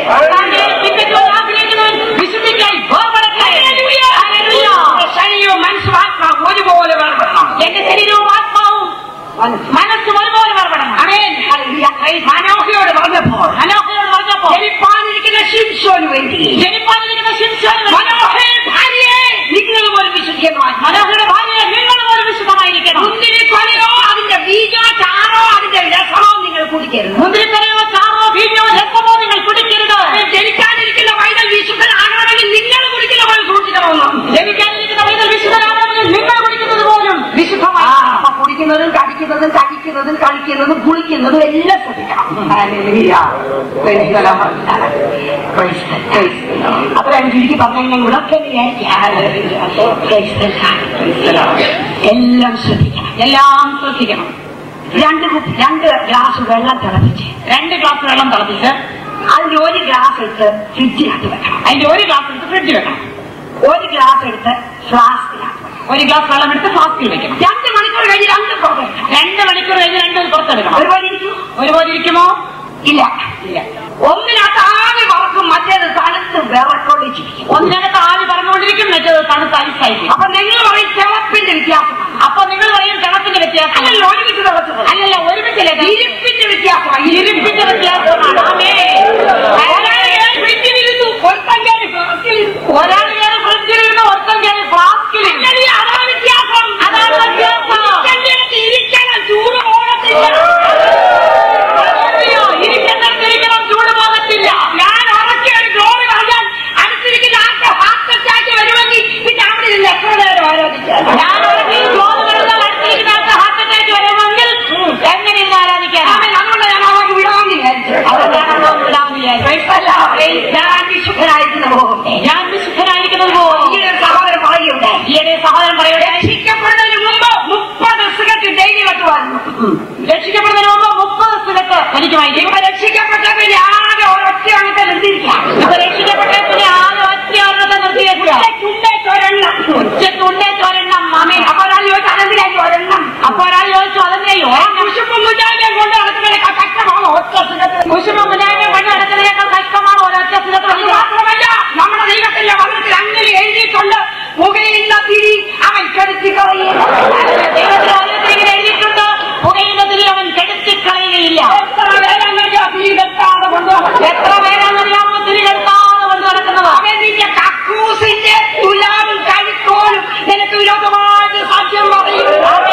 കർത്താവേ, പിൻപറ്റുവാൻ ആഗ്രഹിക്കുന്നവൻ വിശുദ്ധിക്കായി വേർപെടട്ടെ. ഹല്ലേലൂയ. ശരീരവും മനസ്സും ആത്മാവും ഒരുപോലെ വേർപെടണം എന്റെ ശരീരവും ആത്മാവും മനസ്സും ഒരുപോലെ വേർപെടണം അമേൻ ഹല്ലേലൂയ. മനോഹയോട് പറഞ്ഞപ്പോൾ അനോഹയോട് പറഞ്ഞപ്പോ ജനിപ്പാനിരിക്കുന്ന ശിംശോന് വേണ്ടി ജനിപ്പാനിരിക്കുന്ന ശിംശോന് മനോഹര ഭാര്യയെ നിങ്ങൾ പോലും വിശുദ്ധിയമായി മനോഹരുടെ ഭാര്യയെ നിങ്ങൾ പോലും വിശുദ്ധമായിരിക്കണം മുന്തിരി കൊലയോ അതിന്റെ ബീജോ ചാറോ അതിന്റെ രസമോ നിങ്ങൾ കുടിക്കരുത് മുന്തിരിക്കരയോ ചാറോ ബീജോ രസമോ നിങ്ങൾ കുടിക്കരുത് ജനിക്കാനിരിക്കുന്ന വൈതൽ വിശുദ്ധനാകണമെങ്കിൽ നിങ്ങൾ കുടിക്കുന്ന പോലെ സൂക്ഷിക്കണമെന്നും ജനിക്കാനിരിക്കുന്ന വൈദ്യുതി വിശുദ്ധനാകണമെങ്കിൽ നിങ്ങൾ കുടിക്കുന്നത് പോലും വിശുദ്ധമായി അപ്പൊ കുടിക്കുന്നതും കടിക്കുന്നതും കഴിക്കുന്നതും കളിക്കുന്നതും കുളിക്കുന്നതും എല്ലാം ശ്രദ്ധിക്കണം hallelujah. Praise the Lord. Praise the- praise the Lord. അപ്പൊ ഞാൻ ചുരുക്കി പറഞ്ഞാൽ കൂടെ വിചാരിക്കാം Hallelujah. Praise the Lord. Praise the Lord. എല്ലാം ശ്രദ്ധിക്കണം എല്ലാം ശ്രദ്ധിക്കണം രണ്ട് കുപ്പി രണ്ട് ഗ്ലാസ് വെള്ളം തിളപ്പിച്ച് രണ്ട് ഗ്ലാസ് വെള്ളം തിളപ്പിച്ച് അതിൽ ഒരു ഗ്ലാസ് എടുത്ത് ഫ്രിഡ്ജിനകത്ത് വെക്കണം അതിന്റെ ഒരു ഗ്ലാസ് എടുത്ത് ഫ്രിഡ്ജിൽ വെക്കണം ഒരു ഗ്ലാസ് എടുത്ത് ഫ്ലാസ്കിനകത്ത് വെക്കണം ഒരു ഗ്ലാസ് വെള്ളം എടുത്ത് ഫ്ലാസ്കിൽ വെക്കണം രണ്ട് മണിക്കൂർ കഴിഞ്ഞ് രണ്ട് പുറത്തെടുക്കണം രണ്ട് മണിക്കൂർ കഴിഞ്ഞ് രണ്ടും പുറത്തെടുക്കണം ഒരുപോലെ ഇരിക്കും ഒരുപോലെ ഇരിക്കുമോ ഇല്ല ഇല്ല ഒന്നിനകത്ത് ആവി പറക്കും മറ്റേത് തണുത്ത് വിറക്കൊള്ളിച്ചിരിക്കും ഒന്നിനകത്ത് ആവി പറഞ്ഞുകൊണ്ടിരിക്കും മറ്റേത് തണുത്ത് ഐസായിരിക്കും അപ്പൊ നിങ്ങൾ പറയും തിളപ്പിന്റെ വ്യത്യാസം അപ്പൊ നിങ്ങൾ പറയും കിണത്തിന്റെ വ്യത്യാസം അല്ലല്ലോ ഒരുമിച്ച് തിളച്ചത് അല്ലല്ല ഒരുമിച്ചല്ലേ ഇരിപ്പിന്റെ വ്യത്യാസമാണ് ഇരുപ്പിന്റെ വ്യത്യാസമാണ് ആമേ. ഒരാൾ ഏത് ഫ്രിഡ്ജിൽ ഇരുന്നു ഒരുത്തൻ കയറി ഫ്ലാസ്കിൽ ഇരുന്നു. ഒരാൾ കയറി ഫ്രിഡ്ജിൽ ഇരുന്നു ഒരുത്തൻ കയറി ഫ്ലാസ്കിൽ ഇരുന്നു. അതാണ് വ്യത്യാസം അതാണ് വ്യത്യാസം. ഇരിക്കേണ്ടിടത്ത് ഇരിക്കണം ചൂട് പോകത്തില്ല അയ്യോ, ഇരിക്കുന്നിടത്ത് ഇരിക്കണം ചൂട് പോകത്തില്ല ഞാൻ ഉറക്കെ ഒരു ഗ്ലോറി പറഞ്ഞാൽ അടുത്തിരിക്കുന്ന ആൾക്ക് ഹാർട്ട് അറ്റാക്ക് വരുമെങ്കിൽ പിന്നെ അവിടെ ഇരുന്ന് എത്ര നേരം ആലോചിച്ചാൽ ഞാൻ ഒരു ജോലി കഴിഞ്ഞാൽ അടുത്തിരിക്കുന്ന ആൾക്ക് ഹാർട്ട് അറ്റാക്ക് വരുമെങ്കിൽ എങ്ങനെ ഇരുന്ന് ആരാധിക്കാൻ അതുകൊണ്ട് ഞാൻ അവർക്ക് വിടാമെന്ന് വിചാരിച്ചു ഞാൻ വിശുദ്ധനായിരിക്കുന്ന പോകും ഞാൻ വിശുദ്ധനായിരിക്കുന്നത് പോ ഈയൊരു സഹോദരൻ പറയുകയുണ്ട് ഈയിടെ സഹോദരൻ പറയട്ടെ രക്ഷിക്കപ്പെടുന്നതിന് മുമ്പ് മുപ്പത് സിഗരറ്റ് ഡെയിലി വെട്ടുവായിരുന്നു രക്ഷിക്കപ്പെടുന്നതിന് മുമ്പ് മുപ്പത് സ്ഥലത്ത് എനിക്കുമായിരിക്കും ഇപ്പൊ രക്ഷിക്കപ്പെട്ട പിന്നെ ആകെ ഒരൊറ്റ അങ്ങനത്തെ നിർത്തിയിരിക്കാം ഇപ്പൊ രക്ഷിക്കപ്പെട്ട പിന്നെ ആകെ ഒറ്റ ഒരെണ്ണത്തെ നിർത്തിയേക്കുക ഉച്ചയ്ക്കൊരെണ്ണം ഉച്ചക്കുണ്ടേ ഒരെണ്ണം മാമേ അപ്പൊ ഒരാൾ ചോദിച്ചു അതെന്തിനായി ഒരെണ്ണം അപ്പൊ ഒരാൾ ചോദിച്ചു അതെന്തെയോ കുശുപ്പും കുഞ്ഞാലും കൊണ്ട് നടക്കുന്നതിനെ കഷ്ടമാണ് ഒറ്റ സിഗരറ്റ് കുശുമുമ്പനായ പണി നടക്കുന്നതിനേക്കാൾ കഷ്ടമാണ് ഒരൊറ്റ അത് സ്ഥലത്ത് മാത്രമല്ല നമ്മുടെ ദൈവത്തിന്റെ വചനത്തിൽ അങ്ങനെ എഴുതിയിട്ടുണ്ട് പുകയില്ല തിരി അവൻ കെടുത്തി കളയും ദൈവത്തിൽ ഓരോരുത്തരിങ്ങനെ എഴുതിയിട്ടുണ്ട് പുകയില്ല തിരി അവൻ കെടുത്തിക്കളയുകയില്ല എത്ര പേരങ്ങനെ തിരി കെട്ടാതെ കൊണ്ടുപോകും എത്ര പേരാണെന്നറിയാമോ തിരി കെട്ടാതെ കൊണ്ട് നടക്കുന്നത് അവൻ നിന്റെ കക്കൂസിന്റെ തുലാവും കഴുക്കോലും നിനക്ക് വിരോധമായിട്ട് സാക്ഷ്യം പറയും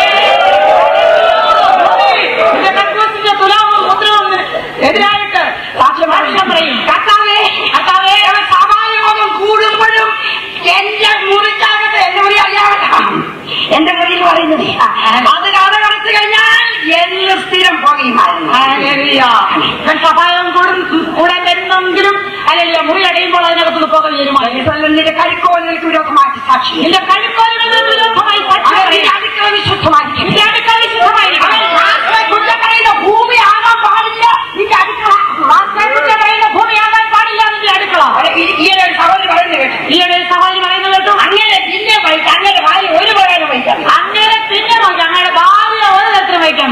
നിന്റെ കക്കൂസിന്റെ തുലാവും മുദ്രവും എതിരായിട്ട് സാക്ഷ്യം സാക്ഷ്യം പറയും കർത്താവേ കർത്താവേ, അവൻ സഭായോഗം കൂടുമ്പോഴും എന്റെ മുറിക്കകത്ത് എന്റെ മുറി അറിയാമല്ല എന്റെ മുറിയിൽ പറയുന്നത് അത് കഥ കടച്ചു കഴിഞ്ഞാൽ എല്ലാം സ്ഥിരം പോകുമായിരുന്നു ഹല്ലേലൂയ. ഞാൻ സഹായം കൂടും കൂടാൻ വരുന്നെങ്കിലും അല്ലെങ്കിൽ മുറി അടയുമ്പോൾ അതിനകത്തുനിന്ന് പോക തീരുമാനം നിന്റെ കഴിക്കോൽ നിനക്ക് വിരോധമായിട്ട് സാക്ഷി നിന്റെ കഴിക്കോലുകൾ വിരോധമായി സാക്ഷി അവൻ പറയും. നിന്റെ അടുക്കള വിശുദ്ധമായിരിക്കും നിന്റെ അടുക്കള വിശുദ്ധമായിരിക്കും. അവൻ വാസ്തവ കുറ്റം പറയുന്ന ഭൂമി ആകാൻ പാടില്ല നിന്റെ അടുക്കള വാസ്തവ കുറ്റം പറയുന്ന ഭൂമിയാകാൻ പാടില്ല നിന്റെ അടുക്കള ഈയൊരു സഹോദരി പറയുന്നത് കേട്ടു ഈയിടെ സഹോദരി പറയുന്നത് കേട്ടു അങ്ങനെ പിന്നെ വൈകിട്ട് അങ്ങനെ ഭാര്യ ഒരു പറയാനും വൈകാം അങ്ങനെ പിന്നെ നോക്കി അങ്ങനെ ഭാര്യ ഒരു തരത്തിൽ വയ്ക്കാൻ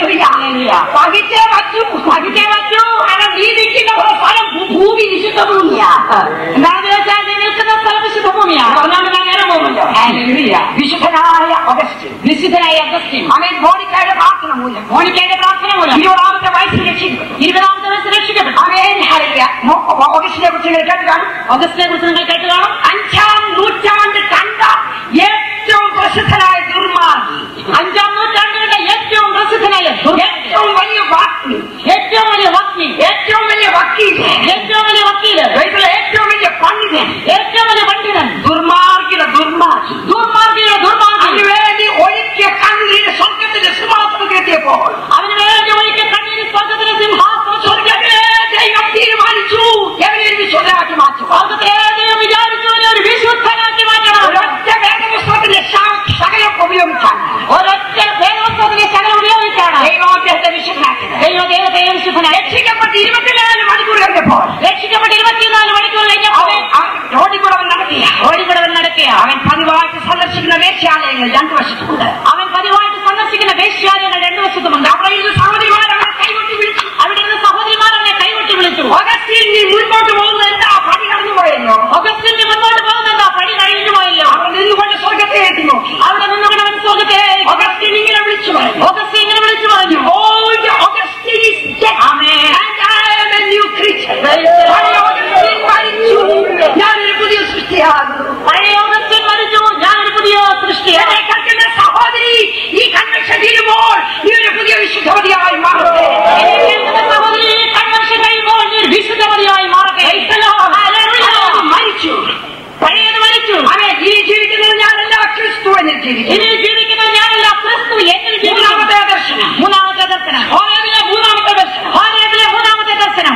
പകിച്ചേ വച്ചു പകിച്ചേ വച്ചു. കാരണം നീ നിൽക്കുന്ന ഒരു സ്ഥലം ഭൂ- ഭൂമി വിശുദ്ധ ഭൂമിയാ എന്താണെന്ന് വെച്ചാൽ നീ നിൽക്കുന്ന സ്ഥലം വിശുദ്ധ ഭൂമിയാണ് അതുകൊണ്ട് ഞാൻ നേരെ പോകുമല്ലോ വിശുദ്ധനായ അഗസ്റ്റ് വിശുദ്ധനായ അഗസ്റ്റിൻ അവൻ മോണിക്കയുടെ പ്രാർത്ഥന മൂലം മോണിക്കയുടെ പ്രാർത്ഥന മൂലം ഇരുപതാമത്തെ വയസ്സിൽ രക്ഷിക്കും ഇരുപതാമത്തെ വയസ്സ് രക്ഷിക്കപ്പെട്ടു അവൻ ഹരിയ ഓഗസ്റ്റിനെ കുറിച്ച് നിങ്ങൾ കേട്ട് കാണും ഓഗസ്റ്റിനെ കുറിച്ച് നിങ്ങൾ കേട്ട് കാണും അഞ്ചാം നൂറ്റാണ്ട് കണ്ട ഏറ്റവും പ്രസിദ്ധനായ ദുർമാർഗി അഞ്ചാം നൂറ്റാണ്ടിലെ ഏറ്റവും പ്രസിദ്ധനായ ദുർഗ- ഏറ്റവും വലിയ വാഗ്മി ഏറ്റവും വലിയ വക്കീൽ ഏറ്റവും വലിയ വക്കീൽ ഏറ്റവും വലിയ വക്കീല് ബൈബിളിലെ ഏറ്റവും വലിയ പണ്ഡിതൻ ഏറ്റവും വലിയ പണ്ഡിതൻ ദുർമാർഗിയുടെ ദുർമാർഗി ദുർമാർഗിയുടെ ദുർമാർഗി അതിനു വേണ്ടി ഒരിക്കൽ കണ്ണീര് സ്വർഗത്തിന്റെ സിംഹാസനം കെട്ടിയപ്പോൾ അവന് വേണ്ടി ഒരിക്കൽ കണ്ണീര് സ്വർഗത്തിന് സിംഹാസനം സ്വർഗത്തിലെ ദൈവം തീരുമാനിച്ചു എവനെ ഒരു വിശ്വനാക്കി മാറ്റും സ്വർഗത്തിലെ ദൈവം വിചാരിച്ചു അവനെ ഒരു വിശുദ്ധനാക്കി മാറ്റണം ഒരൊറ്റ വേദപുസ്തകത്തിന്റെ ശ- ശകലം ഉപയോഗിച്ചാണ് ഒരൊറ്റ വേദപുസ്തകത്തിലെ ശകലം ഉപയോഗിച്ചാണ് ദൈവം അദ്ദേഹത്തെ വിശുദ്ധനാക്കിയത് ദൈവ ദൈവത്തെ വിശുദ്ധനായി രക്ഷിക്കപ്പെട്ട് ഇരുപത്തിനാല് മണിക്കൂർ കഴിഞ്ഞപ്പോൾ രക്ഷിക്കപ്പെട്ട് ഇരുപത്തിനാല് മണിക്കൂർ കഴിഞ്ഞപ്പോൾ അവൻ അവൻ റോഡിൽ കൂടെ അവൻ നടത്തിയ ഓടിക്കൂടവൻ നടത്തിയ അവൻ പതിവായിട്ട് സന്ദർശിക്കുന്ന വേശ്യാലയങ്ങൾ രണ്ടു വശത്തുണ്ട് അവൻ പതിവായിട്ട് സന്ദർശിക്കുന്ന വേശ്യാലയങ്ങൾ രണ്ടു വശത്തുമുണ്ട് അവിടെ ഇരുന്ന് സഹോദരിമാർ അവനെ കൈകൊട്ടി വിളിച്ചു അവിടെ നിന്ന് സഹോദരിമാർ അവനെ കൈകൊട്ടി വിളിച്ചു ഓഗസ്റ്റിൽ ഓഗസ്റ്റിനി മുൻപോട്ട് പോകുന്നത് എന്താ പടി കടന്നു പോയല്ലോ ഓഗസ്റ്റിന് മുന്നോട്ട് പോകുന്നത് പടി കഴിഞ്ഞു പോയല്ലോ അവിടെ നിന്നുകൊണ്ട് സ്വർഗത്തെ എത്തി നോക്കി അവിടെ നിന്നുകൊണ്ട് അവൻ സ്വർഗത്തെ ഓഗസ്റ്റിൻ ഇങ്ങനെ വിളിച്ചു പറഞ്ഞു ഓഗസ്റ്റ് ഇങ്ങനെ വിളിച്ചു പറഞ്ഞു Old Augustine is dead. Amen. And I am a new creature. Praise the Lord. പഴയ Augustine മരിച്ചു. ഞാനൊരു പുതിയ സൃഷ്ടിയാകുന്നു പഴയ ഓഗസ്റ്റിൻ മരിച്ചു ഞാനൊരു പുതിയ സൃഷ്ടിയാണ് എന്നെ കേൾക്കുന്ന സഹോദരി ഈ കൺവെൻഷൻ തീരുമ്പോൾ നീ ഒരു പുതിയ വിശുദ്ധവതിയായി മാറട്ടെ കേൾക്കുന്ന സഹോദരി കൺവെൻഷൻ കഴിയുമ്പോൾ നീ ഒരു വിശുദ്ധമതിയായി മാറട്ടെ Hallelujah. അത് മരിച്ചു പഴയത് മരിച്ചു അവൻ ഇനി ജീവിക്കുന്നത് ഞാനല്ല ക്രിസ്തു എന്നിൽ ജീവിക്കുന്നു ഇനി ജീവിക്കുന്ന ഞാനല്ല ക്രിസ്തു എന്നിൽ ജീവിക്കുന്നു മൂന്നാമത്തെ ദർശനം മൂന്നാമത്തെ ദർശനം ഹോരേബിലെ മൂന്നാമത്തെ ദർശനം ഹോരേബിലെ മൂന്നാമത്തെ ദർശനം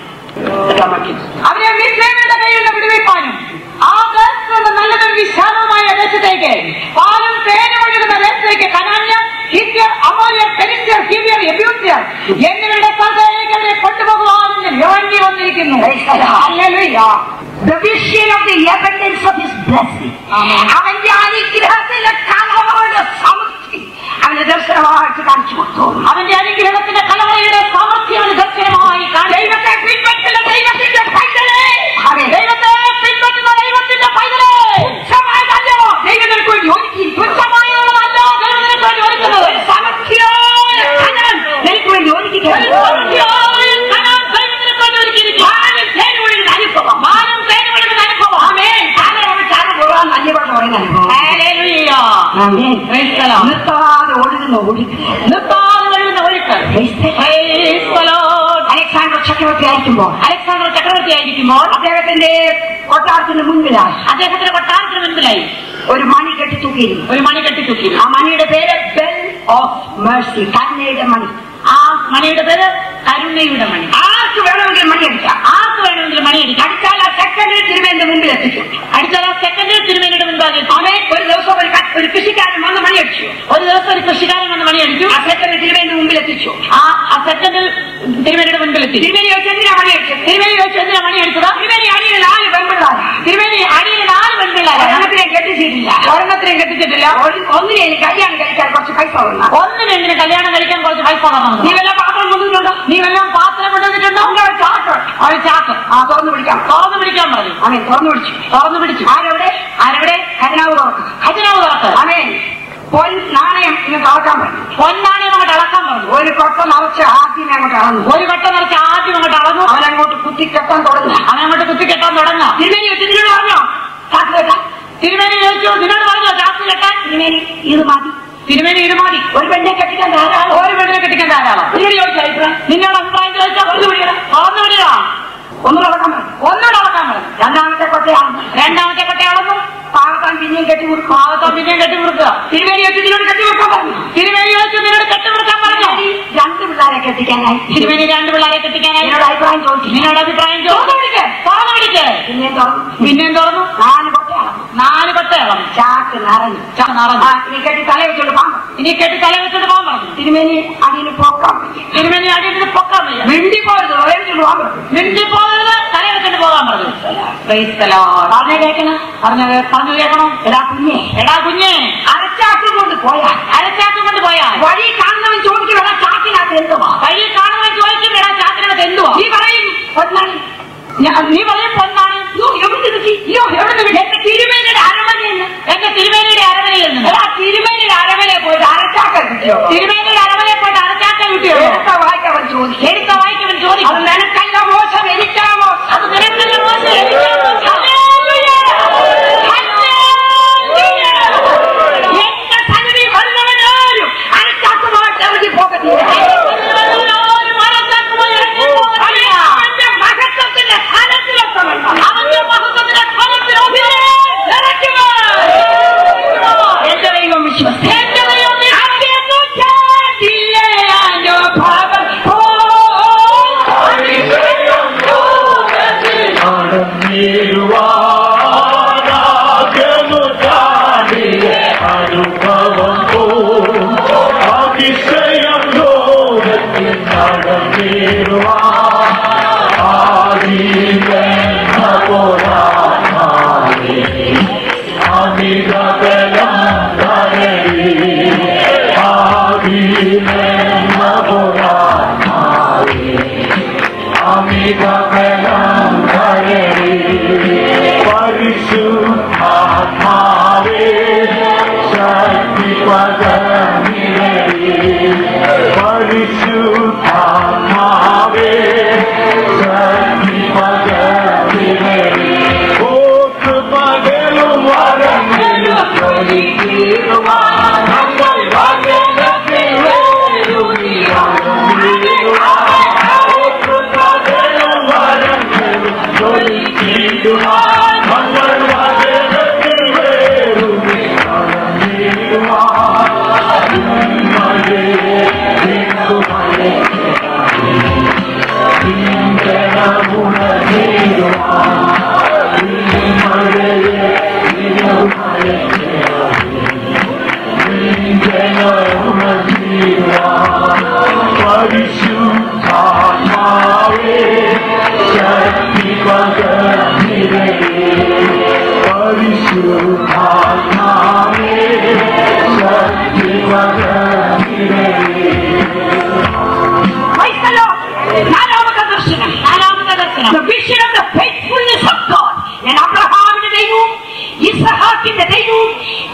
അവരെ മിസ്രൈമിന്റെ കയ്യിൽ നിന്ന് വിടുവിപ്പാനും ആ ദേശത്ത് നിന്ന് നല്ലതൊരു വിശാലമായ ദേശത്തേക്ക് പാലും തേനും ഒഴുകുന്ന ദേശത്തേക്ക് കനാന്യർ ഹിത്യർ അമോര്യർ പെരിസ്യർ ഹിവിയർ എബ്യൂസ്യർ എന്നിവരുടെ സ്ഥലത്തേക്ക് അവരെ കൊണ്ടുപോകുവാനും ഞാൻ ഇറങ്ങി വന്നിരിക്കുന്നു Hallelujah. The vision of the abundance of his blessing. അവന്റെ അനുഗ്രഹത്തിലെ കലവറയുടെ സമൃദ്ധി അവന്റെ ദർശനമായിട്ട് കാണിച്ചു കൊടുത്തു അവന്റെ അനുഗ്രഹത്തിന്റെ കലവറയുടെ സാമർഥ്യം ദർശനമായി കാണും ദൈവത്തെ പിൻപറ്റുന്ന ദൈവത്തിന്റെ പൈതലേ അതെ ദൈവത്തെ പിൻപറ്റുന്ന ദൈവത്തിന്റെ പൈതലേ തുച്ഛമായതല്ലോ ദൈവം നിനക്ക് വേണ്ടി ഒരുക്കി തുച്ഛമായുള്ളതല്ല ദൈവം നിനക്ക് വേണ്ടി ഒരുക്കുന്നത് ഒരു സമൃദ്ധിയായ ധനം നിനക്ക് വേണ്ടി ഒരുക്കി ഒരു സമൃദ്ധിയായ കനം ദൈവം നിനക്ക് വേണ്ടി ഒരുക്കിയിരിക്കുന്നു. മാനം തേനുകൊഴുകുന്ന അനുഭവം മാനം തേനും ഒഴുകുന്ന അനുഭവം. ആമേൻ ചാനൽ ചാനൽ പോകാൻ നല്ല പാട്ട് പറയുന്ന അനുഭവം hallelujah. Amen Praise the Lord. നിർത്താതെ ഒഴുകുന്ന ഒഴുക്ക് നിർത്താതെ ഒഴുകുന്ന ഒഴുക്ക്. Praise the Lord. Praise the Lord. Alexander ചക്രവർത്തി ആയിരിക്കുമ്പോൾ അലക്സാണ്ടർ ചക്രവർത്തി ആയിരിക്കുമ്പോൾ അദ്ദേഹത്തിന്റെ കൊട്ടാരത്തിന് മുൻപിലായി അദ്ദേഹത്തിന്റെ കൊട്ടാരത്തിന് മുൻപിലായി ഒരു മണി കെട്ടി തൂക്കിയിരുന്നു ഒരു മണി കെട്ടിത്തൂക്കി ആ മണിയുടെ പേര് ബെൽ ഓഫ് മേഴ്സി കരുണയുടെ മണി ആ മണിയുടെ പേര് കരുണയുടെ മണി ആർക്ക് വേണമെങ്കിലും മണി അടിക്കാം ആർക്ക് വേണമെങ്കിലും മണി അടിക്കാം അടിച്ചാൽ ആ സെക്കൻഡിൽ തിരുവേന്റെ മുമ്പിൽ എത്തിക്കും അടിച്ചാൽ ആ സെക്കൻഡ് തിരുമേനിയുടെ മുൻപാകെ എത്തും. അവൻ ഒരു ദിവസം ഒരു ക- ഒരു കൃഷിക്കാരൻ വന്ന് മണി അടിച്ചു ഒരു ദിവസം ഒരു കൃഷിക്കാരൻ വന്ന് മണി അടിച്ചു ആ സെക്കൻഡിൽ തിരുവേന്റെ മുമ്പിൽ എത്തിച്ചു ആ ആ സെക്കൻഡിൽ തിരുമേനിയുടെ മുൻപിലെത്തി തിരുവേനി ചോദിച്ചു എന്തിനാ മണി അടിച്ചത് തിരുമേനി ചോദിച്ചു എന്തിനാ മണി അടിച്ചത് തിരുവേനി അടിയിൽ നാല് പെൺപിള്ളാരാ തിരുമേനി അടിയിൽ നാല് പെൺപിള്ളേരാണ് ഒരെണ്ണത്തിനെ കെട്ടിച്ചിട്ടില്ല ഒരെണ്ണത്തിനെയും കെട്ടിച്ചിട്ടില്ല ഒരു- ഒന്നിനെ എനിക്ക് കല്യാണം കഴിക്കാൻ കുറച്ച് പൈസ വന്ന ഒന്നിനെങ്കിലും കല്യാണം കഴിക്കാൻ കുറച്ച് പൈസ നീ തന്നു വല്ല പാത്രം കൊണ്ടുവന്നിട്ടുണ്ടോ നീ വല്ലതും പാത്രം കൊണ്ടുവന്നിട്ടുണ്ടോ ഒരു ചാക്ക് ഒരു ചാക്ക് ആ തുറന്നു പിടിക്കാം തുറന്നു പിടിക്കാൻ പറഞ്ഞു അവൻ തുറന്നു പിടിച്ചു തുറന്നു പിടിച്ചു ആരവിടെ ആരവിടെ ഖജനാവ് തുറക്കും ഖജനാവ് തുറക്ക് അവൻ പൊൻ നാണയം ഇന്ന് തുറക്കാൻ പറഞ്ഞു പൊന്നാണയം അങ്ങോട്ട് അളക്കാൻ പറഞ്ഞു ഒരു കൊട്ട നിറച്ച് ആദ്യമേ അങ്ങോട്ട് അളന്നു ഒരു കട്ട നിറച്ച് ആദ്യം അങ്ങോട്ട് അളന്നു അവൻ അങ്ങോട്ട് കുത്തിക്കെട്ടാൻ തുടങ്ങി അവൻ അങ്ങോട്ട് കുത്തിക്കെട്ടാൻ തുടങ്ങാം തിരുമേനി തിരിഞ്ഞോട് പറഞ്ഞോ ചാക്ക് കേട്ടാ തിരുമേനി ചോദിച്ചു നിന്നോട് പറഞ്ഞോ ചാക്ക് കെട്ടാൻ തിരുമേനി ഇത് മതി തിരുമേനി ഇത് മതി ഒരു പെണ്ണെ കെട്ടിക്കാൻ ധാരാളം ഒരു പെണ്ണിനെ കെട്ടിക്കാൻ ധാരാളം നിന്നോട് ചോദിച്ചാ അഭിപ്രായം നിന്നോട് അഭിപ്രായം ചോദിച്ചാൽ തുറന്നു പിടിക്കണം തുറന്നു വിടുക ഒന്ന് തുറക്കാൻ പറഞ്ഞു ഒന്നുകൂടെ അളക്കാൻ പറഞ്ഞു രണ്ടാമത്തെ കൊട്ടയാണ് രണ്ടാമത്തെ കട്ട അളന്നു പാകത്താൻ പിന്നെയും കെട്ടി കൊടുക്കും ഭാഗത്തോ പിന്നെയും കെട്ടി മുറുക്കുക തിരുമേനി വെച്ച് നിന്നോട് കെട്ടി കൊടുക്കാൻ പറഞ്ഞു തിരുമേനി ചോദിച്ചു നിന്നോട് കെട്ടിമുറുക്കാൻ പറഞ്ഞു രണ്ട് പിള്ളേരെ കെട്ടിക്കാനായി തിരുമേനി രണ്ട് പിള്ളേരെ കെട്ടിക്കാനായി എന്നോട് അഭിപ്രായം ചോദിച്ചു നിന്നോട് അഭിപ്രായം ചോദിച്ചു തുറന്നു പിടിക്ക് പിന്നെയും തുറന്നു പിന്നെയും തുറന്നു നാല് കൊട്ടയാണ് നാല് കൊട്ട അളന്നു ചാക്ക് നിറഞ്ഞു ചാക്ക് നിറഞ്ഞു. ആ, ഇനി കെട്ടി തല വെച്ചോണ്ട് പാമ്പ് ഇനി കെട്ടി തല വെച്ചിട്ട് പോകാൻ പറഞ്ഞു തിരുമേനി അടിയിൽ പോക്കാൻ വയ്യ. തിരുമേനി അടിയിൽ നിന്ന് പൊക്കാൻ വയ്യ മിണ്ടി പോരുത് വേവിച്ചോണ്ട് പോകാൻ പറ്റും മിണ്ടി പോകരുത് തല വെച്ചിട്ട് പോകാൻ പറഞ്ഞു Praise the Lord. പറഞ്ഞ കേൾക്കണം പറഞ്ഞു കേ- പറഞ്ഞു കേൾക്കണം എടാ കുഞ്ഞെ എടാ കുഞ്ഞെ അരച്ചാക്ക് കൊണ്ട് പോയാൽ അരച്ചാക്ക് കൊണ്ട് പോയാൽ വഴി കാണുന്നവൻ ചോദിക്കും എടാ ചാക്കിനകത്ത് എന്തുവാ വഴി കാണുവാൻ ചോദിക്കും എടാ ചാക്കിനകത്ത് എന്തുവാ നീ പറയും പൊന്നാണി ഞാ- നീ പറയും പൊന്നാണ് അയ്യോ എവിടെ കിട്ടി അയ്യോ എവിടെ നിന്ന് എന്റെ തിരുമേനിയുടെ അരമനയെന്ന് എന്റെ തിരുമേനിയുടെ അരമനയിൽ നിന്ന് എടാ തിരുമേനിയുടെ അരമനയെ പോയിട്ട് അരച്ചാക്ക കിട്ടിയോ തിരുമേനിയുടെ അരമനയെ പോയിട്ട് അരച്ചാക്ക കിട്ടിയോ എടുത്ത വായിക്കവൻ ചോദിക്കും എടുത്ത വായിക്കവൻ അത് ചോദിക്കും നിനക്കല്ല മോശം എനിക്കാ മോശം അത് നിനക്കല്ല മോശം, എനിക്കാ മോശം. Hallelujah. Hallelujah. എന്റെ സന്നിധി വരുന്നവനാരും അരച്ചാക്കുമായിട്ട് ഇറങ്ങി പോകത്തില്ല എല്ലാവരും അരച്ചാക്ക് പോയി ഇറങ്ങി പോകത്തില്ല. അവന്റെ മഹത്വത്തിന്റെ ഫലത്തിലെത്തണം അവന്റെ മഹത്വത്തിന്റെ ഫലത്തിൽ ഒന്നിനെ നിറയ്ക്കുക. എന്റെ ദൈവം വിശ്വസിച്ചു എന്റെ ദൈവം നീ അനുഭവം അതിശയം ലോകത്തിൽ നടന്നിടുവാ അമിതബലം ധരവി ആദിലെന്ന പുരാണായി അമിതബലം പരിശുദ്ധാത്മാവേ ശക്തി പകർന്നിടേ ഓക്ക് പകലും വരങ്ങളും ജ്വലിക്കുവാൻ ഞങ്ങൾ വചനത്തിൽ വേരുതിയാകുവാൻ ഓക്ക് പകലും വരങ്ങളും ജ്വലിക്കുവാൻ ഞങ്ങൾ വചനത്തിൽ പരിശുദ്ധാത്മാവേ ശക്തി പകർന്നിരേ പരിശുദ്ധാത്മാവേ ശക്തി പകർന്നിരേ Praise the Lord. നാലാമത്തെ ദർശനം നാലാമത്തെ ദർശനം The vision of the faithfulness of God. ഞാൻ അബ്രഹാമിന്റെ ദൈവവും ഇസഹാക്കിന്റെ ദൈവവും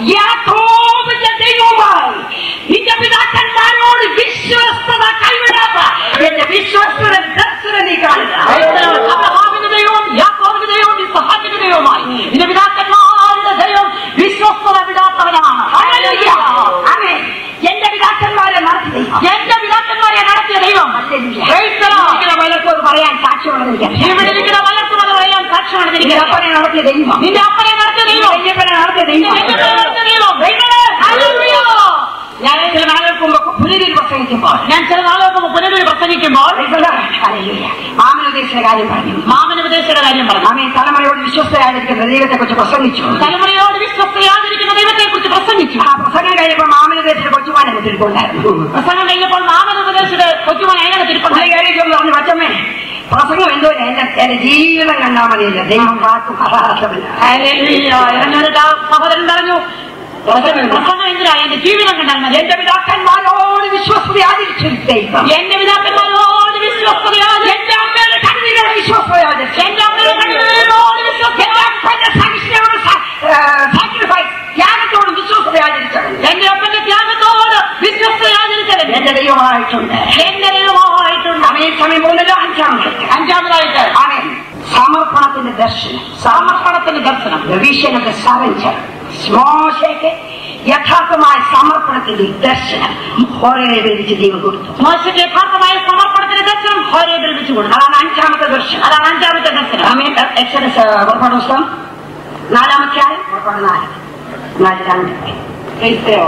യാക്കോബിന്റെ ദൈവവുമായി നിന്റെ പിതാക്കന്മാരോട് വിശ്വസ്തത കൈവിടാത്ത എന്റെ വിശ്വസ്തത ദർശനം നീ കാണുക അബ്രഹാമിന്റെ ദൈവവും യാക്കോബിന്റെ ദൈവവും ഇസ്ഹാക്കിന്റെ ദൈവവുമായി നിന്റെ പിതാക്കന്മാരുടെ ദൈവം വിശ്വസ്തത വിടാത്തവനാണ് ഹല്ലേലൂയ. ആമേൻ. എന്റെ പിതാക്കന്മാരെ നടത്തി ദൈവം. എന്റെ പിതാക്കന്മാരെ നടത്തിയ ദൈവം ഹല്ലേലൂയ. Praise the Lord. ഇരിക്കുന്ന പലർക്കും പറയാൻ സാക്ഷ്യമുള്ളത് എനിക്കറിയാം. ഇവിടെ ഇരിക്കുന്ന പലർക്കും അത് പറയാൻ സാക്ഷ്യമാണ് നിന്റെ എനിക്ക് അപ്പനെ നടത്തിയ ദൈവം നിന്റെ അപ്പനെ നടത്തിയ ദൈവം വല്യപ്പനെ നടത്തിയ നിന്റെ ദൈവം വല്യപ്പനെ നടത്തിയ ദൈവം ഹല്ലേലൂയ. ഞാൻ ചില നാളുകൾക്ക് മുമ്പ് പുനരിൽ പ്രസംഗിക്കുമ്പോൾ ഞാൻ ചില നാളുകൾക്ക് മുമ്പ് പുനരൊരു പ്രസംഗിക്കുമ്പോൾ ഹല്ലേലൂയ. മാമനുദ്ദേശിച്ച കാര്യം പറഞ്ഞു മാമനുപദേശയുടെ കാര്യം പറഞ്ഞു ആമേ തലമുറയോട് വിശ്വസ്തരായിരിക്കുന്ന ദൈവത്തെ കുറിച്ച് പ്രസംഗിച്ചു തലമുറയോട് വിശ്വസ്തയാതിരിക്കുന്ന ദൈവത്തെ കുറിച്ച് പ്രസംഗിച്ചു ആ പ്രസംഗം കഴിഞ്ഞപ്പോൾ മാമനുദ്ദേശിച്ച കൊച്ചുമാനെ കുത്തിരിക്കൊണ്ടായിരുന്നു പ്രസംഗം കഴിഞ്ഞപ്പോൾ മാമനുപദേശയുടെ കൊച്ചുമോൻ അയാളെ തിരുപ്പതി പുള്ളി കയറി ചെന്ന് പറഞ്ഞു പച്ചമ്മേ പ്രസംഗം എന്തോ എന്റെ എന്റെ ജീവിതം കണ്ടാൽ മതിയല്ല ദൈവം വാക്കും പറയാത്തവല്ല എന്നൊരു സഹോദരൻ പറഞ്ഞു പ്രസംഗം എന്തിനാ എന്റെ ജീവിതം കണ്ടാൽ മതി എന്റെ പിതാക്കന്മാരോട് വിശ്വസ്തയാതിരിച്ചു ദൈവം എന്റെ പിതാക്കന്മാരോട് വിശ്വസ്തയാതി എന്റെ അമ്മയുടെ കണ്ണീരോട് വിശ്വസ്തയാതിരിച്ചു എന്റെ അമ്മയുടെ കണ്ണുനീരോട് വിശ്വസ്ത എന്റെ അപ്പന്റെ സഹിഷ്ണുയോട് സാക്രിഫൈസ് ത്യാഗത്തോട് വിശ്വസ്തയാതിരിച്ചവൻ എന്റെ അപ്പന്റെ ത്യാഗത്തോട് വിശ്വസ്തയാതിരിച്ചവൻ എന്റെ ദൈവമായിട്ടുണ്ട് എന്റെ ദൈവമായിട്ടുണ്ട് അവൻ ഈ സമയം മൂന്നിലോ അഞ്ചാമത് അഞ്ചാമതായിട്ട് അവൻ സമർപ്പണത്തിന്റെ ദർശനം സമർപ്പണത്തിന്റെ ദർശനം The vision of the surrender. മോശയ്ക്ക് യഥാർത്ഥമായ സമർപ്പണത്തിന്റെ ദർശനം ഹോറയെ വിളിച്ച് ദൈവം കൊടുത്തു മോശയ്ക്ക് യഥാർത്ഥമായ സമർപ്പണത്തിന്റെ ദർശനം ഹോരേബിൽ വെച്ചു കൊടുത്തു അതാണ് അഞ്ചാമത്തെ ദർശനം അതാണ് അഞ്ചാമത്തെ ദർശനം ആമേൻ. എക്സഡസ് പുറപ്പാട് പുസ്തകം നാലാമത്തെ ആയം പുറപ്പാട് നാല് നാല് രണ്ട് ക്രൈസ്തവോ?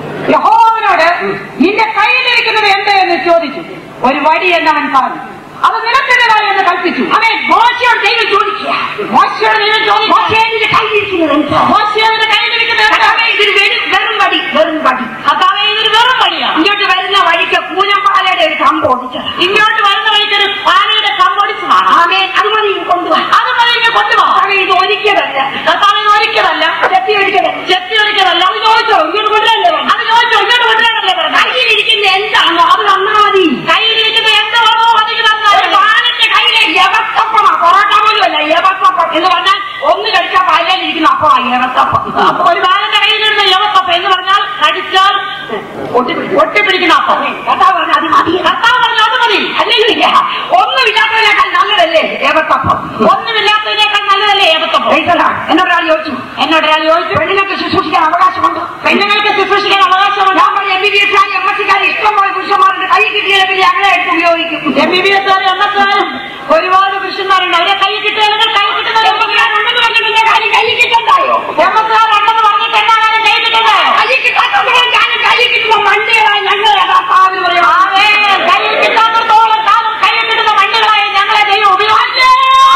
യഹോവനോട് നിന്റെ കയ്യിലിരിക്കുന്നത് എന്ത് എന്ന് ചോദിച്ചു ഒരു വടി എന്നവൻ പറഞ്ഞു അത് നിലത്തിൻ്റെതായി എന്ന് കൽപ്പിച്ചു അവൻ മോശയോട് ദൈവം ചോദിക്കുക മോശയോട് ദൈവം ചോദിച്ചു മോശയെ നിന്റെ കയ്യിലിരിക്കുന്നത് എന്താ? മോശയുടെ കയ്യിലിരിക്കുന്നത് എന്ത്? കർത്താവേ, ഇതൊരു വെറും വെറും വടി വെറും വടി കർത്താവേ, ഇതൊരു വെറും വടിയാണ് ഇങ്ങോട്ട് വരുന്ന വഴിക്ക് പൂനമ്പാലയുടെ ഒരു കമ്പ് ഓടിച്ചത് ഇങ്ങോട്ട് വരുന്ന വഴിക്കൊരു പാനയുടെ കമ്പൊടിച്ചതാണ് ആമേൻ അത് മതി കൊണ്ടുപോകാൻ അത് മതി ഇങ്ങ് കൊണ്ടുപോ കർത്താവേ, ഇത് ഒരിക്കലല്ല കർത്താവ് ഇത് ഒരിക്കലല്ല ചെത്തി ഒരിക്കലല്ല ചെത്തി ഒരിക്കലല്ല അത് ചോദിച്ചോ ഇങ്ങോട്ട് കൊണ്ടുവരല്ലേ പറഞ്ഞു. അത് ചോദിച്ചോ ഇങ്ങോട്ട് കൊണ്ടുവരല്ലേ പറഞ്ഞു കയ്യിലിരിക്കുന്ന എന്താണോ അത് തന്നാ മതി കയ്യിലിരിക്കുന്ന എന്താണോ അതിന് ഒരു തന്നാൽ ബാലന്റെ കയ്യിലെ യവത്തപ്പമാ പൊറോട്ട പോലും അല്ല യവത്തപ്പം എന്ന് പറഞ്ഞാൽ ഒന്ന് കഴിച്ചാൽ പല്ലിരിക്കുന്ന അപ്പമാ യവത്തപ്പം അപ്പൊ ഒരു ബാലന്റെ കയ്യിലിരുന്ന യവത്തപ്പം എന്ന് പറഞ്ഞാൽ കടിച്ചാൽ ഒട്ടിപ്പിടിക്കുന്ന അപ്പം കഥാ പറഞ്ഞ അത് മതി കർത്താവ് പറഞ്ഞു അത് മതി അല്ലെങ്കിൽ ഒന്നുമില്ലാത്തതിനേക്കാൾ നല്ലതല്ലേ യവത്തപ്പം ഒന്നുമില്ലാത്തതിനേക്കാൾ നല്ലതല്ലേ ഏവത്തപ്പം എന്നൊരാൾ ചോദിച്ചു എന്നോട് ഒരാൾ ചോദിച്ചു പെണ്ണുങ്ങൾക്ക് ശുശ്രൂഷിക്കാൻ അവകാശമുണ്ട് പെണ്ണുങ്ങൾക്ക് ശുശ്രൂഷിക്കാൻ അവകാശമുണ്ട് ഞാൻ പറഞ്ഞു എം ബി ബി എസ് ആയി എം എസ് സിക്കാരി ഇഷ്ടംപോലെ പുരുഷന്മാരുടെ കൈ കിട്ടിയില്ലെങ്കിൽ അങ്ങനെ എടുത്ത് ഉപയോഗിക്കും M B B S M S ഒരുപാട് പുരുഷന്മാരുണ്ട് അവരെ കൈ കിട്ടിയാലും കൈ കിട്ടുന്നവർ ഉണ്ടെന്ന് പറഞ്ഞിട്ട് കാര്യം കൈ കിട്ടണ്ടായോ എം എസ് ഉണ്ടെന്ന് പറഞ്ഞിട്ട് എന്നാ കാര്യം കൈ കിട്ടുന്നതായോ കൈ കിട്ടാത്തവരെ ഞാനും കൈ കിട്ടുന്ന മണ്ടികളായി ഞങ്ങൾ യഥാസ്ഥാപനം പറയും ആമേ കൈ കിട്ടാത്തത്തോളം കാലം കൈ കിട്ടുന്ന വണ്ടികളായി ഞങ്ങളെ ദൈവം ഉപയോഗിച്ചു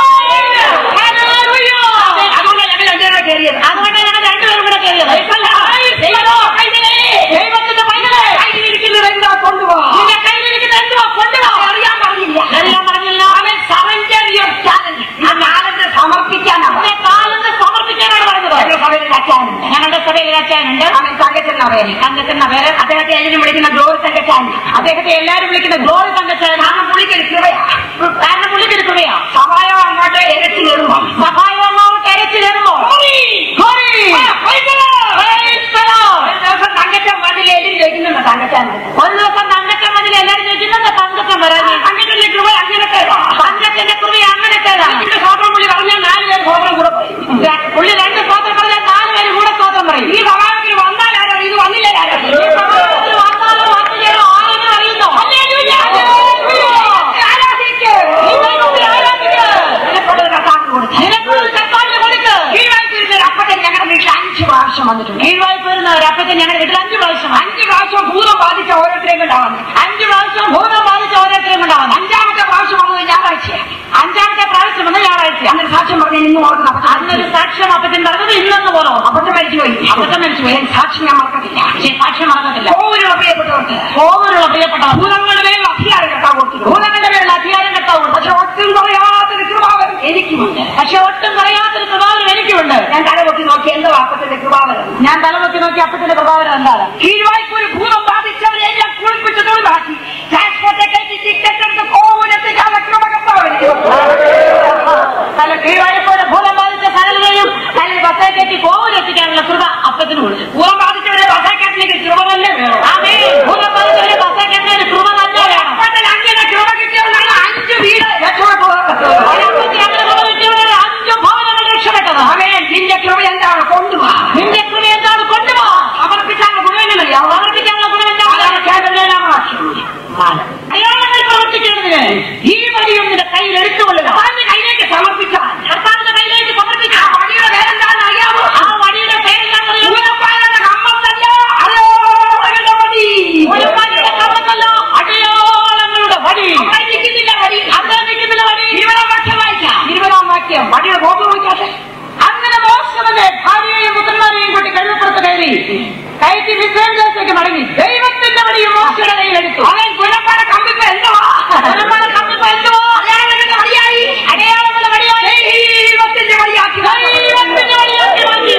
അതുകൊണ്ട് ഞങ്ങൾ രണ്ടുപേരെ കയറിയത് അതുകൊണ്ട് ഞങ്ങൾ രണ്ടുപേരും കൂടെ കയറിയത് ദൈവത്തിന്റെ പൈതലേ കയ്യിലിരിക്കുന്നത് എന്താ കൊണ്ടുപോകാം നിന്റെ കയ്യിലിരിക്കുന്ന എന്തുവാ കൊണ്ടുപോ അറിയാൻ പറഞ്ഞില്ല അറിയാൻ പറഞ്ഞില്ല അവൻ surrender your talent. ആ talent സമർപ്പിക്കാനാണ് അവനെ കാലത്ത് സമർപ്പിക്കാനാണ് പറഞ്ഞത് ഞങ്ങളുടെ സഭയിൽ അച്ഛനുണ്ട് ഞങ്ങളുടെ സഭയിൽ അച്ഛനുണ്ട് അവൻ തങ്കച്ചെന്ന പേര് തങ്കച്ചെന്ന പേര് അദ്ദേഹത്തെ എല്ലാവരും വിളിക്കുന്ന ഗ്ലോറി തങ്കച്ചാൻ അദ്ദേഹത്തെ എല്ലാവരും വിളിക്കുന്ന ഗ്ലോറി തങ്കച്ചൻ കാരണം പുള്ളിക്കൊരു കൃപയാ കാരണം പുള്ളിക്കെടുക്കുകയാ സഭായോ അങ്ങോട്ട് ഇരച്ചു കയറുമ്പോൾ സഹായമാവട്ടെ അരച്ചു കയറുമ്പോ ഒരു ദിവസം തങ്കച്ചൻ വന്നിൽ എല്ലാം ചോദിക്കുന്നുണ്ട് തങ്കച്ചാൻ ഒരു ദിവസം തങ്കച്ചൻ മതിൽ എല്ലാവരും ചോദിക്കുന്നു വന്നിട്ടുണ്ട് കീഴ്വായ്പ വരുന്ന ഒരു അപ്പച്ചൻ ഞങ്ങളുടെ വീട്ടിൽ അഞ്ചു പ്രാവശ്യം വന്നു. അഞ്ച് പ്രാവശ്യം ഭൂതം ബാധിച്ച ഓരോരുത്തരെയും കൊണ്ടാവുന്നത് അഞ്ചു പ്രാവശ്യം ഭൂതം ബാധിച്ച ഓരോരുത്തരെയും കൊണ്ടാവുന്നത് അഞ്ചാമത്തെ പ്രാവശ്യം വന്നത് ഞായറാഴ്ചയാണ് അഞ്ചാമത്തെ പ്രാവശ്യം വന്ന ഞായറാഴ്ച അന്നൊരു സാക്ഷ്യം പറഞ്ഞ ഇന്ന് ഓർക്കുന്ന അന്നൊരു സാക്ഷ്യം അപ്പച്ചൻ പറഞ്ഞത് ഇന്നെന്ന് പോലോ അബദ്ധം മരിച്ചുപോയി അബദ്ധം മരിച്ചുപോയി. ഞാൻ സാക്ഷ്യം ഞാൻ മറക്കത്തില്ല പക്ഷേ സാക്ഷ്യം മറക്കത്തില്ല കോവിലുള്ള പ്രിയപ്പെട്ടവർക്ക് കോവിലുള്ള പ്രിയപ്പെട്ട ഭൂതങ്ങളുടെ മേൽ അധികാരം കെട്ടാൻ കൊടുത്തു ഭൂതങ്ങളുടെ പേരിൽ അധികാരം കെട്ടാവും പക്ഷെ ഒട്ടും പറയാത്തൊരു കൃപാവരം എനിക്കുമുണ്ട് പക്ഷെ ഒട്ടും പറയാത്തൊരു പ്രഭാവം എനിക്കുണ്ട് ഞാൻ തലപൊക്കി നോക്കി എന്തോ അപ്പത്തിന്റെ കൃപാവരം ഞാൻ തലമുക്കി നോക്കി അപ്പത്തിന്റെ പ്രഭാവം എന്താണ് കീഴ്വായ്പ ഒരു ഭൂതം ബാധിച്ചവരെ എല്ലാം കുളിപ്പിച്ച് തൊഴിലാക്കി ട്രാൻസ്പോർട്ടെ കയറ്റി ടിക്കറ്റ് കോവിലെത്തിക്കാതെ കൃപ കർത്താവ് എനിക്ക് തന്നു. തല കീഴ്വായപ്പോടെ ഭൂതം ബാധിച്ച സകലരെയും തലയിൽ ബസ്സേ കെട്ടി കോവിലെത്തിക്കാനുള്ള കൃപ അപ്പത്തിന് കൊടുത്തു ഭൂതം ബാധിച്ചവരെ ബസാക്കാട്ടിലേക്ക് കൃപ തന്നെ വേണം ആമേ ഭൂതം ബാധിച്ചവരെ ബസ്സേ കെട്ടിയതിന് കൃപ തന്നെ വേണം അപ്പന്റെ അങ്ങനെ കൃപ കിട്ടിയവരാണ് അഞ്ച് വീട് രക്ഷപ്പെട്ടത് ഒരപ്പത്തിന് അങ്ങനെ കൃപ കിട്ടിയവരെ അഞ്ചു ഭവനങ്ങൾ രക്ഷപ്പെട്ടത് അവൻ നിന്റെ കൃപ എന്താണ് കൊണ്ടുപോവാ നിന്റെ കൃപ എന്താണ് കൊണ്ടുപോ സമർപ്പിക്കാനുള്ള ഗുണമെന്നറിയാം സമർപ്പിക്കാനുള്ള ഗുണം എന്താണ് അയാളങ്ങൾ പ്രവർത്തിക്കേണ്ടതിന് ഈ വഴിയും നിന്റെ കയ്യിൽ എടുത്തുകൊള്ളുക കർത്താവിന്റെ കയ്യിലേക്ക് സമർപ്പിച്ചാൽ കർത്താവിന്റെ കയ്യിലേക്ക് ആ സമർപ്പിക്കാം വഴിയുടെ പേരെന്താണെന്ന് അറിയാമോ ആ വഴിയുടെ പേരെന്താണെന്നറിയോ ഭൂതപ്പാലയുടെ കമ്പത്തല്ലോ അലോകളുടെ വടി ഒരു വഴിയുടെ കമ്പത്തല്ല അടയാളങ്ങളുടെ വഴി അവിടെ നിൽക്കുന്നില്ല വടി അവിടെ നിൽക്കുന്നില്ല വഴി ഇരുപതാം വാക്യം വായിക്കാം ഇരുപതാം വാക്യം വടിയുടെ കോപ്പ് നോക്കാട്ടെ അങ്ങനെ മോശമന്റെ ഭാര്യയെയും പുത്രന്മാരെയും കൂട്ടി കഴിവപ്പുറത്ത് കയറി കയറ്റി വിശ്രമിച്ചേക്ക് മടങ്ങി ദൈവത്തിന്റെ വഴിയും മോശയുടെ കയ്യിലെടുത്തു അവൻ പുലപ്പാല കമ്പിപ്പ് എന്തുവാ പുലപ്പാല കമ്പിപ്പ് എന്തുവാ? അടയാളങ്ങളുടെ വടിയായി അടയാളങ്ങളുടെ വഴിയായി ദൈവത്തിന്റെ വടിയാക്കി ദൈവത്തിന്റെ വഴിയാക്കി മാറ്റി.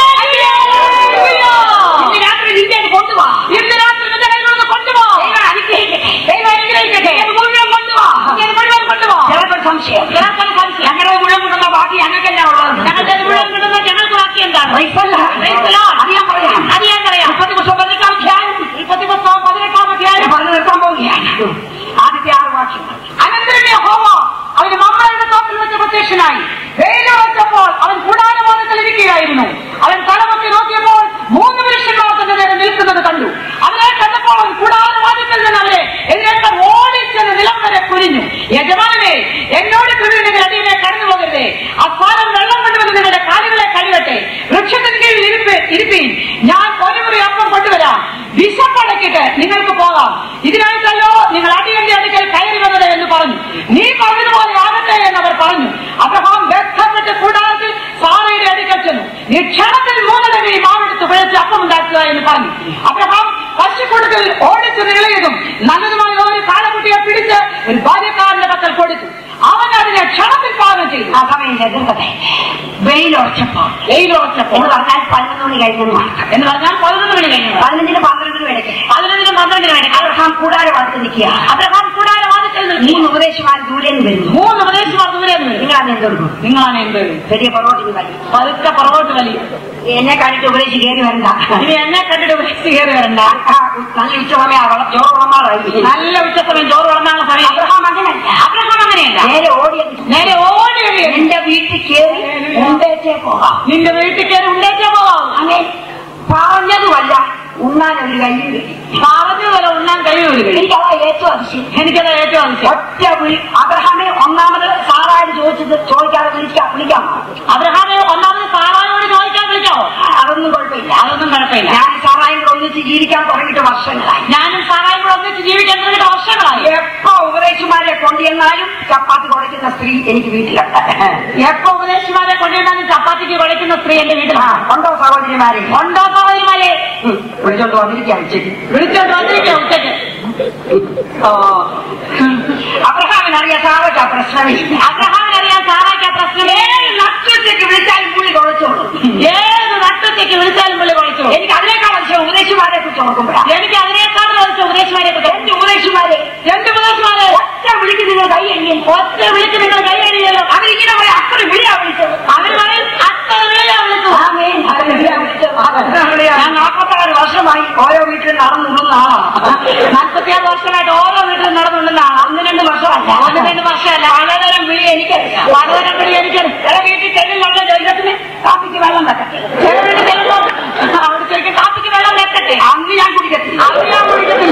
ഇന്ന് രാത്രി നിന്റെ അത് കൊണ്ടുപോവാ ഇന്ന് രാത്രി നിന്റെ കയ്യിലൊന്ന് കൊണ്ടുപോ ദൈവം അനുഗ്രഹിക്കട്ടെ ദൈവം അനുഗ്രഹിക്കട്ടെ ഇത് മുഴുവൻ കൊണ്ടുപോവാ ഇത് മുഴുവൻ കൊണ്ടുപോ ചിലപ്പോൾ സംശയം ചിലപ്പോൾ സംശയം. ഞങ്ങളുടെ മുഴുവൻ കൊണ്ടുവന്ന ബാക്കി ഞങ്ങൾക്കല്ല ഉള്ളത് ഞങ്ങളുടെ മുഴുവൻ കിട്ടുന്ന ഞങ്ങൾക്ക് ബാക്കി എന്താണ് Praise the Lord. Praise the Lord. അത് ഞാൻ പറയാം അത് ഞാൻ പറയാം മുപ്പത്തി പുസ്തകം പതിനെട്ടാം അധ്യായം മുപ്പത്തി പുസ്തകം പതിനെട്ടാം അധ്യായം പറഞ്ഞു നിർത്താൻ പോവുകയാണ് ആദ്യത്തെ ആറ് വാക്യങ്ങൾ അനന്തരം യഹോവ അവന് മമ്മയുടെ തോപ്പിൽ വെച്ച് പ്രത്യക്ഷനായി വെയിൽ വെച്ചപ്പോൾ അവൻ കൂടാരവാദത്തിൽ ഇരിക്കുകയായിരുന്നു അവൻ തലമൊക്കെ നോക്കിയപ്പോൾ മൂന്ന് പുരുഷന്മാർ തന്റെ നേരെ നിൽക്കുന്നത് കണ്ടു അവരെ കണ്ടപ്പോൾ അവൻ കൂടാരവാദത്തിൽ നിന്ന് അവരെ എതിരേറ്റ ഓടിച്ചെന്ന് നിലം വരെ കുനിഞ്ഞു യജമാനനെ എന്നോട് കൃപി നിങ്ങൾ അടിയിലെ കടന്നു പോകരുതേ അപ്പാലം വെള്ളം കൊണ്ടുവന്ന് നിങ്ങളുടെ കാലുകളെ കഴിവട്ടെ വൃക്ഷത്തിന് കീഴിൽ ഇരുപ്പ് ഇരുപ്പീൻ ഞാൻ ഒരു മുറി അപ്പം കൊണ്ടുവരാം വിശപ്പടക്കിട്ട് നിങ്ങൾക്ക് പോകാം ഇതിനായിട്ടല്ലോ നിങ്ങൾ അടിയന്റെ അടുക്കൽ കയറി വന്നത് എന്ന് പറഞ്ഞു നീ പറഞ്ഞതുപോലെ ആകട്ടെ എന്ന് അവർ പറഞ്ഞു അബ്രഹാം വ്യക്തപ്പെട്ട് കൂടാരത്തിൽ സാറയുടെ അടുക്കൽ ചെന്നു നീ ക്ഷണത്തിൽ മൂന്നരവി മാവെടുത്ത് കുഴച്ച് അപ്പം ഉണ്ടാക്കുക എന്ന് പറഞ്ഞു അബ്രഹാം പശുക്കൂടത്തിൽ ഓടിച്ച് നിളയതും നല്ലതുമായ ഒരു കാളക്കുട്ടിയെ പിടിച്ച് ഒരു ബാല്യക്കാരന്റെ പക്കൽ കൊടുത്തു അവൻ അതിനെ ക്ഷണത്തിൽ പാകം ചെയ്തു ആ സമയം എതിർക്കട്ടെ വെയിലുറച്ചപ്പോൾ വെയിലുറച്ചപ്പോൾ എന്ന് പറഞ്ഞാൽ പതിനൊന്ന് മണി കഴിഞ്ഞെന്ന് മാത്രം എന്ന് പറഞ്ഞാൽ പതിനൊന്ന് മണി കഴിഞ്ഞു പതിനഞ്ചിന് പന്ത്രണ്ടിന് ഇടയ്ക്ക് പതിനൊന്നിനും പന്ത്രണ്ടിനും ഇടയ്ക്ക് അബ്രഹാം കൂടാര വളർത്തി നിൽക്കുക അബ്രഹാം കൂടാരവാദത്തിൽ നിൽക്കി മൂന്ന് ഉപദേശമാർ ദൂരെ നിന്ന് വരുന്നു മൂന്ന് ഉപദേശമാർ ദൂരെ നിന്ന് വരും. നിങ്ങളാണ് എന്തെടുക്കും നിങ്ങളാണ് എന്ത് ചെറിയ പൊറോട്ടിന് വലി പതുക്കെ പുറകോട്ട് വലി എന്നെ കണ്ടിട്ട് ഉപദേശി കയറി വരണ്ട ഇനി എന്നെ കണ്ടിട്ട് ഉപദേശിച്ച് കയറി വരണ്ട ആ, നല്ല ഉച്ചസമയം ചോറുളമാറായി നല്ല ഉച്ചസമയം ചോറ് വളർന്നാണ് സമയം അബ്രഹാം അങ്ങനല്ല അബ്രഹാം അങ്ങനെയല്ല നേരെ ഓടിയത് നേരെ ഓടി വരിക. എന്റെ വീട്ടിൽ കയറി ഉണ്ടേച്ചേ പോകാം നിന്റെ വീട്ടിൽ കയറി ഉണ്ടേച്ചേ പോവാം അങ്ങനെ പറഞ്ഞതുമല്ല ഉണ്ണാൻ ഒരു കയ്യും കിട്ടി പറഞ്ഞതുപോലെ ഉണ്ണാൻ കഴിയൂല എനിക്കതാ ഏറ്റവും അതിശയം എനിക്കത് ഏറ്റവും അതിശയം. ഒറ്റ വിളി അബ്രഹാമെ ഒന്നാമത് സാറായിട്ട് ചോദിച്ചത് ചോദിക്കാതെ വിളിക്കാം വിളിക്കാം അബ്രഹാമെ ഒന്നാമത് സാറായോട് ചോദിക്കാൻ വിളിക്കാവോ അതൊന്നും കുഴപ്പമില്ല അതൊന്നും കുഴപ്പമില്ല ഞാൻ സാറായും കൂടെ ഒന്നിച്ച് ജീവിക്കാൻ തുടങ്ങിയിട്ട് വർഷങ്ങളായി ഞാനും സാറായും കൂടെ ഒന്നിച്ച് ജീവിക്കാൻ തുടങ്ങിയിട്ട് വർഷങ്ങളായി എപ്പോ ഉപദേശിമാരെ കൊണ്ടുവന്നാലും ചപ്പാത്തി കുടയ്ക്കുന്ന സ്ത്രീ എനിക്ക് വീട്ടിലുണ്ട് എപ്പോ ഉപദേശിമാരെ കൊണ്ടുവന്നാലും ചപ്പാത്തിക്ക് കുഴയ്ക്കുന്ന സ്ത്രീ എന്റെ ആ, വീട്ടിലാണ് ഉണ്ടോ സഹോദരിമാരെ ഉണ്ടോ സഹോദരിമാരെ ഉം, വിളിച്ചോണ്ട് വന്നിരിക്കാം ഉച്ചയ്ക്ക് വിളിച്ചോണ്ട് വന്നിരിക്കുക ഉച്ചയ്ക്ക് ഓ അബ്രഹാമിനറിയാം സാറയ്ക്ക് ആ പ്രശ്നമില്ല അബ്രഹാമിനറിയാൻ സാറായ്ക്ക് ആ പ്രശ്നമേ ഏത് നക്ഷത്രത്തേക്ക് വിളിച്ചാലും പുള്ളി കുഴച്ചോളൂ ഏത് നട്ടത്തേക്ക് വിളിച്ചാലും പുള്ളി കുഴച്ചു എനിക്ക് അതിനേക്കാൾ പക്ഷേ ഉപദേശിമാരെ കുറിച്ച് ഓർക്കുമ്പോഴാണ് എനിക്ക് അതിനേക്കാൾ ചോദിച്ച ഉപദേശിമാരെ എന്റെ ഉപദേശിമാരെ രണ്ട് ഉപദേശിമാരെ ഒറ്റ വിളിക്ക് നിങ്ങൾ കൈ എണ്ണിയൻ ഒറ്റ വിളിച്ച് നിങ്ങൾ കൈയടിയല്ലോ അവരിങ്ങനെ പോയി അത്ര വിളിയാ വിളിച്ചത് അവർ പറയും അത്ര വിളിയാ വിളിച്ചു ആമേൻ, അവര് വിളിയാ വിളിച്ചത്. ഞാൻ നാൽപ്പത്താറ് വർഷമായി ഓരോ വീട്ടിൽ നടന്നുള്ളുന്ന ആളാണ് നാൽപ്പത്തിയാറ് വർഷമായിട്ട് ഓരോ വീട്ടിലും നടന്നുണ്ടെന്നാണ് ഒന്ന് രണ്ട് വർഷമല്ല ഒന്ന് രണ്ട് വർഷമല്ല പലതരം വിളി എനിക്കറിയാം പലതരം വിളി എനിക്ക് ചില വീട്ടിൽ ചെല്ലുന്നുള്ള ദൈവത്തിന് കാപ്പിക്ക് വെള്ളം വെക്കട്ടെ ചില വീട്ടിൽ ചെല്ലുമ്പോൾ അവിടെ ചോദിക്കും കാപ്പിക്ക് വെള്ളം വെക്കട്ടെ അന്ന് ഞാൻ കുടിക്കത്തില്ല അത് ഞാൻ കുടിക്കത്തില്ല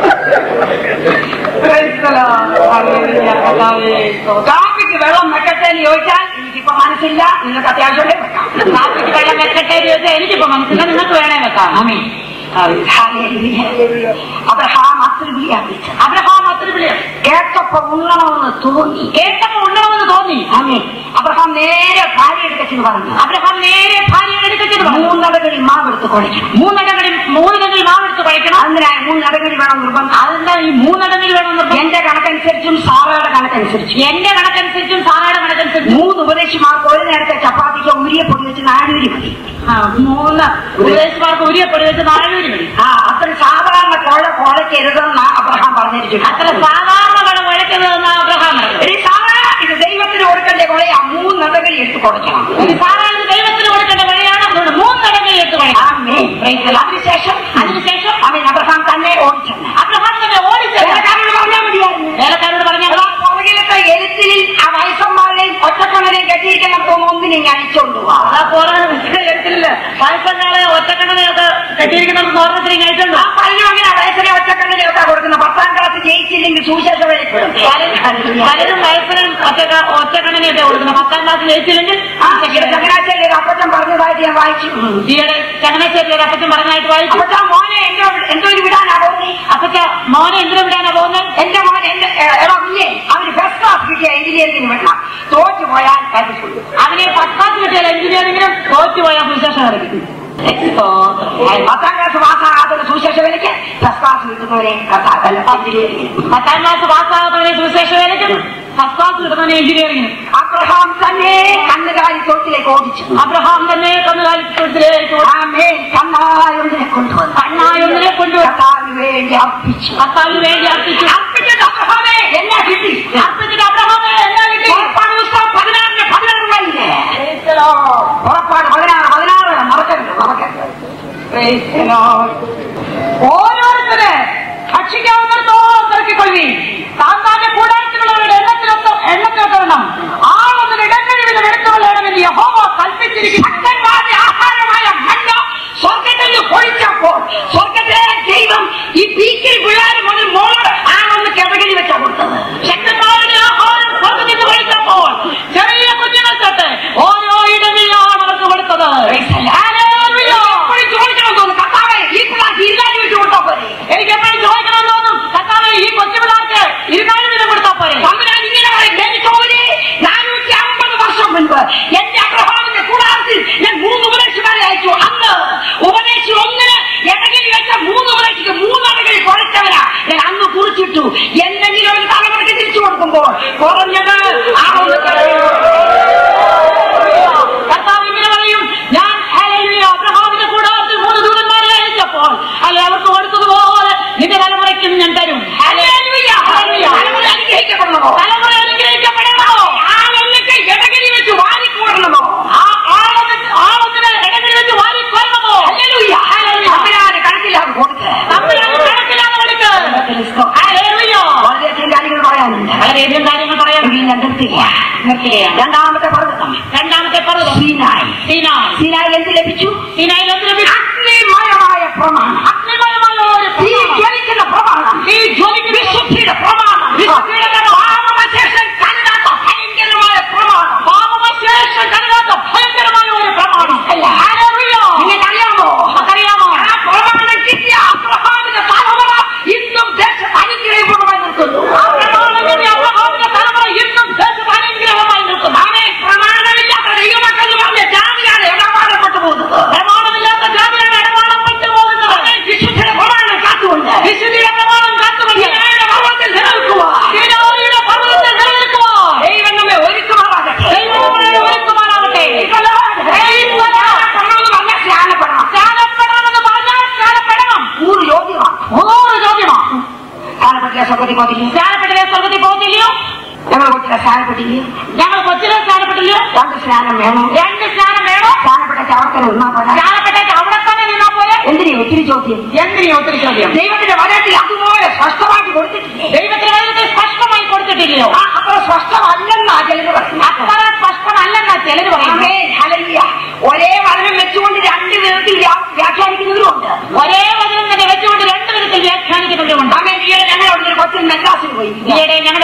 കാപ്പിക്ക് വെള്ളം വെക്കട്ടെ എന്ന് ചോദിച്ചാൽ എനിക്കിപ്പോ മനസ്സില്ല നിങ്ങൾക്ക് അത്യാവശ്യം ഉണ്ടെങ്കിൽ വെക്കാം. കാപ്പിക്ക് വെള്ളം വെക്കട്ടെ എന്ന് ചോദിച്ചാൽ എനിക്കിപ്പോ മനസ്സില്ല നിങ്ങൾക്ക് വേണേ വെക്കാം ആമേൻ. ഹല്ലേലൂയ. അബ്രഹാം അത്ര വിളിയാപ്പിച്ചു അബ്രഹാം അത്ര വിളിയ കേട്ടപ്പോ ഉണ്ണണമെന്ന് തോന്നി കേട്ടപ്പോ ഉണ്ടണമെന്ന് തോന്നി ആമേൻ അബ്രഹാം നേരെ ഭാര്യ എടുക്കച്ചെന്ന് പറഞ്ഞു അബ്രഹാം നേരെ ഭാര്യയുടെ അടുത്തേക്ക് പറഞ്ഞു മൂന്നടകളിൽ മാവെടുത്ത് കുഴയ്ക്കണം മൂന്നടങ്ങളിൽ മൂന്നിടങ്ങളിൽ മാവെടുത്ത് കഴിക്കണം അതിനായി മൂന്നടകളിൽ വേണം നിർബന്ധം അതെന്താ ഈ മൂന്നടങ്ങളിൽ വേണം നിർബന്ധം എന്റെ കണക്കനുസരിച്ചും സാറയുടെ കണക്കനുസരിച്ചും എന്റെ കണക്കനുസരിച്ചും സാറയുടെ കണക്കനുസരിച്ചും മൂന്ന് ഉപദേശിമാർക്ക് ഒരു നേരത്തെ ചപ്പാത്തിക്ക് ഉരിയ പൊടി വെച്ച് നാനൂരി മതി ആ, മൂന്ന് ഉപദേശമാർക്ക് ഉരിയപ്പെടി വെച്ച് നാഴൂരി മതി ആ അത്ര സാധാരണ കോഴ കോഴയ്ക്കരുതെന്ന് അബ്രഹാം പറഞ്ഞിരിക്കുന്നു അത്ര സാധാരണ കട വഴക്കുന്നതെന്ന് അബ്രഹാം പറഞ്ഞു ഈ സാറ ഇത് ദൈവത്തിന് കൊടുക്കേണ്ട കൊളയാ മൂന്നടകളിൽ എടുത്ത് കൊടുക്കണം ഒരു സാധാരണ ദൈവത്തിന് കൊടുക്കേണ്ട വഴിയാണ് അതുകൊണ്ട് മൂന്നടങ്ങളിൽ എടുത്ത് കഴിക്കണം ആമേൻ. Praise the Lord. അതിനുശേഷം അതിനുശേഷം അവൻ അബ്രഹാം തന്നെ ഓടിച്ചെന്ന് അബ്രഹാം തന്നെ ഓടിച്ചത് വേലക്കാരോട് പറഞ്ഞാൽ മതിയായിരുന്നു വേലക്കാരോട് പറഞ്ഞാൽ ആ പുറകിലത്തെ എഴുത്തിനിൽ ആ വയസ്സന്മാരെയും ഒറ്റക്കണ്ണനെയും കെട്ടിയിരിക്കുന്ന ഒന്നിനെ ഞാൻ അഴിച്ചോണ്ട് പോവാ അതാ പോരാൻ എടുത്തില്ല വയസ്സങ്ങളെ ഒറ്റക്കണ്ണനെയൊക്കെ കെട്ടിയിരിക്കുന്നത് ഓർമ്മത്തിന് കഴിച്ചുണ്ടോ ആ പറഞ്ഞു അങ്ങനെ വയസ്സിനെ ഒറ്റക്കണ്ണിനെ ഒക്കെ കൊടുക്കുന്ന പത്താം ക്ലാസ് ജയിച്ചില്ലെങ്കിൽ സുശേഷ വരപ്പെടും പലരും വയസ്സിനും ഒറ്റ ഒറ്റക്കണ്ണനെയൊക്കെ കൊടുക്കുന്നത് പത്താം ക്ലാസ് ജയിച്ചില്ലെങ്കിൽ ആ ചങ്ങനാശ്ശേരി ഒരു അപ്പച്ചൻ പറഞ്ഞതായിട്ട് ഞാൻ വായിച്ചു ഈയിടെ ചങ്ങനാശ്ശേരി ഒരു അപ്പച്ചൻ പറഞ്ഞായിട്ട് വായിച്ചു അപ്പച്ചാ മോനെ എന്റെ എന്തോ ഒരു വിടാനാ പോകുന്നേ അപ്പച്ച മോനെ എന്തിനു വിടാനാ പോകുന്നത് എന്റെ മോൻ എന്റെ എടാ കുഞ്ഞെ അവന് ഫസ്റ്റ് ക്ലാസ് കിട്ടിയ എഞ്ചിനീയറിംഗിന് വിടണം തോറ്റു പോയാൽ കരുതുള്ളൂ അവനെ പത്താം കിട്ടിയാൽ എഞ്ചിനീയറിംഗിനും തോറ്റുപോയ സുശേഷം കളിക്കും പത്താം ക്ലാസ് പാസ്സാകാത്ത സുശേഷ വിലയ്ക്ക് ഫസ്റ്റ് ക്ലാസ് കിട്ടുന്നവരെ കത്താക്കല്ല എഞ്ചിനീയറിംഗിന് പത്താം ക്ലാസ് പാസ്സാകാത്തവനെ സുശേഷം കളിക്കും ഫസ്റ്റ് ക്ലാസ് കിട്ടുന്നവനെ എഞ്ചിനീയറിംഗിനും അബ്രഹാം തന്നെ കന്നുകാലി തൊട്ടിലേക്ക് ഓടിച്ചു അബ്രഹാം തന്നെ കന്നുകാലിലേക്ക് ആമേൻ കണ്ണായൊന്നിനെ കൊണ്ടുവന്നു കണ്ണായൊന്നിനെ കൊണ്ടുവന്നു കർത്താവിന് വേണ്ടി അർപ്പിച്ചു കർത്താവിന് വേണ്ടി അർപ്പിച്ചു അർപ്പിച്ചിട്ട് അബ്രഹാമേ എന്നെ കിട്ടി അർപ്പിച്ചിട്ട് അബ്രഹാമെ എന്നാ കിട്ടി പുറപ്പാട് പുസ്തകം പതിനാറിന് പതിനാറില്ലേ പുറപ്പാട് പതിനാറ് പതിനാറ് മറക്കരുത് മറക്കരുത് Praise the Lord. ഓരോരുത്തരെ ഭക്ഷിക്കാവുന്നിടത്തോളം തിരക്കിക്കൊള്ളി താന്താന്റെ കൂടാരത്തിലുള്ളവരുടെ എണ്ണത്തിലൊത്ത എണ്ണത്തിലൊത്തവണ്ണം ആളൊന്നിന് ഇടക്കഴിവിലും എടുത്തു കൊള്ളണമെന്ന് യഹോവ കൽപ്പിച്ചിരിക്കുന്നു ശക്തന്മാരുടെ ആഹാരമായ മഞ്ഞ സ്വർഗത്തിൽ നിന്ന് പൊഴിച്ചപ്പോൾ സ്വർഗത്തിലെ ദൈവം ഈ പീക്കിൽ പിള്ളേർ മുതൽ മോളോട് ആണെന്ന് കിടകിൽ വെച്ചാ കൊടുത്തത് ശക്തന്മാരുടെ ആഹാരം സ്വർഗ്ഗത്തിൽ നിന്ന് ഒഴിച്ചപ്പോൾ ചെറിയ കുഞ്ഞുങ്ങൾ തൊട്ട് ഓരോ ഇടവിലാണ് അവർക്ക് കൊടുത്തത് ഹല്ലേലൂയ. എപ്പോഴും ചോദിക്കണം തോന്നുന്നു കർത്താവേ ഈ പിള്ളേർക്ക് ഇരുന്നാലും വെച്ച് കൊടുത്താൽ പോലെ എനിക്ക് എപ്പോഴും ചോദിക്കണം തോന്നും കർത്താവേ ഈ കൊച്ചു പിള്ളേർക്ക് ഇരുന്നാലും വീതം കൊടുത്താൽ പോരെ തമ്പുരാൻ ഇങ്ങനെ പറയും എനിക്കോരെ നാനൂറ്റി അമ്പത് വർഷം മുൻപ് എന്റെ അബ്രഹാമിന്റെ കൂടാരത്തിൽ ഞാൻ മൂന്ന് ഉപദേശിമാരെ അയച്ചു അന്ന് ഉപദേശി ഒന്നിന് ഇടകിൽ വെച്ച മൂന്ന് ഉപദേശിക്ക് മൂന്നടകളിൽ കുഴച്ചവരാ ഞാൻ അന്ന് കുറിച്ചിട്ടു എന്തെങ്കിലും ഒരു തലമുറയ്ക്ക് തിരിച്ചു കൊടുക്കുമ്പോൾ കുറഞ്ഞത് ആ ഒന്ന് കർത്താവ് ഇങ്ങനെ പറയും ഞാൻ ഹല്ലേലൂയ, അബ്രഹാമിന്റെ കൂടാരത്തിൽ മൂന്ന് ദൂതന്മാരെ അയച്ചപ്പോൾ അല്ലെ അവർക്ക് കൊടുത്തതുപോലെ നിന്റെ തലമുറയ്ക്കും ഞാൻ തരും ഹല്ലേലൂയ, ഹല്ലേലൂയ. തലമുറ അനുഗ്രഹിക്കപ്പെടണമോ തലമുറ അനുഗ്രഹിക്കപ്പെടണമോ ആളൊന്നിക്ക് ഇടകിൽ വെച്ച് വാരിക്കൂടണമോ ആ ആളൊന്നിന് ആളൊന്നിന് ഇടങ്ങളിൽ വെച്ച് വാരിക്കൊല്ലണമോ ഹല്ലേലൂയ. തമ്പുരാന് കണക്കില്ലാതെ കൊടുത്ത് തമ്മിലൊന്നും കണക്കില്ലാതെ കൊടുക്ക് ഹല്ലേലൂയ. വളരെയധികം കാര്യങ്ങൾ പറയാനുണ്ട് വളരെയധികം കാര്യങ്ങൾ പറയാം എങ്കിൽ ഞാൻ നിർത്തുകയാണ് നിർത്തുകയാണ്. രണ്ടാമത്തെ പർവ്വതം രണ്ടാമത്തെ പർവ്വതം സീനായി സീനായ് സീനായി എന്ത് ലഭിച്ചു സീനായിൽ എന്ത് ലഭിച്ചു? അഗ്നിമയമായ പ്രമാണം അഗ്നിമയമായ ഒരു തീ പ്രമാണം. ജ്വലിക്കുന്ന പ്രമാണം ഈ ജ്വലിക്കുന്ന വിശുദ്ധിയുടെ പ്രമാണം വിശുദ്ധിയുടെ പ്രമാണം. പാപമശേഷം കണ്ടാത്ത ഭയങ്കരമായ പ്രമാണം പാപമശേഷം കരുതാത്ത ഭയങ്കരമായ ഒരു പ്രമാണം അല്ല. ഹല്ലേലൂയ. നിങ്ങൾക്കറിയാമോ നമുക്കറിയാമോ ആ പ്രമാണം കിട്ടിയ അബ്രഹാമിന്റെ തലമുറ ഇന്നും ദേശത്ത് അനുഗ്രഹപൂർവ്വമായി നിൽക്കുന്നു ആ പ്രമാണം കിട്ടിയ അബ്രഹാമിന്റെ തലമുറ ഇന്നും ദേശത്ത് അനുഗ്രഹമായി നിൽക്കുന്നു ആമേ പ്രമാണമില്ലാത്ത ദൈവമക്കൾ എന്ന് പറഞ്ഞ ജാതിയാണ് ഇടപാടപ്പെട്ടു പോകുന്നത് പ്രമാണമില്ലാത്ത ജാതിയാണ് ഇടപാടപ്പെട്ടു പോകുന്നത് ആമേ, വിശുദ്ധിയുടെ പ്രമാണം കാത്തുകൊണ്ട് വിശുദ്ധിയുടെ പ്രമാണം കാത്തുകൊണ്ട് സീനായിയുടെ പർവ്വതത്തിൽ നിലനിൽക്കുക സീനായിയുടെ പർവ്വതത്തിൽ നിലനിൽക്കുക ദൈവം നമ്മെ ഒരുക്കുമാറാകട്ടെ ദൈവം നമ്മളെ ഒരുക്കുമാറാകട്ടെ സ്നാനപ്പെടണമെന്ന് പറഞ്ഞാൽ സ്നാനപ്പെടണം സ്നാനപ്പെടണമെന്ന് പറഞ്ഞാൽ സ്നാനപ്പെടണം മൂന്ന് ചോദ്യമാണ് മൂന്ന് ചോദ്യമാണ് സ്നാനപ്പെട്ടില്ല സ്വർഗത്തിൽ പോകില്ല സ്നാനപ്പെട്ടില്ലേ സ്വർഗത്തിൽ പോകുന്നില്ലയോ ഞങ്ങൾ കൊച്ചിലെ സ്നാനപ്പെട്ടില്ല ഞങ്ങൾ കൊച്ചിലെ സ്നാനപ്പെട്ടില്ലയോ രണ്ട് സ്നാനം വേണം രണ്ട് സ്നാനം വേണോ സ്നാനപ്പെട്ട ചവർക്കൽ നിന്നാ പോരാ സ്നാനപ്പെട്ടേക്ക് അവിടെ തന്നെ നിന്നാ പോലെ എന്തിനീ ഒത്തിരി ചോദ്യം എന്തിനീ ഒത്തിരി ചോദ്യം ദൈവത്തിന്റെ വചനത്തിൽ അതുപോലെ സ്പഷ്ടമായിട്ട് കൊടുത്തിട്ടില്ലേ ദൈവത്തിന് വചനത്തിൽ സ്പഷ്ടമായി കൊടുത്തിട്ടില്ലയോ ആ, അത്ര സ്പഷ്ടമല്ലെന്നാ ചിലര് പറയുന്നത് അത്ര സ്പഷ്ടമല്ലെന്നാ ചിലര് പറയുന്നത് ആമേൻ, ഹല്ലേലൂയ. ഒരേ വചനം വെച്ചുകൊണ്ട് രണ്ട് വിധത്തിൽ വ്യാ- വ്യാഖ്യാനിക്കുന്നവരുണ്ട് ഒരേ വചനം തന്നെ വെച്ചുകൊണ്ട് രണ്ട് വിധത്തിൽ വ്യാഖ്യാനിക്കുന്നവരുണ്ട് ആമേൻ, ഈയിടെ ഞങ്ങൾ അവിടെ ഒരു കൊച്ചിൽ മെഡ്രാസിൽ പോയി ഈയിടെ ഞങ്ങളുടെ ഇവിടുത്തെ ഒരു കൊച്ചു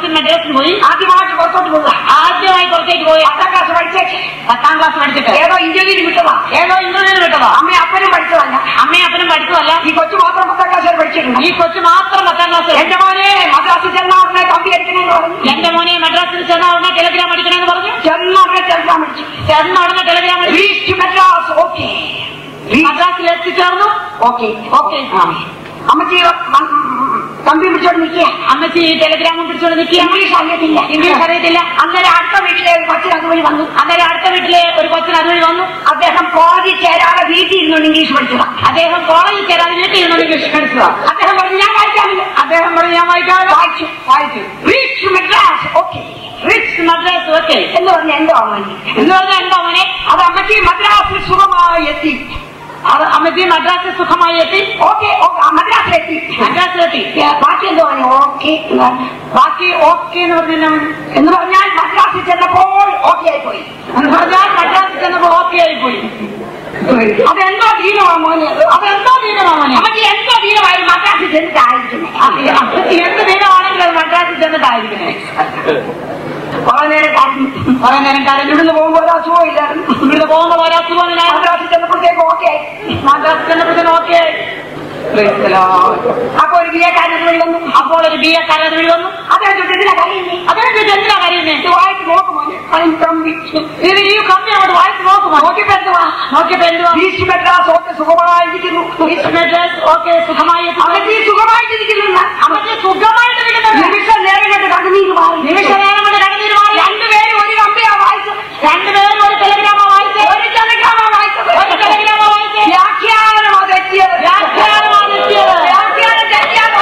കൊച്ചിൻ മദ്രാസിൽ പോയി ആദ്യമായിട്ട് പുറത്തോട്ട് പോവുക ആദ്യമായി പുറത്തേക്ക് പോയി പത്താം ക്ലാസ് പഠിച്ചേച്ച് പത്താം ക്ലാസ് പഠിച്ചിട്ട് ഏതോ ഇന്റർവ്യൂവിന് വിട്ടതാ ഏതോ ഇന്റർവ്യൂവിന് വിട്ടതാ അമ്മയും അപ്പനും പഠിച്ചതല്ല അമ്മയും അപ്പനും പഠിച്ചതല്ല ഈ കൊച്ചു മാത്രം പത്താം ക്ലാസ് വരെ പഠിച്ചിട്ടുണ്ട് ഈ കൊച്ചു മാത്രം പത്താം ക്ലാസ് എന്റെ മോനെ മദ്രാസിൽ ചെന്ന ഉടനെ കമ്പി അടിക്കണമെന്ന് പറഞ്ഞു എന്റെ മോനെ മദ്രാസിൽ ചെന്ന ഉടനെ ടെലഗ്രാം അടിക്കണമെന്ന് പറഞ്ഞു ചെന്ന ഉടനെ ടെലിഗ്രാം അടിച്ചു ചെന്ന ഉടനെ ടെലഗ്രാം അടിച്ചു റീച്ച് മദ്രാസ് ഓക്കെ മദ്രാസിൽ എത്തിച്ചേർന്നു ഓക്കെ ഓക്കെ അമ്മച്ചി മ- കമ്പി പിടിച്ചോണ്ട് നിൽക്കുക അമ്മച്ചി ഈ ടെലഗ്രാമും പിടിച്ചോണ്ട് നിൽക്കുക ഇംഗ്ലീഷ് അറിയത്തില്ല ഇംഗ്ലീഷ് അറിയത്തില്ല അന്നേരം അടുത്ത വീട്ടിലെ ഒരു കൊച്ചിന് അതുവഴി വന്നു അന്നേരം അടുത്ത വീട്ടിലെ ഒരു കൊച്ചിന് അതുവഴി വന്നു അദ്ദേഹം കോളേജിൽ ചേരാതെ വീട്ടിൽ ഇരുന്നുകൊണ്ട് ഇംഗ്ലീഷ് പഠിച്ചതാ അദ്ദേഹം കോളേജിൽ ചേരാതെ വീട്ടിൽ ഇരുന്നു ഇംഗ്ലീഷ് പഠിച്ചതാ അദ്ദേഹം പറഞ്ഞു ഞാൻ വായിക്കാമില്ല അദ്ദേഹം പറഞ്ഞു ഞാൻ വായിക്കാതെ വായിച്ചു വായിച്ചു reach Madras okay rich Madras okay എന്ന് പറഞ്ഞ എന്തോ അവൻ എന്ന് പറഞ്ഞാൽ എന്താ മോനെ അത് അമ്മയ്ക്ക് മദ്രാസിൽ സുഖമായി എത്തി അത് അമ്മച്ചി മദ്രാസിൽ സുഖമായി എത്തി ഓക്കെ മദ്രാസിലെത്തി മദ്രാസിലെത്തി ഏ, ബാക്കി എന്തോ പറഞ്ഞു ഓക്കെ ബാക്കി ഓക്കെ എന്ന് പറഞ്ഞാൽ എന്ന് പറഞ്ഞാൽ മദ്രാസിൽ ചെന്നപ്പോൾ ഓക്കെ ആയിപ്പോയി എന്ന് പറഞ്ഞാൽ മദ്രാസിൽ ചെന്നപ്പോ ഓക്കെ ആയിപ്പോയി അതെന്തോ ദീനമാ മോനെ അത് അതെന്തോ ദീനമാ മോനെ അമ്മയ്ക്ക് എന്തോ ദീനമായി മദ്രാസിൽ ചെന്നിട്ടായിരിക്കുന്നത് അമ്മച്ചി എന്ത് ദീനമാണെങ്കിലും അത് മദ്രാസിൽ ചെന്നിട്ടായിരിക്കണേ കുറെ നേരം കരഞ്ഞു കുറെ നേരം കരഞ്ഞു ഇവിടുന്ന് പോകുമ്പോൾ ഒരു അസുഖം ഇല്ലായിരുന്നു ഇവിടുന്ന് പോകുമ്പോ ഒരാ സുഖമില്ലായിരുന്നു മദ്രാസിൽ ചെന്നപ്പോഴത്തേക്ക് ഓക്കെ ആയി മദ്രാസിൽ ചെന്നപ്പോഴത്തേനും ഓക്കെ ആയി അപ്പൊ ഒരു ബിയക്കാരൻ വന്നു അപ്പോൾ ഒരു ബി എ കരത് വഴി വന്നു അദ്ദേഹം ചോദിച്ചു എന്തിനാ കരയുന്നേ അദ്ദേഹം ചോദിച്ചു എന്തിനാ കരയുന്നേ ഇത് വായിച്ച് നോക്കുമോ കളയും കമ്പി ഇത് ഈ കമ്പി അങ്ങോട്ട് വായിച്ചു നോക്കുമോ നോക്കിയപ്പോ എന്തുവാ നോക്കിയപ്പോ എന്തുവാ ബീച്ച് മദ്രാസ് ഓക്കെ സുഖമായിരിക്കുന്നു ഈസ്റ്റ് മദ്രാസ് ഓക്കെ സുഖമായി എത്തി. അമ്മയ്ക്ക് സുഖമായിട്ടിരിക്കുന്നില്ല അമ്മച്ചി സുഖമായിട്ടിരിക്കുന്നത് നിമിഷം നേരം കൊണ്ട് കണ്ണുനീര് മാറി നിമിഷ നേരം കൊണ്ട് കണ്ണുനീര് മാറി രണ്ടുപേരും ഒരു കമ്പിയാ വായിച്ചത് രണ്ടുപേരും ഒരു ടെലഗ്രാമ വായിച്ചത് ഒരു ടെലഗ്രാമാ വായിച്ചത് ഒരു ടെലഗ്രാമ വായിച്ചത് വ്യാഖ്യാനം തെറ്റിയത് വ്യാഖ്യാനമാണ് എത്തിയത്. വ്യാഖ്യാനം തെറ്റിയാൽ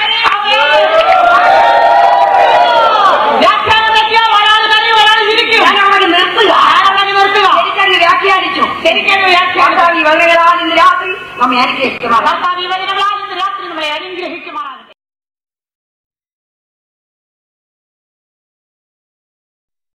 വ്യാഖ്യാനം തെറ്റിയാൽ ഒരാൾ കരയും ഒരാൾ ചിരിക്കും ഞാൻ അവിടെ നിർത്തുക ആരാണ് നിർത്തുക ശരിക്കങ്ങ് വ്യാഖ്യാനിച്ചു ശരിക്കും വ്യാഖ്യാനം കർത്താവ് ഈ വകകളാൽ ഇന്ന് രാത്രി നമ്മെ അനുഗ്രഹിക്കുമാറാകട്ടെ. കർത്താവ് ഈ വചനങ്ങളാൽ ഇന്ന് രാത്രി നമ്മളെ അനുഗ്രഹിക്കുമാറാകട്ടെ